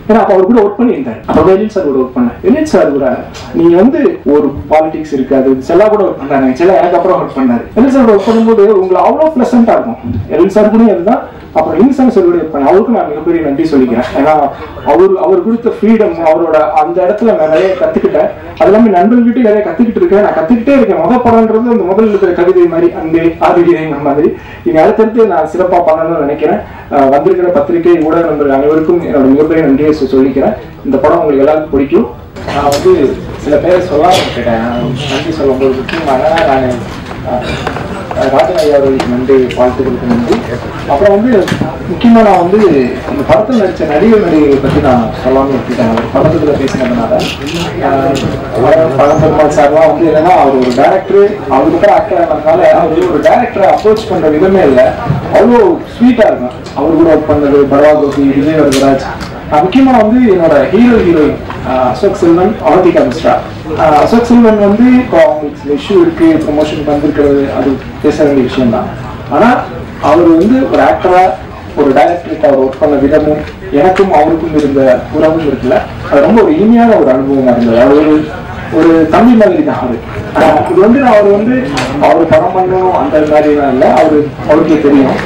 ஏன்னா அப்போ அவர் கூட ஒர்க் பண்ணியிருந்தார் அப்போ எலின் சார் கூட ஒர்க் பண்ணேன் எலின் சார் கூட நீங்க வந்து ஒரு பாலிடிக்ஸ் இருக்காது செல்லா கூட ஒர்க் பண்ணாங்க செல்லா எனக்கு அப்புறம் ஒர்க் பண்ணாரு எலின் சார் ஒர்க் பண்ணும்போது உங்களுக்கு அவ்வளோ ப்ளசண்டா இருக்கும் எலின் சார் கூட அதுதான் அப்புறம் லிங்சன் சார் கூட ஒர்க் பண்ணேன் அவருக்கும் நான் மிகப்பெரிய நன்றி சொல்லிக்கிறேன் ஏன்னா அவர் அவர் கொடுத்த ஃப்ரீடம் அவரோட அந்த இடத்துல நான் நிறைய கத்துக்கிட்டேன் அது எல்லாமே நண்பர்கிட்ட நிறைய கத்துக்கிட்டு இருக்கேன் நான் கத்துக்கிட்டே இருக்கேன் முத படம்ன்றது அந்த முதல் இருக்கிற கவிதை மாதிரி அந்த ஆதிவிதைங்கிற மாதிரி இனி அடுத்தடுத்து நான் சிறப்பா பண்ணணும்னு நினைக்கிறேன் அஹ் வந்திருக்கிற பத்திரிகை ஊடக நண்பர்கள் அனைவருக்கும் என்னோட மிகப்பெரிய நன்றியை சொ- சொல்லிக்கிறேன் இந்த படம் உங்களுக்கு எல்லாருக்கும் பிடிக்கும் நான் வந்து சில பேர் சொல்லாம விட்டுட்டேன் நான் நன்றி சொல்லும்போது முக்கியமாக நான் அஹ், ராஜன் ஐயா அவர்களுக்கு நன்றி வாழ்த்துக்களுக்கு நன்றி அப்புறம் வந்து முக்கியமா நான் வந்து இந்த படத்தில் நடிச்ச நடிகர் நடிகைகளை பத்தி நான் சொல்லாம விட்டுட்டேன் அவர் படத்துல பேசினதுனால பழம்பெருமாள் சார்லாம் வந்து என்னன்னா அவர் ஒரு டேரக்டர் அவருக்கு கூட ஆக்டர் ஆனதுனால அவர் ஒரு டேரக்டரை அப்ரோச் பண்ற விதமே இல்லை அவ்வளோ ஸ்வீட்டா இருக்கும் அவர் கூட ஒர்க் பண்ணது பரவா கோபி விஜய் வரதராஜ் அஹ் முக்கியமா வந்து என்னோட ஹீரோ ஹீரோயின் அசோக் செல்வன் அவந்திகா மிஸ்ரா அஹ் அசோக் செல்வன் வந்து இப்போ அவங்களுக்கு சில இஷ்யூ இருக்கு ப்ரொமோஷன் வந்திருக்கிறது அது பேச வேண்டிய விஷயம் தான் ஆனா அவர் வந்து ஒரு ஆக்டரா ஒரு டைரக்டருக்கு அவர் ஒர்க் பண்ண விதமும் எனக்கும் அவருக்கும் இருந்த உறவும் இருக்குல்ல அது ரொம்ப ஒரு இனிமையான ஒரு அனுபவமா இருந்தது அவர் ஒரு ஒரு தம்பி மாதிரி தான் அவரு ஆனா இது வந்து நான் அவர் வந்து அவர் படம் பண்ணணும் அந்த மாதிரிலாம் இல்லை அவரு அவருக்கே தெரியும்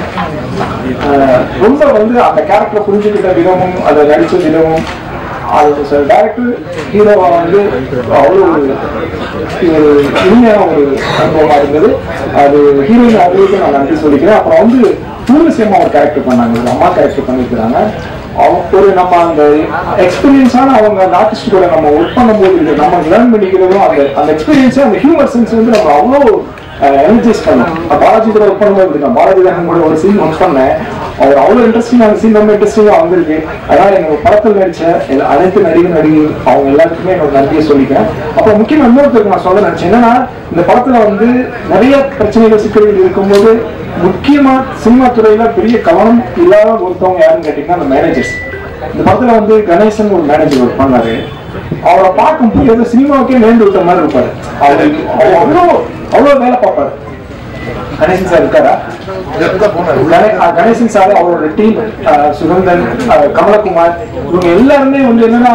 ஆஹ் ரொம்ப வந்து அந்த கேரக்டரை புரிஞ்சுக்கிட்ட விதமும் அதை நடிச்ச விதமும் அது சில டேரக்டர் ஹீரோவா வந்து அவ்வளோ ஒரு ஒரு இனிமையான ஒரு அனுபவமா இருந்தது அது ஹீரோயின் அவங்களுக்கு நான் நன்றி சொல்லிக்கிறேன் அப்புறம் வந்து பூர்வசியமா ஒரு கேரக்டர் பண்ணாங்க ஒரு அம்மா கேரக்டர் பண்ணியிருக்கிறாங்க அவங்க ஒரு நம்ம அந்த எக்ஸ்பீரியன்ஸான அவங்க அந்த ஆர்டிஸ்ட் கூட நம்ம ஒர்க் பண்ணும்போது இருக்கு, நம்ம லேர்ன் பண்ணிக்கிறதும் அந்த அந்த எக்ஸ்பீரியன்ஸ் அந்த ஹியூமர் சென்ஸ் வந்து நம்ம அவ்வளோ எனர்ஜைஸ் பண்ணோம் பாலாஜி கூட ஒர்க் பண்ணும்போது இருக்கு. நான் பாலாஜி தான் கூட ஒரு சீன் ஒர்க் பண்ணேன் அவர் அவ்வளோ இன்ட்ரெஸ்டிங் அந்த சீன் ரொம்ப இன்ட்ரெஸ்டிங்காக வந்திருக்கு அதனால எங்க படத்தில் நடிச்ச எல்லா- அனைத்து நடிகர் நடிகை அவங்க எல்லாத்துக்குமே என்னோட நன்றியை சொல்லிக்கிறேன் அப்புறம் முக்கியமா இன்னொருத்தருக்கு நான் சொல்ல நினைச்சேன் என்னன்னா இந்த படத்துல வந்து நிறைய பிரச்சனைகள் சிக்கல்கள் இருக்கும்போது முக்கியமா சினிமா துறையில பெரிய கவனம் இல்லாத ஒருத்தவங்க யாருன்னு கேட்டீங்கன்னா அந்த மேனேஜர்ஸ் இந்த படத்துல வந்து கணேசன் ஒரு மேனேஜர் ஒர்க் பண்ணாரு அவரை பார்க்கும்போது ஏதோ சினிமாவுக்கே நேர்ந்து விட்ட மாதிரி இருப்பாரு அவரு அவர் அவ்வளோ அவ்வளோ வேலை பார்ப்பாரு கணேசன் சார் இருக்காரா கணே- ஆ, கணேசன் சார் அவரோட டீம் சுகந்தன் ஆ, கமலகுமார் இவங்க எல்லாருமே வந்து என்னன்னா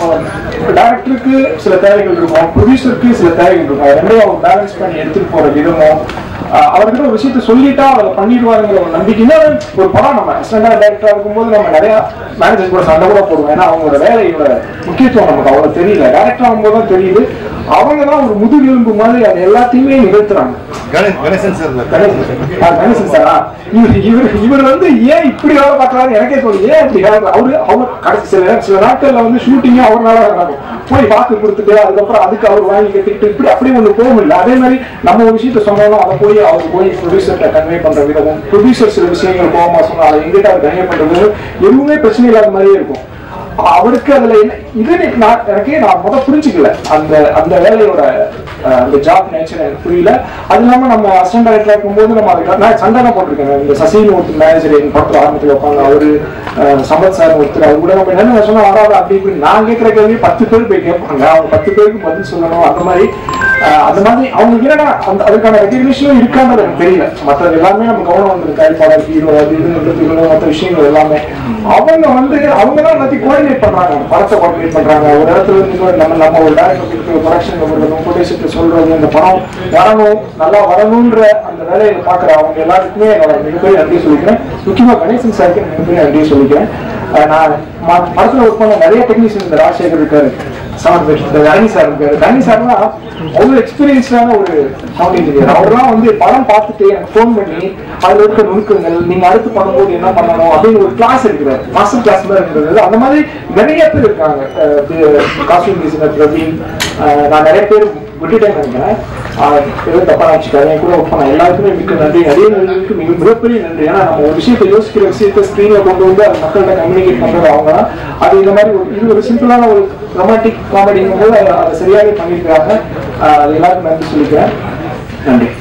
டேரக்டருக்கு சில தேவைகள் இருக்கும் ப்ரொடியூசருக்கு சில தேவைகள் இருக்கும் ரெண்டையும் அவங்க பேலன்ஸ் பண்ணி எடுத்துட்டு போற விதமும் ஆ, அவர்கிட்ட ஒரு விஷயத்த சொல்லிட்டா அதை பண்ணிடுவாருங்கிற ஒரு நம்பிக்கை இன்னொரு ஒரு படம் நம்ம அசிஸ்டண்டா டேரக்டரா இருக்கும்போது நம்ம நிறைய மேனேஜர் கூட சண்டை கூட போடுவோம் ஏன்னா அவங்களோட வேலையோட முக்கியத்துவம் நமக்கு அவ்வளவு தெரியல டேரக்டர் ஆகும்போது தான் தெரியுது அவங்க தான் ஒரு முதுகெலும்பு மாதிரி அது எல்லாத்தையுமே நிகழ்த்துறாங்க கணேசன் சார் கணேசன் ஆ, கணேசன் சாரா இவர் இவர் இவர் வந்து ஏன் இப்படி வேலை பார்க்கறாரு எனக்கே தோணும் ஏன் இப்படி வேலை பார்க்கறாரு? அவரு அவர் கடைசி சில சில நாட்கள்ல வந்து ஷூட்டிங்கே அவர்னால நடக்கும் போய் வாக்கு கொடுத்துட்டு அதுக்கப்புறம் அதுக்கு அவர் வாங்கி கட்டிட்டு இப்படி அப்படி ஒண்ணு போக முடியல அதே மாதிரி நம்ம ஒரு விஷயத்த சொன்னாலும் அதை போய் அவர் போய் ப்ரொடியூசர்கிட்ட கன்வே பண்ற விதமும் ப்ரொடியூசர் சில விஷயங்கள் கோபமா சொன்னா அதை எங்கிட்ட அவர் கன்வே பண்றது எதுவுமே பிரச்சனை இல்லாத மாதிரியே இருக்கும் அவருக்கு அதுல என்ன இது எனக்கு நான் எனக்கே நான் முத புரிஞ்சுக்கல அந்த அந்த வேலையோட அஹ், அந்த ஜாப் நேச்சர் எனக்கு புரியல அது இல்லாம நம்ம அசிஸ்டன்ட் டைரக்டர் இருக்கும்போது நம்ம அதுக்கு நான் சண்டை தான் போட்டிருக்கேன் இந்த சசின்னு ஒருத்தர் மேனேஜர் எங்க படத்துல ஆரம்பத்தில் வைப்பாங்க அவரு அஹ், சம்பத் சார் ஒருத்தர் அவர் கூட நம்ம என்ன சொன்னா வராது அப்படி இப்படி நான் கேட்கிற கேள்வி பத்து பேர் போய் கேட்பாங்க அவங்க பத்து பேருக்கு பதில் சொல்லணும் அந்த மாதிரி அஹ், அந்த மாதிரி அவங்க என்னன்னா அந்த அதுக்கான ரெகக்னிஷனும் இருக்கான்றது எனக்கு தெரியல மற்றது எல்லாமே நம்ம கவனம் வந்திருக்கு தயாரிப்பாளர் ஹீரோ அது இதுங்கிறது மற்ற விஷயங்கள் எல்லாமே அவங்க வந்து அவங்க தான் எல்லாத்தையும் கோஆர்டினேட் பண்றாங்க அந்த படத்தை கோஆர்டினேட் பண்றாங்க ஒரு இடத்துல இருந்து இன்னொரு நம்ம நம்ம ஒரு டேரக்டர் ப்ரொடக்ஷன் ஒரு முப்பது சொல்றது அந்த படம் வரணும் நல்லா வரணுன்ற அந்த வேலையை பாக்குற அவங்க எல்லாருக்குமே என்னோட மிகப்பெரிய நன்றி சொல்லிக்கிறேன் முக்கியமா கணேசன் சாருக்கு மிகப்பெரிய நன்றி சொல்லிக்கிறேன் அஹ் நான் ம- படத்துல ஒர்க் பண்ண நிறைய டெக்னீஷியன் இந்த ராஜசேகர் இருக்காரு சவுண்ட் இந்த தனி சார் இருக்காரு தனி சார்னா அவ்வளவு எக்ஸ்பீரியன்ஸ்டான ஒரு சவுண்ட் இன்ஜினியர் அவர்லாம் வந்து படம் பார்த்துட்டு எனக்கு ஃபோன் பண்ணி அதுல இருக்க நுணுக்கங்கள் நீங்க அடுத்து பண்ணும்போது என்ன பண்ணணும் அப்படின்னு ஒரு கிளாஸ் எடுக்கிறாரு மாஸ்டர் கிளாஸ் மாதிரி இருந்தது அந்த மாதிரி நிறைய பேர் இருக்காங்க காஸ்டியூம் டிசைனர் பிரவீன் அஹ் நான் நிறைய பேர் விட்டுட்டேன் நினைக்கிறேன் ஆஹ் எதுவும் தப்பா நினைச்சுக்காது என் கூட ஒர்க் பண்ண எல்லாருக்குமே மிக்க நன்றி நிறைய நன்றிக்கு மிக மிகப்பெரிய நன்றி ஏன்னா நம்ம ஒரு விஷயத்தை யோசிக்கிற விஷயத்தை ஸ்க்ரீன்ல கொண்டு வந்து அது மக்கள்கிட்ட கம்யூனிகேட் பண்றது அவங்க தான் அது இந்த மாதிரி ஒரு இது ஒரு சிம்பிளான ஒரு ரொமான்டிக் காமெடிங்கும் போது அதை அதை சரியாகவே பண்ணியிருக்கிறாங்க ஆஹ் அது எல்லாருக்கும் நன்றி சொல்லிக்கிறேன் நன்றி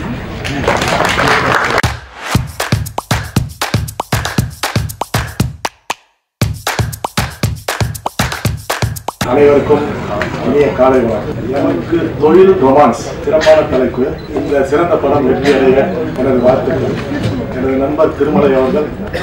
அனைவருக்கும் இனிய காலை வணக்கம் எனக்கு தொழில் ரொமான்ஸ் சிறப்பான தலைப்பு இந்த சிறந்த படம் வெற்றி அடைய எனது வாழ்த்துக்கள் எனது நண்பர் திருமலை அவர்கள்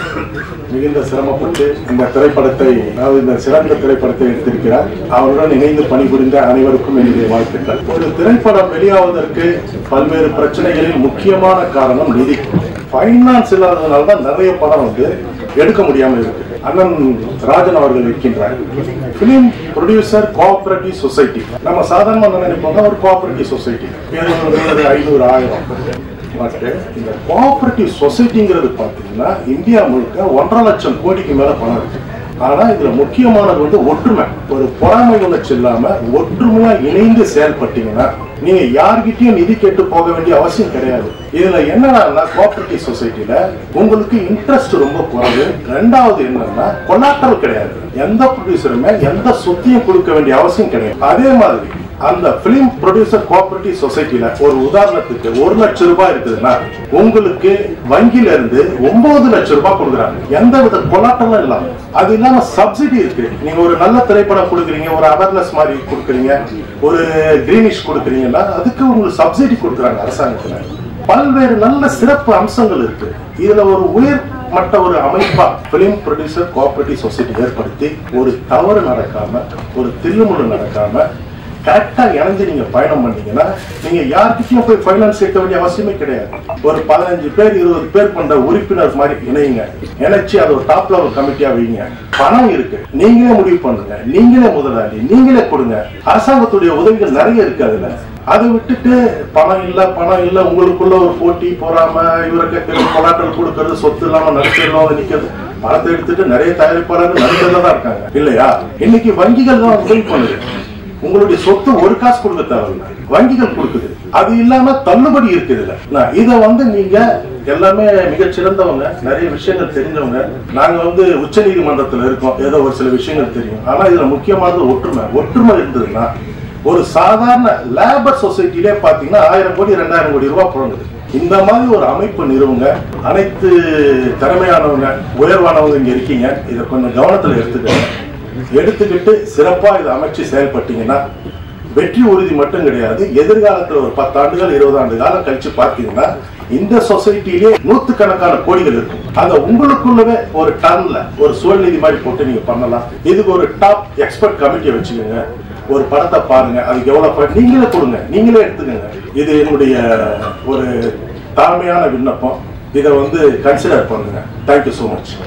மிகுந்த சிரமப்பட்டு இந்த திரைப்படத்தை அதாவது இந்த சிறந்த திரைப்படத்தை எடுத்திருக்கிறார் அவருடன் இணைந்து பணிபுரிந்த அனைவருக்கும் என்னுடைய வாழ்த்துக்கள் ஒரு திரைப்படம் வெளியாவதற்கு பல்வேறு பிரச்சனைகளில் முக்கியமான காரணம் நிதி ஃபைனான்ஸ் இல்லாததுனால தான் நிறைய படம் வந்து எடுக்க முடியாமல் இருக்கு அண்ணன் ராஜன் அவர்கள் இருக்கின்றார் பிலிம் ப்ரொடியூசர் கோஆபரேட்டிவ் சொசைட்டி நம்ம சாதாரணமா நினைப்போம் ஒரு கோஆபரேட்டிவ் சொசைட்டி இருநூறு ஐநூறு ஆயிரம் பட் இந்த கோஆபரேட்டிவ் சொசைட்டிங்கிறது பார்த்தீங்கன்னா இந்தியா முழுக்க ஒன்றரை லட்சம் கோடிக்கு மேல பணம் இருக்கு ஆனா இதுல முக்கியமானது வந்து ஒற்றுமை ஒரு பொறாமை உணர்ச்சி இல்லாம ஒற்றுமையா இணைந்து செயல்பட்டீங்கன்னா நீங்க யார்கிட்டயும் நிதி கேட்டு போக வேண்டிய அவசியம் கிடையாது இதுல என்னன்னா கோஆபரேட்டிவ் சொசைட்டில உங்களுக்கு இன்ட்ரெஸ்ட் ரொம்ப குறைவு ரெண்டாவது என்னன்னா கொலாட்டல் கிடையாது எந்த ப்ரொடியூசருமே எந்த சொத்தையும் கொடுக்க வேண்டிய அவசியம் கிடையாது அதே மாதிரி அந்த பிலிம் ப்ரொடியூசர் கோஆபரேட்டிவ் சொசைட்டில ஒரு உதாரணத்துக்கு ஒரு லட்சம் ரூபாய் இருக்குதுன்னா உங்களுக்கு வங்கியில இருந்து ஒன்பது லட்சம் ரூபாய் கொடுக்குறாங்க எந்த வித கொலாட்டலும் இல்லாம அது இல்லாம சப்சிடி இருக்கு நீங்க ஒரு நல்ல திரைப்படம் கொடுக்குறீங்க ஒரு அவேர்னஸ் மாதிரி கொடுக்குறீங்க ஒரு கிரீனிஷ் கொடுக்குறீங்கன்னா அதுக்கு உங்களுக்கு சப்சிடி கொடுக்குறாங்க அரசாங்கத்துல பல்வேறு நல்ல சிறப்பு அம்சங்கள் இருக்கு இதுல ஒரு உயர் மட்ட ஒரு அமைப்பா பிலிம் ப்ரொடியூசர் கோஆபரேட்டிவ் சொசைட்டி ஏற்படுத்தி ஒரு தவறு நடக்காம ஒரு தில்லுமுள்ளு நடக்காம கரெக்டா இணைஞ்சு நீங்க பயணம் பண்ணீங்கன்னா நீங்க யார்கிட்டயும் போய் ஃபைனான்ஸ் கேட்க வேண்டிய அவசியமே கிடையாது ஒரு பதினஞ்சு பேர் இருபது பேர் கொண்ட உறுப்பினர் மாதிரி இணையுங்க இணைச்சு அதை ஒரு டாப் லெவல் கமிட்டியா வைங்க பணம் இருக்கு நீங்களே முடிவு பண்ணுங்க நீங்களே முதலாளி நீங்களே கொடுங்க அரசாங்கத்துடைய உதவிகள் நிறைய இருக்கு அதுல அதை விட்டுட்டு பணம் இல்ல பணம் இல்ல உங்களுக்குள்ள ஒரு போட்டி போறாம இவரை கேட்கறது கொலாட்டல் கொடுக்கறது சொத்து இல்லாம நடிச்சிடலாம் நிக்கிறது பணத்தை எடுத்துட்டு நிறைய தயாரிப்பாளர்கள் நடிகர்ல தான் இருக்காங்க இல்லையா இன்னைக்கு வங்கிகள் தான் உதவி பண்ணுது உங்களுடைய சொத்து ஒரு காசு கொடுக்க தேவையில்லை வங்கிகள் கொடுக்குது அது இல்லாம தள்ளுபடி இருக்குதுல நான் இத வந்து நீங்க எல்லாமே மிகச் சிறந்தவங்க நிறைய விஷயங்கள் தெரிஞ்சவங்க நாங்க வந்து உச்ச நீதிமன்றத்துல இருக்கோம் ஏதோ ஒரு சில விஷயங்கள் தெரியும் ஆனா இதுல முக்கியமானது ஒற்றுமை ஒற்றுமை இருந்ததுன்னா ஒரு சாதாரண லேபர் சொசைட்டிலே பாத்தீங்கன்னா ஆயிரம் கோடி ரெண்டாயிரம் கோடி ரூபாய் புழங்குது இந்த மாதிரி ஒரு அமைப்பு நிறுவுங்க அனைத்து திறமையானவங்க உயர்வானவங்க இங்க இருக்கீங்க இதை கொஞ்சம் கவனத்துல எடுத்துக்கோங்க எடுத்துக்கிட்டு சிறப்பா இதை அமைச்சு செயல்பட்டீங்கன்னா வெற்றி உறுதி மட்டும் கிடையாது எதிர்காலத்துல ஒரு பத்து ஆண்டுகள் இருபது ஆண்டு காலம் கழிச்சு பார்த்தீங்கன்னா இந்த சொசைட்டிலே நூத்துக்கணக்கான கோடிகள் இருக்கும் அத உங்களுக்குள்ளவே ஒரு டர்ன்ல ஒரு சுயநிதி மாதிரி போட்டு நீங்க பண்ணலாம் இதுக்கு ஒரு டாப் எக்ஸ்பர்ட் கமிட்டியை வச்சுக்கோங்க ஒரு படத்தை பாருங்க அதுக்கு எவ்வளவு பணம் நீங்களே கொடுங்க நீங்களே எடுத்துக்கோங்க இது என்னுடைய ஒரு தாழ்மையான விண்ணப்பம் இதை வந்து கன்சிடர் பண்ணுங்க தேங்க்யூ ஸோ மச்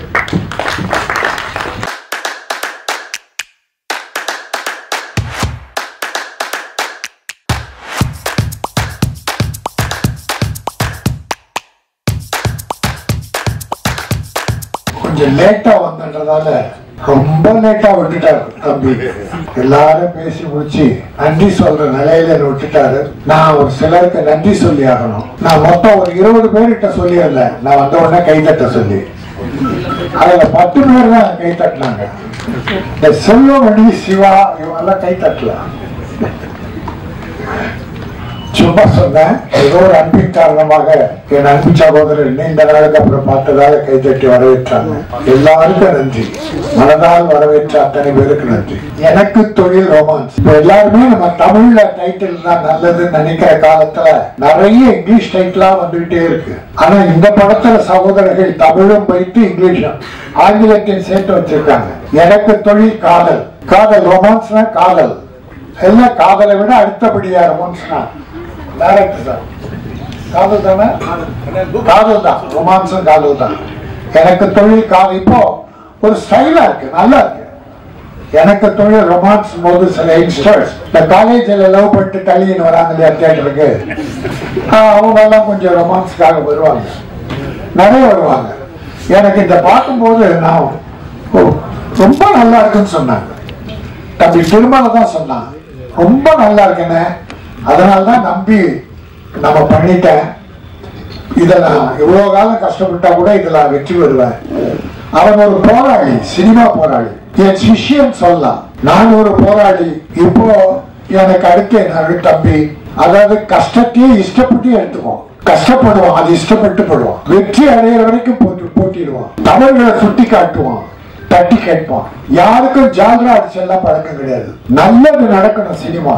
கொஞ்சம் லேட்டா வந்தன்றதால ரொம்ப லேட்டா விட்டுட்டாரு தம்பி எல்லாரும் பேசி முடிச்சு நன்றி சொல்ற நிலையில என்னை விட்டுட்டாரு நான் ஒரு சிலருக்கு நன்றி சொல்லி ஆகணும் நான் மொத்தம் ஒரு இருபது பேர்கிட்ட சொல்லியிருந்தேன் நான் வந்த உடனே கைத்தட்ட சொல்லி அதுல பத்து பேர் தான் கை தட்டினாங்க இந்த செல்வமணி சிவா இவங்கெல்லாம் கை தட்டல சும்மா சொன்னேன் ஏதோ ஒரு அன்பின் காரணமாக என் அன்பு சகோதரர் நீண்ட நாளுக்கு அப்புறம் பார்த்ததால கைதட்டி வரவேற்றாங்க எல்லாருக்கும் நன்றி மனதால் வரவேற்ற அத்தனை பேருக்கு நன்றி எனக்கு தொழில் ரொமான்ஸ் இப்ப எல்லாருமே நம்ம தமிழ்ல டைட்டில் தான் நல்லதுன்னு நினைக்கிற காலத்துல நிறைய இங்கிலீஷ் டைட்டிலா வந்துகிட்டே இருக்கு ஆனா இந்த படத்துல சகோதரர்கள் தமிழும் வைத்து இங்கிலீஷும் ஆங்கிலத்தையும் சேர்த்து வச்சிருக்காங்க எனக்கு தொழில் காதல் காதல் ரொமான்ஸ்னா காதல் எல்லாம் காதலை விட அடுத்தபடியா ரொமான்ஸ்னா டைரக்ட் தான் காதல் தானே காதல் தான் ரொமான்ஸும் காதல் தான் எனக்கு தொழில் காதல் இப்போ ஒரு ஸ்டைலா இருக்கு நல்லா இருக்கு எனக்கு தொழில் ரொமான்ஸ் போது சில யங்ஸ்டர்ஸ் இந்த காலேஜில் லவ் பண்ணிட்டு தள்ளின்னு வராங்க இல்லையா தியேட்டருக்கு அவங்க எல்லாம் கொஞ்சம் ரொமான்ஸ்க்காக வருவாங்க நிறைய வருவாங்க எனக்கு இந்த பார்க்கும்போது நான் ஓ, ரொம்ப நல்லா இருக்குன்னு சொன்னாங்க தம்பி திருமலை தான் சொன்னான் ரொம்ப நல்லா இருக்குண்ணே அதனால தான் நம்பி நம்ம பண்ணிட்டேன் இதை நான் இவ்வளவு காலம் கஷ்டப்பட்டா கூட இதுல நான் வெற்றி பெறுவேன் அவன் ஒரு போராளி சினிமா போராளி என் சிஷ்யன் சொல்லலாம் நான் ஒரு போராளி இப்போ எனக்கு அடுத்து என் அருள் தம்பி அதாவது கஷ்டத்தையே இஷ்டப்பட்டு எடுத்துக்குவோம் கஷ்டப்படுவோம் அது இஷ்டப்பட்டு படுவோம் வெற்றி அடையிற வரைக்கும் போட்டி போட்டிடுவோம் தமிழ்களை சுட்டி காட்டுவோம் தட்டி கேட்போம் யாருக்கும் ஜால்ரா அடிச்செல்லாம் பழக்கம் கிடையாது நல்லது நடக்கணும் சினிமா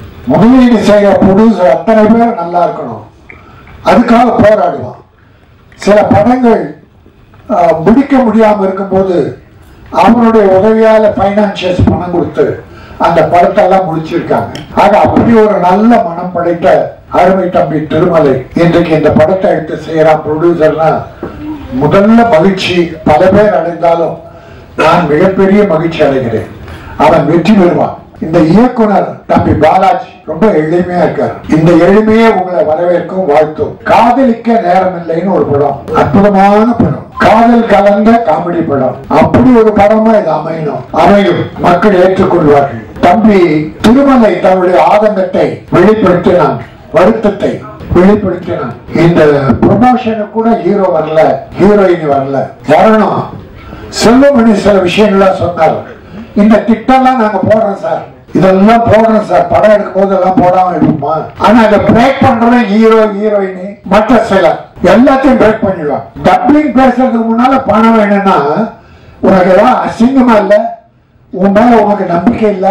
முதலீடு செய்ய ப்ரொடியூசர் அத்தனை பேர் நல்லா இருக்கணும் அதுக்காக போராடுவோம் சில படங்கள் ஆஹ், முடிக்க முடியாம இருக்கும்போது அவனுடைய உதவியால பைனான்சியர்ஸ் பணம் கொடுத்து அந்த படத்தை எல்லாம் முடிச்சிருக்காங்க ஆக அப்படி ஒரு நல்ல மனம் படைத்த அருமை தம்பி திருமலை இன்றைக்கு இந்த படத்தை எடுத்து செய்யறான் ப்ரொடியூசர்னா முதல்ல மகிழ்ச்சி பல பேர் அடைந்தாலும் நான் மிகப்பெரிய மகிழ்ச்சி அடைகிறேன் அவன் வெற்றி பெறுவான் இந்த இயக்குனர் தம்பி பாலாஜி ரொம்ப எளிமையா இருக்காரு இந்த எளிமையே உங்களை வரவேற்கும் வாழ்த்தும் காதலிக்க நேரம் இல்லைன்னு ஒரு படம் அற்புதமான படம் காதல் கலந்த காமெடி படம் அப்படி ஒரு படமா இது அமையணும் அமையும் மக்கள் ஏற்றுக்கொள்வார்கள் தம்பி திருமலை தன்னுடைய ஆதங்கத்தை வெளிப்படுத்தினான் வருத்தத்தை வெளிப்படுத்தினான் இந்த ப்ரொமோஷனுக்கு கூட ஹீரோ வரல ஹீரோயின் வரல வரணும் செல்வமணி சில விஷயங்கள்லாம் சொன்னார் இந்த திட்டம்லாம் நாங்க போடுறோம் சார் இதெல்லாம் போடுறோம் சார் படம் எடுக்கும் போது எல்லாம் போடாம எடுப்போமா ஆனா அதை பிரேக் பண்றது ஹீரோ ஹீரோயின் மற்ற சிலர் எல்லாத்தையும் பிரேக் பண்ணிடுவாங்க டப்பிங் பேசுறதுக்கு முன்னால பணம் வேணும்னா உனக்கு ஏதாவது அசிங்கமா இல்ல உன் மேல உனக்கு நம்பிக்கை இல்ல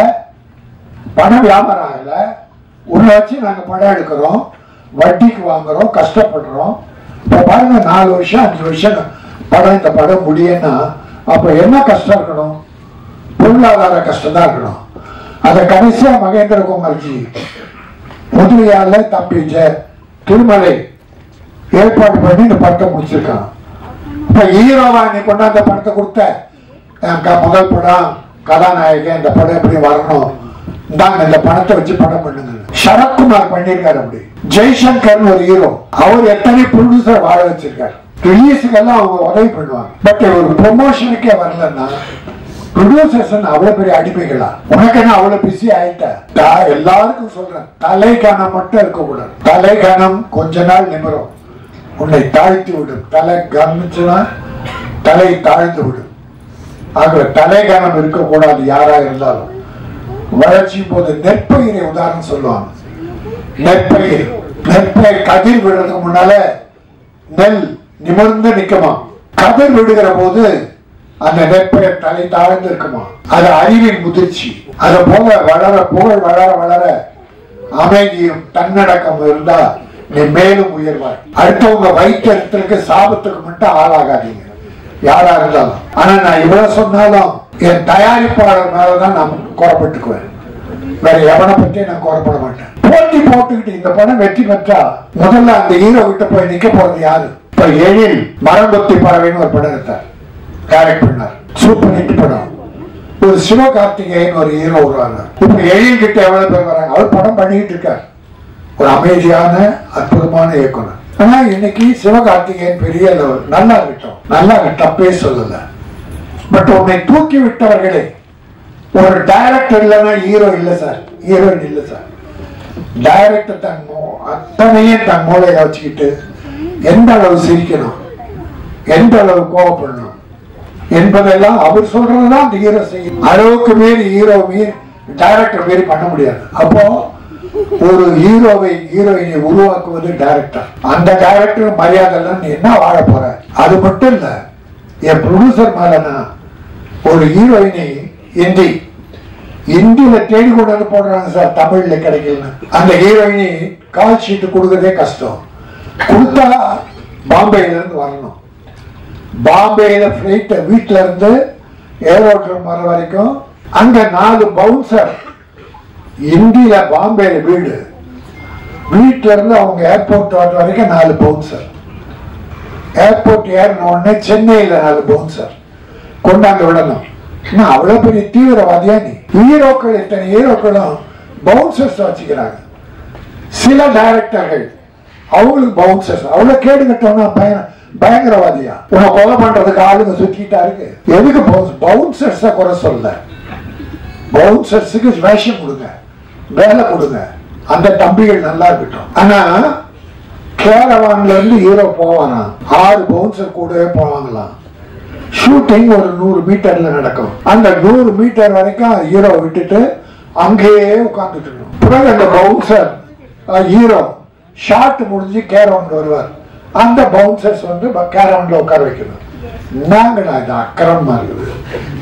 பணம் வியாபாரம் ஆகல உன்னை வச்சு நாங்க படம் எடுக்கிறோம் வட்டிக்கு வாங்குறோம் கஷ்டப்படுறோம் இப்ப பாருங்க நாலு வருஷம் அஞ்சு வருஷம் படம் இந்த படம் முடியும்னா அப்ப என்ன கஷ்டம் இருக்கணும் பொருளாதார கஷ்டம் தான் இருக்கணும் அதை கடைசியா மகேந்திர குமார்ஜி முதலியார்ல தம்பி ஜெ திருமலை ஏற்பாடு பண்ணி இந்த படத்தை முடிச்சிருக்கான் இப்ப ஹீரோவா நீ கொண்டாந்த படத்தை கொடுத்த என் க- முதல் படம் கதாநாயகன் இந்த படம் எப்படி வரணும் இந்தாங்க இந்த படத்தை வச்சு படம் பண்ணுங்க சரத்குமார் பண்ணிருக்காரு அப்படி ஜெய்சங்கர் ஒரு ஹீரோ அவர் எத்தனை ப்ரொடியூசர் வாழ வச்சிருக்காரு ரிலீஸுக்கெல்லாம் அவங்க உதவி பண்ணுவாங்க பட் ஒரு ப்ரொமோஷனுக்கே வரலன்னா ப்ரொடியூசர்ஸ் அவ்வளவு பெரிய அடிமைகளா உனக்கு என்ன அவ்வளவு பிஸி ஆயிட்ட தா- எல்லாருக்கும் சொல்றேன் தலை கணம் மட்டும் இருக்கக்கூடாது தலை கணம் கொஞ்ச நாள் நிமிரும் உன்னை தாழ்த்தி விடும் தலை கவனிச்சுனா தலை தாழ்ந்து விடும் ஆகவே தலை கணம் இருக்கக்கூடாது யாரா இருந்தாலும் வளர்ச்சி போது நெற்பயிரை உதாரணம் சொல்லுவாங்க நெற்பயிர் நெற்பயிர் கதிர் விடுறதுக்கு முன்னால நெல் நிமிர்ந்து நிக்குமா கதிர் விடுகிற போது அந்த நெற்பயிர் தலை தாழ்ந்து இருக்குமா அது அறிவின் முதிர்ச்சி அது போல வளர புகழ் வளர வளர அமைதியும் தன்னடக்கம் இருந்தா நீ மேலும் உயர்வாய் அடுத்தவங்க வைத்தியத்திற்கு சாபத்துக்கு மட்டும் ஆளாகாதீங்க யாரா இருந்தாலும் ஆனா நான் இவ்வளவு சொன்னாலும் என் தயாரிப்பாளர் மேலதான் நான் குறப்பட்டுக்குவேன் வேற எவனை பத்தி நான் குறப்பட மாட்டேன் போட்டி போட்டுக்கிட்டு இந்த படம் வெற்றி பெற்றா முதல்ல அந்த ஹீரோ கிட்ட போய் நிக்க போறது யாரு இப்ப எழில் மரங்கொத்தி பறவைன்னு ஒரு படம் எடுத்தார் டைரக்ட் பண்ணார் சூப்பர் ஹிட் படம் ஒரு சிவகார்த்திகேயன் ஒரு ஹீரோ வருவாங்க இப்ப எழில் கிட்ட எவ்வளவு பேர் வராங்க அவர் படம் பண்ணிட்டு இருக்கார் ஒரு அமைதியான அற்புதமான இயக்குனர் ஆனா இன்னைக்கு சிவகார்த்திகேயன் பெரிய level. நல்லா இருக்கட்டும் நல்லா இருக்கு, தப்பே சொல்லல பட் உன்னை தூக்கி விட்டவர்களே ஒரு டைரக்டர் இல்லைன்னா ஹீரோ இல்ல சார் ஹீரோயின் இல்ல சார் டைரக்டர் தன் மூ- அத்தனையும் தன் மூளையில வச்சுக்கிட்டு எந்த அளவு சிரிக்கணும் எந்த அளவு கோவப்படணும் என்பதெல்லாம் அவர் சொல்றதுதான் அந்த ஹீரோ செய்யும் அளவுக்கு மீறி ஹீரோ மீறி டைரக்டர் மீறி பண்ண முடியாது அப்போ ஒரு ஹீரோவை ஹீரோயினை உருவாக்குவது டைரக்டர் அந்த டைரக்டர் மரியாதை இல்லைன்னு நீ என்ன வாழ போற அது மட்டும் இல்ல என் ப்ரொடியூசர் மேலனா ஒரு ஹீரோயினை இந்தி இந்தியில தேடி கொண்டு வந்து போடுறாங்க சார் தமிழ்ல கிடைக்கலன்னு அந்த ஹீரோயினி கால் ஷீட் கொடுக்கறதே கஷ்டம் கொடுத்தா பாம்பேல இருந்து வரணும் பாம்பேல பிளைட் வீட்ல இருந்து ஏரோட்ரம் வர வரைக்கும் அங்க நாலு பவுன்சர் இந்தியில பாம்பேல வீடு வீட்ல இருந்து அவங்க ஏர்போர்ட் வர வரைக்கும் நாலு பவுன்சர் ஏர்போர்ட் ஏறின உடனே சென்னையில நாலு பவுன்சர் கொண்டாந்து விடணும் என்ன அவ்வளவு பெரிய தீவிரவாதியா நீ ஹீரோக்கள் இத்தனை ஹீரோக்களும் பவுன்சர்ஸ் வச்சுக்கிறாங்க சில டைரக்டர்கள் அவங்களுக்கு பவுன்சர்ஸ் அவ்வளவு கேடு கட்டவனா பய பயங்கரவாதியா உன்னை கொலை பண்றதுக்கு ஆளுங்க சுத்திட்டா இருக்கு எதுக்கு பவுன்சர்ஸ குறை சொல்ல பவுன்சர்ஸுக்கு வேஷம் கொடுங்க வேலை கொடுங்க அந்த தம்பிகள் நல்லா இருக்கட்டும் ஆனா கேரவான்ல இருந்து ஹீரோ போவாராம் ஆறு பவுன்சர் கூடவே போவாங்களாம் ஷூட்டிங் ஒரு நூறு மீட்டர்ல நடக்கும் அந்த நூறு மீட்டர் வரைக்கும் ஹீரோ விட்டுட்டு அங்கேயே உட்கார்ந்துட்டு இருக்கணும் பிறகு அந்த பவுன்சர் ஹீரோ ஷாட் முடிஞ்சு கேரவுண்ட் வருவார் அந்த பவுன்சர்ஸ் வந்து கேரவுண்ட்ல உட்கார வைக்கணும் என்னங்கடா இது அக்கிரமமா இருக்குது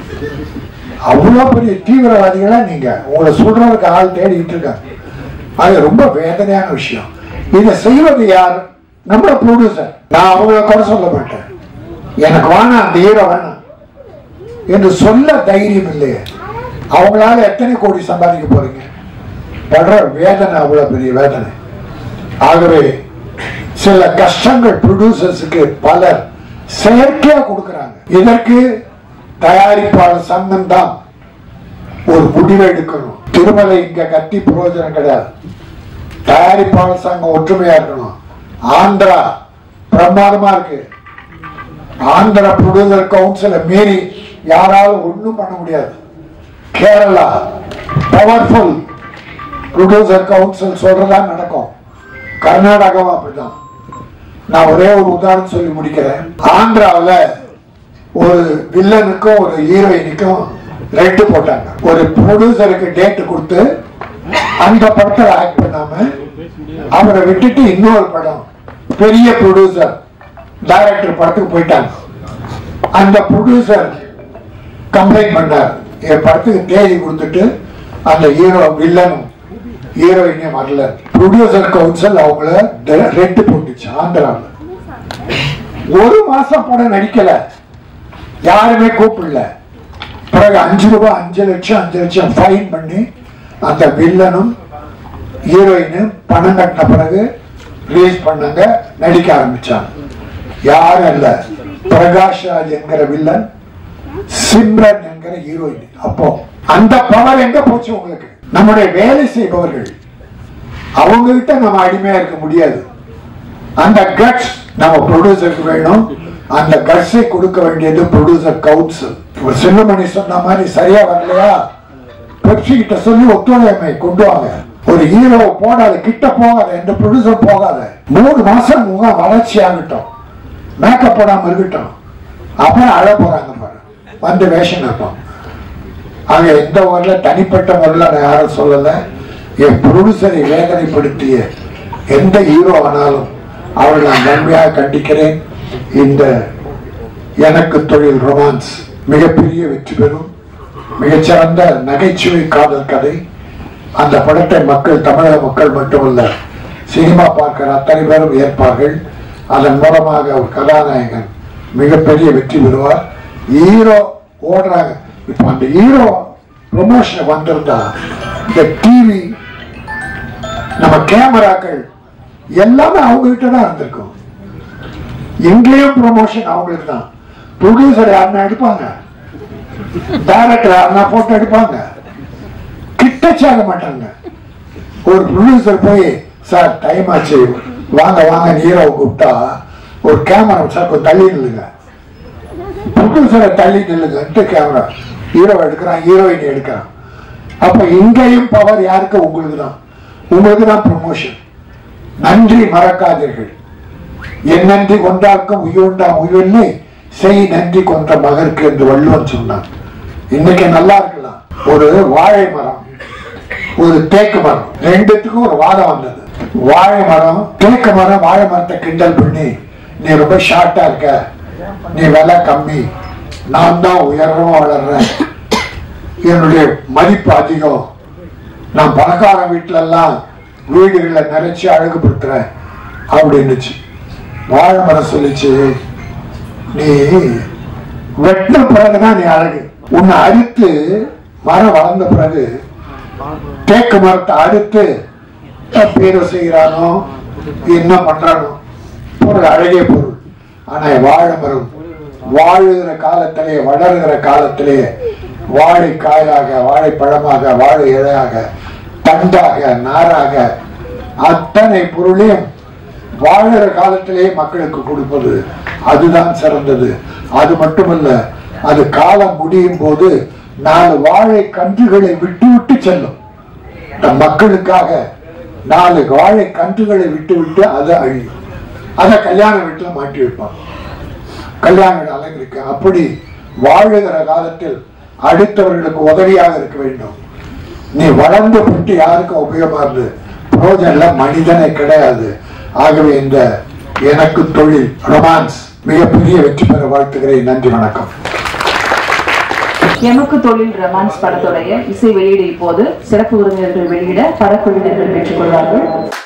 அவ்வளவு பெரிய தீவிரவாதிகளா நீங்க உங்களை சொல்றதுக்கு ஆள் தேடிட்டு இருக்காங்க அது ரொம்ப வேதனையான விஷயம் இதை செய்வது யார் நம்ம ப்ரொடியூசர் நான் அவங்கள குறை சொல்ல மாட்டேன் எனக்கு வேணாம் அந்த ஹீரோ வேணாம் என்று சொல்ல தைரியம் இல்லையே அவங்களால எத்தனை கோடி சம்பாதிக்க போறீங்க படுற வேதனை அவ்வளவு பெரிய வேதனை ஆகவே சில கஷ்டங்கள் ப்ரொடியூசர்ஸுக்கு பலர் செயற்கையா கொடுக்கறாங்க இதற்கு தயாரிப்பாளர் சங்கம் தான் ஒரு முடிவை எடுக்கணும் திருமலை இங்க கத்தி பிரயோஜனம் கிடையாது தயாரிப்பாளர் சங்கம் ஒற்றுமையா இருக்கணும் ஆந்திரா பிரமாதமா இருக்கு ஆந்திரா ப்ரொடியூசர் கவுன்சிலை மீறி யாராலும் ஒண்ணும் பண்ண முடியாது கேரளா பவர்ஃபுல் ப்ரொடியூசர் கவுன்சில் சொல்றதா நடக்கும் கர்நாடகாவும் அப்படிதான் நான் ஒரே ஒரு உதாரணம் சொல்லி முடிக்கிறேன் ஆந்திராவில் ஒரு வில்லனுக்கும் ஒரு ஹீரோயினுக்கும் ரேட்டு போட்டாங்க ஒரு ப்ரொடியூசருக்கு டேட் கொடுத்து அந்த படத்துல ஆக்ட் பண்ணாம அவரை விட்டுட்டு இன்னொரு படம் பெரிய ப்ரொடியூசர் டைரக்டர் படத்துக்கு போயிட்டாங்க அந்த ப்ரொடியூசர் கம்ப்ளைண்ட் பண்ணார் என் படத்துக்கு தேதி கொடுத்துட்டு அந்த ஹீரோ வில்லனும் ஹீரோயினே வரல ப்ரொடியூசர் கவுன்சில் அவங்கள ரெட்டு போட்டுச்சு ஆந்திராவில் ஒரு மாசம் படம் நடிக்கல யாருமே கூப்பிடல பிறகு அஞ்சு ரூபாய் அஞ்சு லட்சம் அஞ்சு லட்சம் ஃபைன் பண்ணி அந்த வில்லனும் ஹீரோயினும் பணம் கட்டின பிறகு ரிலீஸ் பண்ணாங்க நடிக்க ஆரம்பிச்சாங்க யாரும் இல்ல பிரகாஷ் ராஜ் என்கிற வில்லன் சிம்ரன் என்கிற ஹீரோயின் அப்போ அந்த பவர் எங்க போச்சு உங்களுக்கு நம்முடைய வேலை செய்பவர்கள் அவங்க கிட்ட நம்ம அடிமையா இருக்க முடியாது அந்த கட்ஸ் நம்ம ப்ரொடியூசருக்கு வேணும் அந்த கட்ஸை கொடுக்க வேண்டியது ப்ரொடியூசர் கவுன்சில் ஒரு செல்லுமணி சொன்ன மாதிரி சரியா வரலையா பெப்சி கிட்ட சொல்லி ஒத்துழைமை கொண்டு வாங்க ஒரு ஹீரோ போடாத கிட்ட போகாத எந்த ப்ரொடியூசர் போகாத மூணு மாசம் முகம் வளர்ச்சி ஆகட்டும் மேக்கப் போடாம இருக்கட்டும் அப்புறம் அழ போறாங்க பாரு வந்து வேஷம் இருப்போம் ஆக எந்த ஊர்ல தனிப்பட்ட முறையில் நான் யாரும் சொல்லல என் ப்ரொடியூசரை வேதனைப்படுத்திய எந்த ஹீரோ ஆனாலும் அவரை நான் நன்மையாக கண்டிக்கிறேன் இந்த எனக்கு தொழில் ரொமான்ஸ் மிகப்பெரிய வெற்றி பெறும் மிகச்சிறந்த நகைச்சுவை காதல் கதை அந்த படத்தை மக்கள் தமிழக மக்கள் மட்டுமல்ல சினிமா பார்க்கிற அத்தனை பேரும் ஏற்பார்கள் அதன் மூலமாக ஒரு கதாநாயகன் மிகப்பெரிய வெற்றி பெறுவார் ஹீரோ ஓடுறாங்க இப்போ அந்த ஹீரோ ப்ரொமோஷன் வந்திருந்தா இந்த டிவி நம்ம கேமராக்கள் எல்லாமே அவங்க கிட்ட தான் இருந்திருக்கும் எங்கேயும் ப்ரொமோஷன் அவங்களுக்கு தான் ப்ரொடியூசர் யாருன்னா எடுப்பாங்க டைரக்டர் யாருன்னா போட்டோ எடுப்பாங்க கிட்டச்சாக மாட்டாங்க ஒரு ப்ரொடியூசர் போய் சார் டைம் ஆச்சு வாங்க வாங்க ஹீரோவை கூப்பிட்டா ஒரு கேமரா சார் கொஞ்சம் தள்ளி நில்லுங்க ப்ரொடியூசரை தள்ளி நில்லுங்க கேமரா ஹீரோ எடுக்கிறான் ஹீரோயின் எடுக்கிறான் அப்ப இங்கேயும் பவர் யாருக்கு உங்களுக்கு தான் உங்களுக்கு தான் ப்ரொமோஷன் நன்றி மறக்காதீர்கள் என் நன்றி கொண்டார்க்கும் உயுண்டாம் உயிரில்லை செய் நன்றி கொன்ற மகருக்கு என்று வள்ளுவன் சொன்னான் இன்னைக்கு நல்லா இருக்கலாம் ஒரு வாழை மரம் ஒரு தேக்கு மரம் ரெண்டுத்துக்கும் ஒரு வாதம் வந்தது வாழை மரம் தேக்கு மரம் வாழை மரத்தை கிண்டல் பண்ணி நீ ரொம்ப ஷார்ட்டா இருக்க நீ விலை கம்மி நான் தான் உயரமா வளர்றேன் என்னுடைய மதிப்பு அதிகம் நான் பணக்கார வீட்டுல எல்லாம் வீடுகளை நிறைச்சு அழகுபடுத்துறேன் அப்படின்னுச்சு வாழை மரம் சொல்லிச்சு நீ வெட்டின பிறகுதான் நீ அழகு உன்னை அறுத்து மரம் வளர்ந்த பிறகு தேக்கு மரத்தை அறுத்து பீரோ செய்கிறானோ என்ன பண்றானோ ஒரு அழகிய பொருள் ஆனா வாழை மரம் வாழுகிற காலத்திலே வளருகிற காலத்திலே வாழை காயாக வாழைப்பழமாக வாழை இலையாக தண்டாக நாராக அத்தனை பொருளையும் வாழுற காலத்திலே மக்களுக்கு கொடுப்பது அதுதான் சிறந்தது அது மட்டுமல்ல அது காலம் முடியும் போது நாலு வாழை கன்றுகளை விட்டு விட்டு செல்லும் நம் மக்களுக்காக நாலு வாழை கன்றுகளை விட்டு விட்டு அதை அழியும் அதை கல்யாண வீட்டுல மாட்டி வைப்பாங்க கல்யாண வீடு அலங்கரிக்க அப்படி வாழுகிற காலத்தில் அடுத்தவர்களுக்கு உதவியாக இருக்க வேண்டும் நீ வளர்ந்து விட்டு யாருக்கும் உபயோகமா இருந்து புரோஜன்ல மனிதனே கிடையாது ஆகவே இந்த எனக்கு தொழில் ரொமான்ஸ் மிகப்பெரிய வெற்றி பெற வாழ்த்துகிறேன் நன்றி வணக்கம் எமக்கு தொழில் ரொமான்ஸ் படத்துடைய இசை வெளியீடு இப்போது சிறப்பு விருந்தினர்கள் வெளியிட படக்குழுவினர்கள் பெற்றுக்கொள்வார்கள்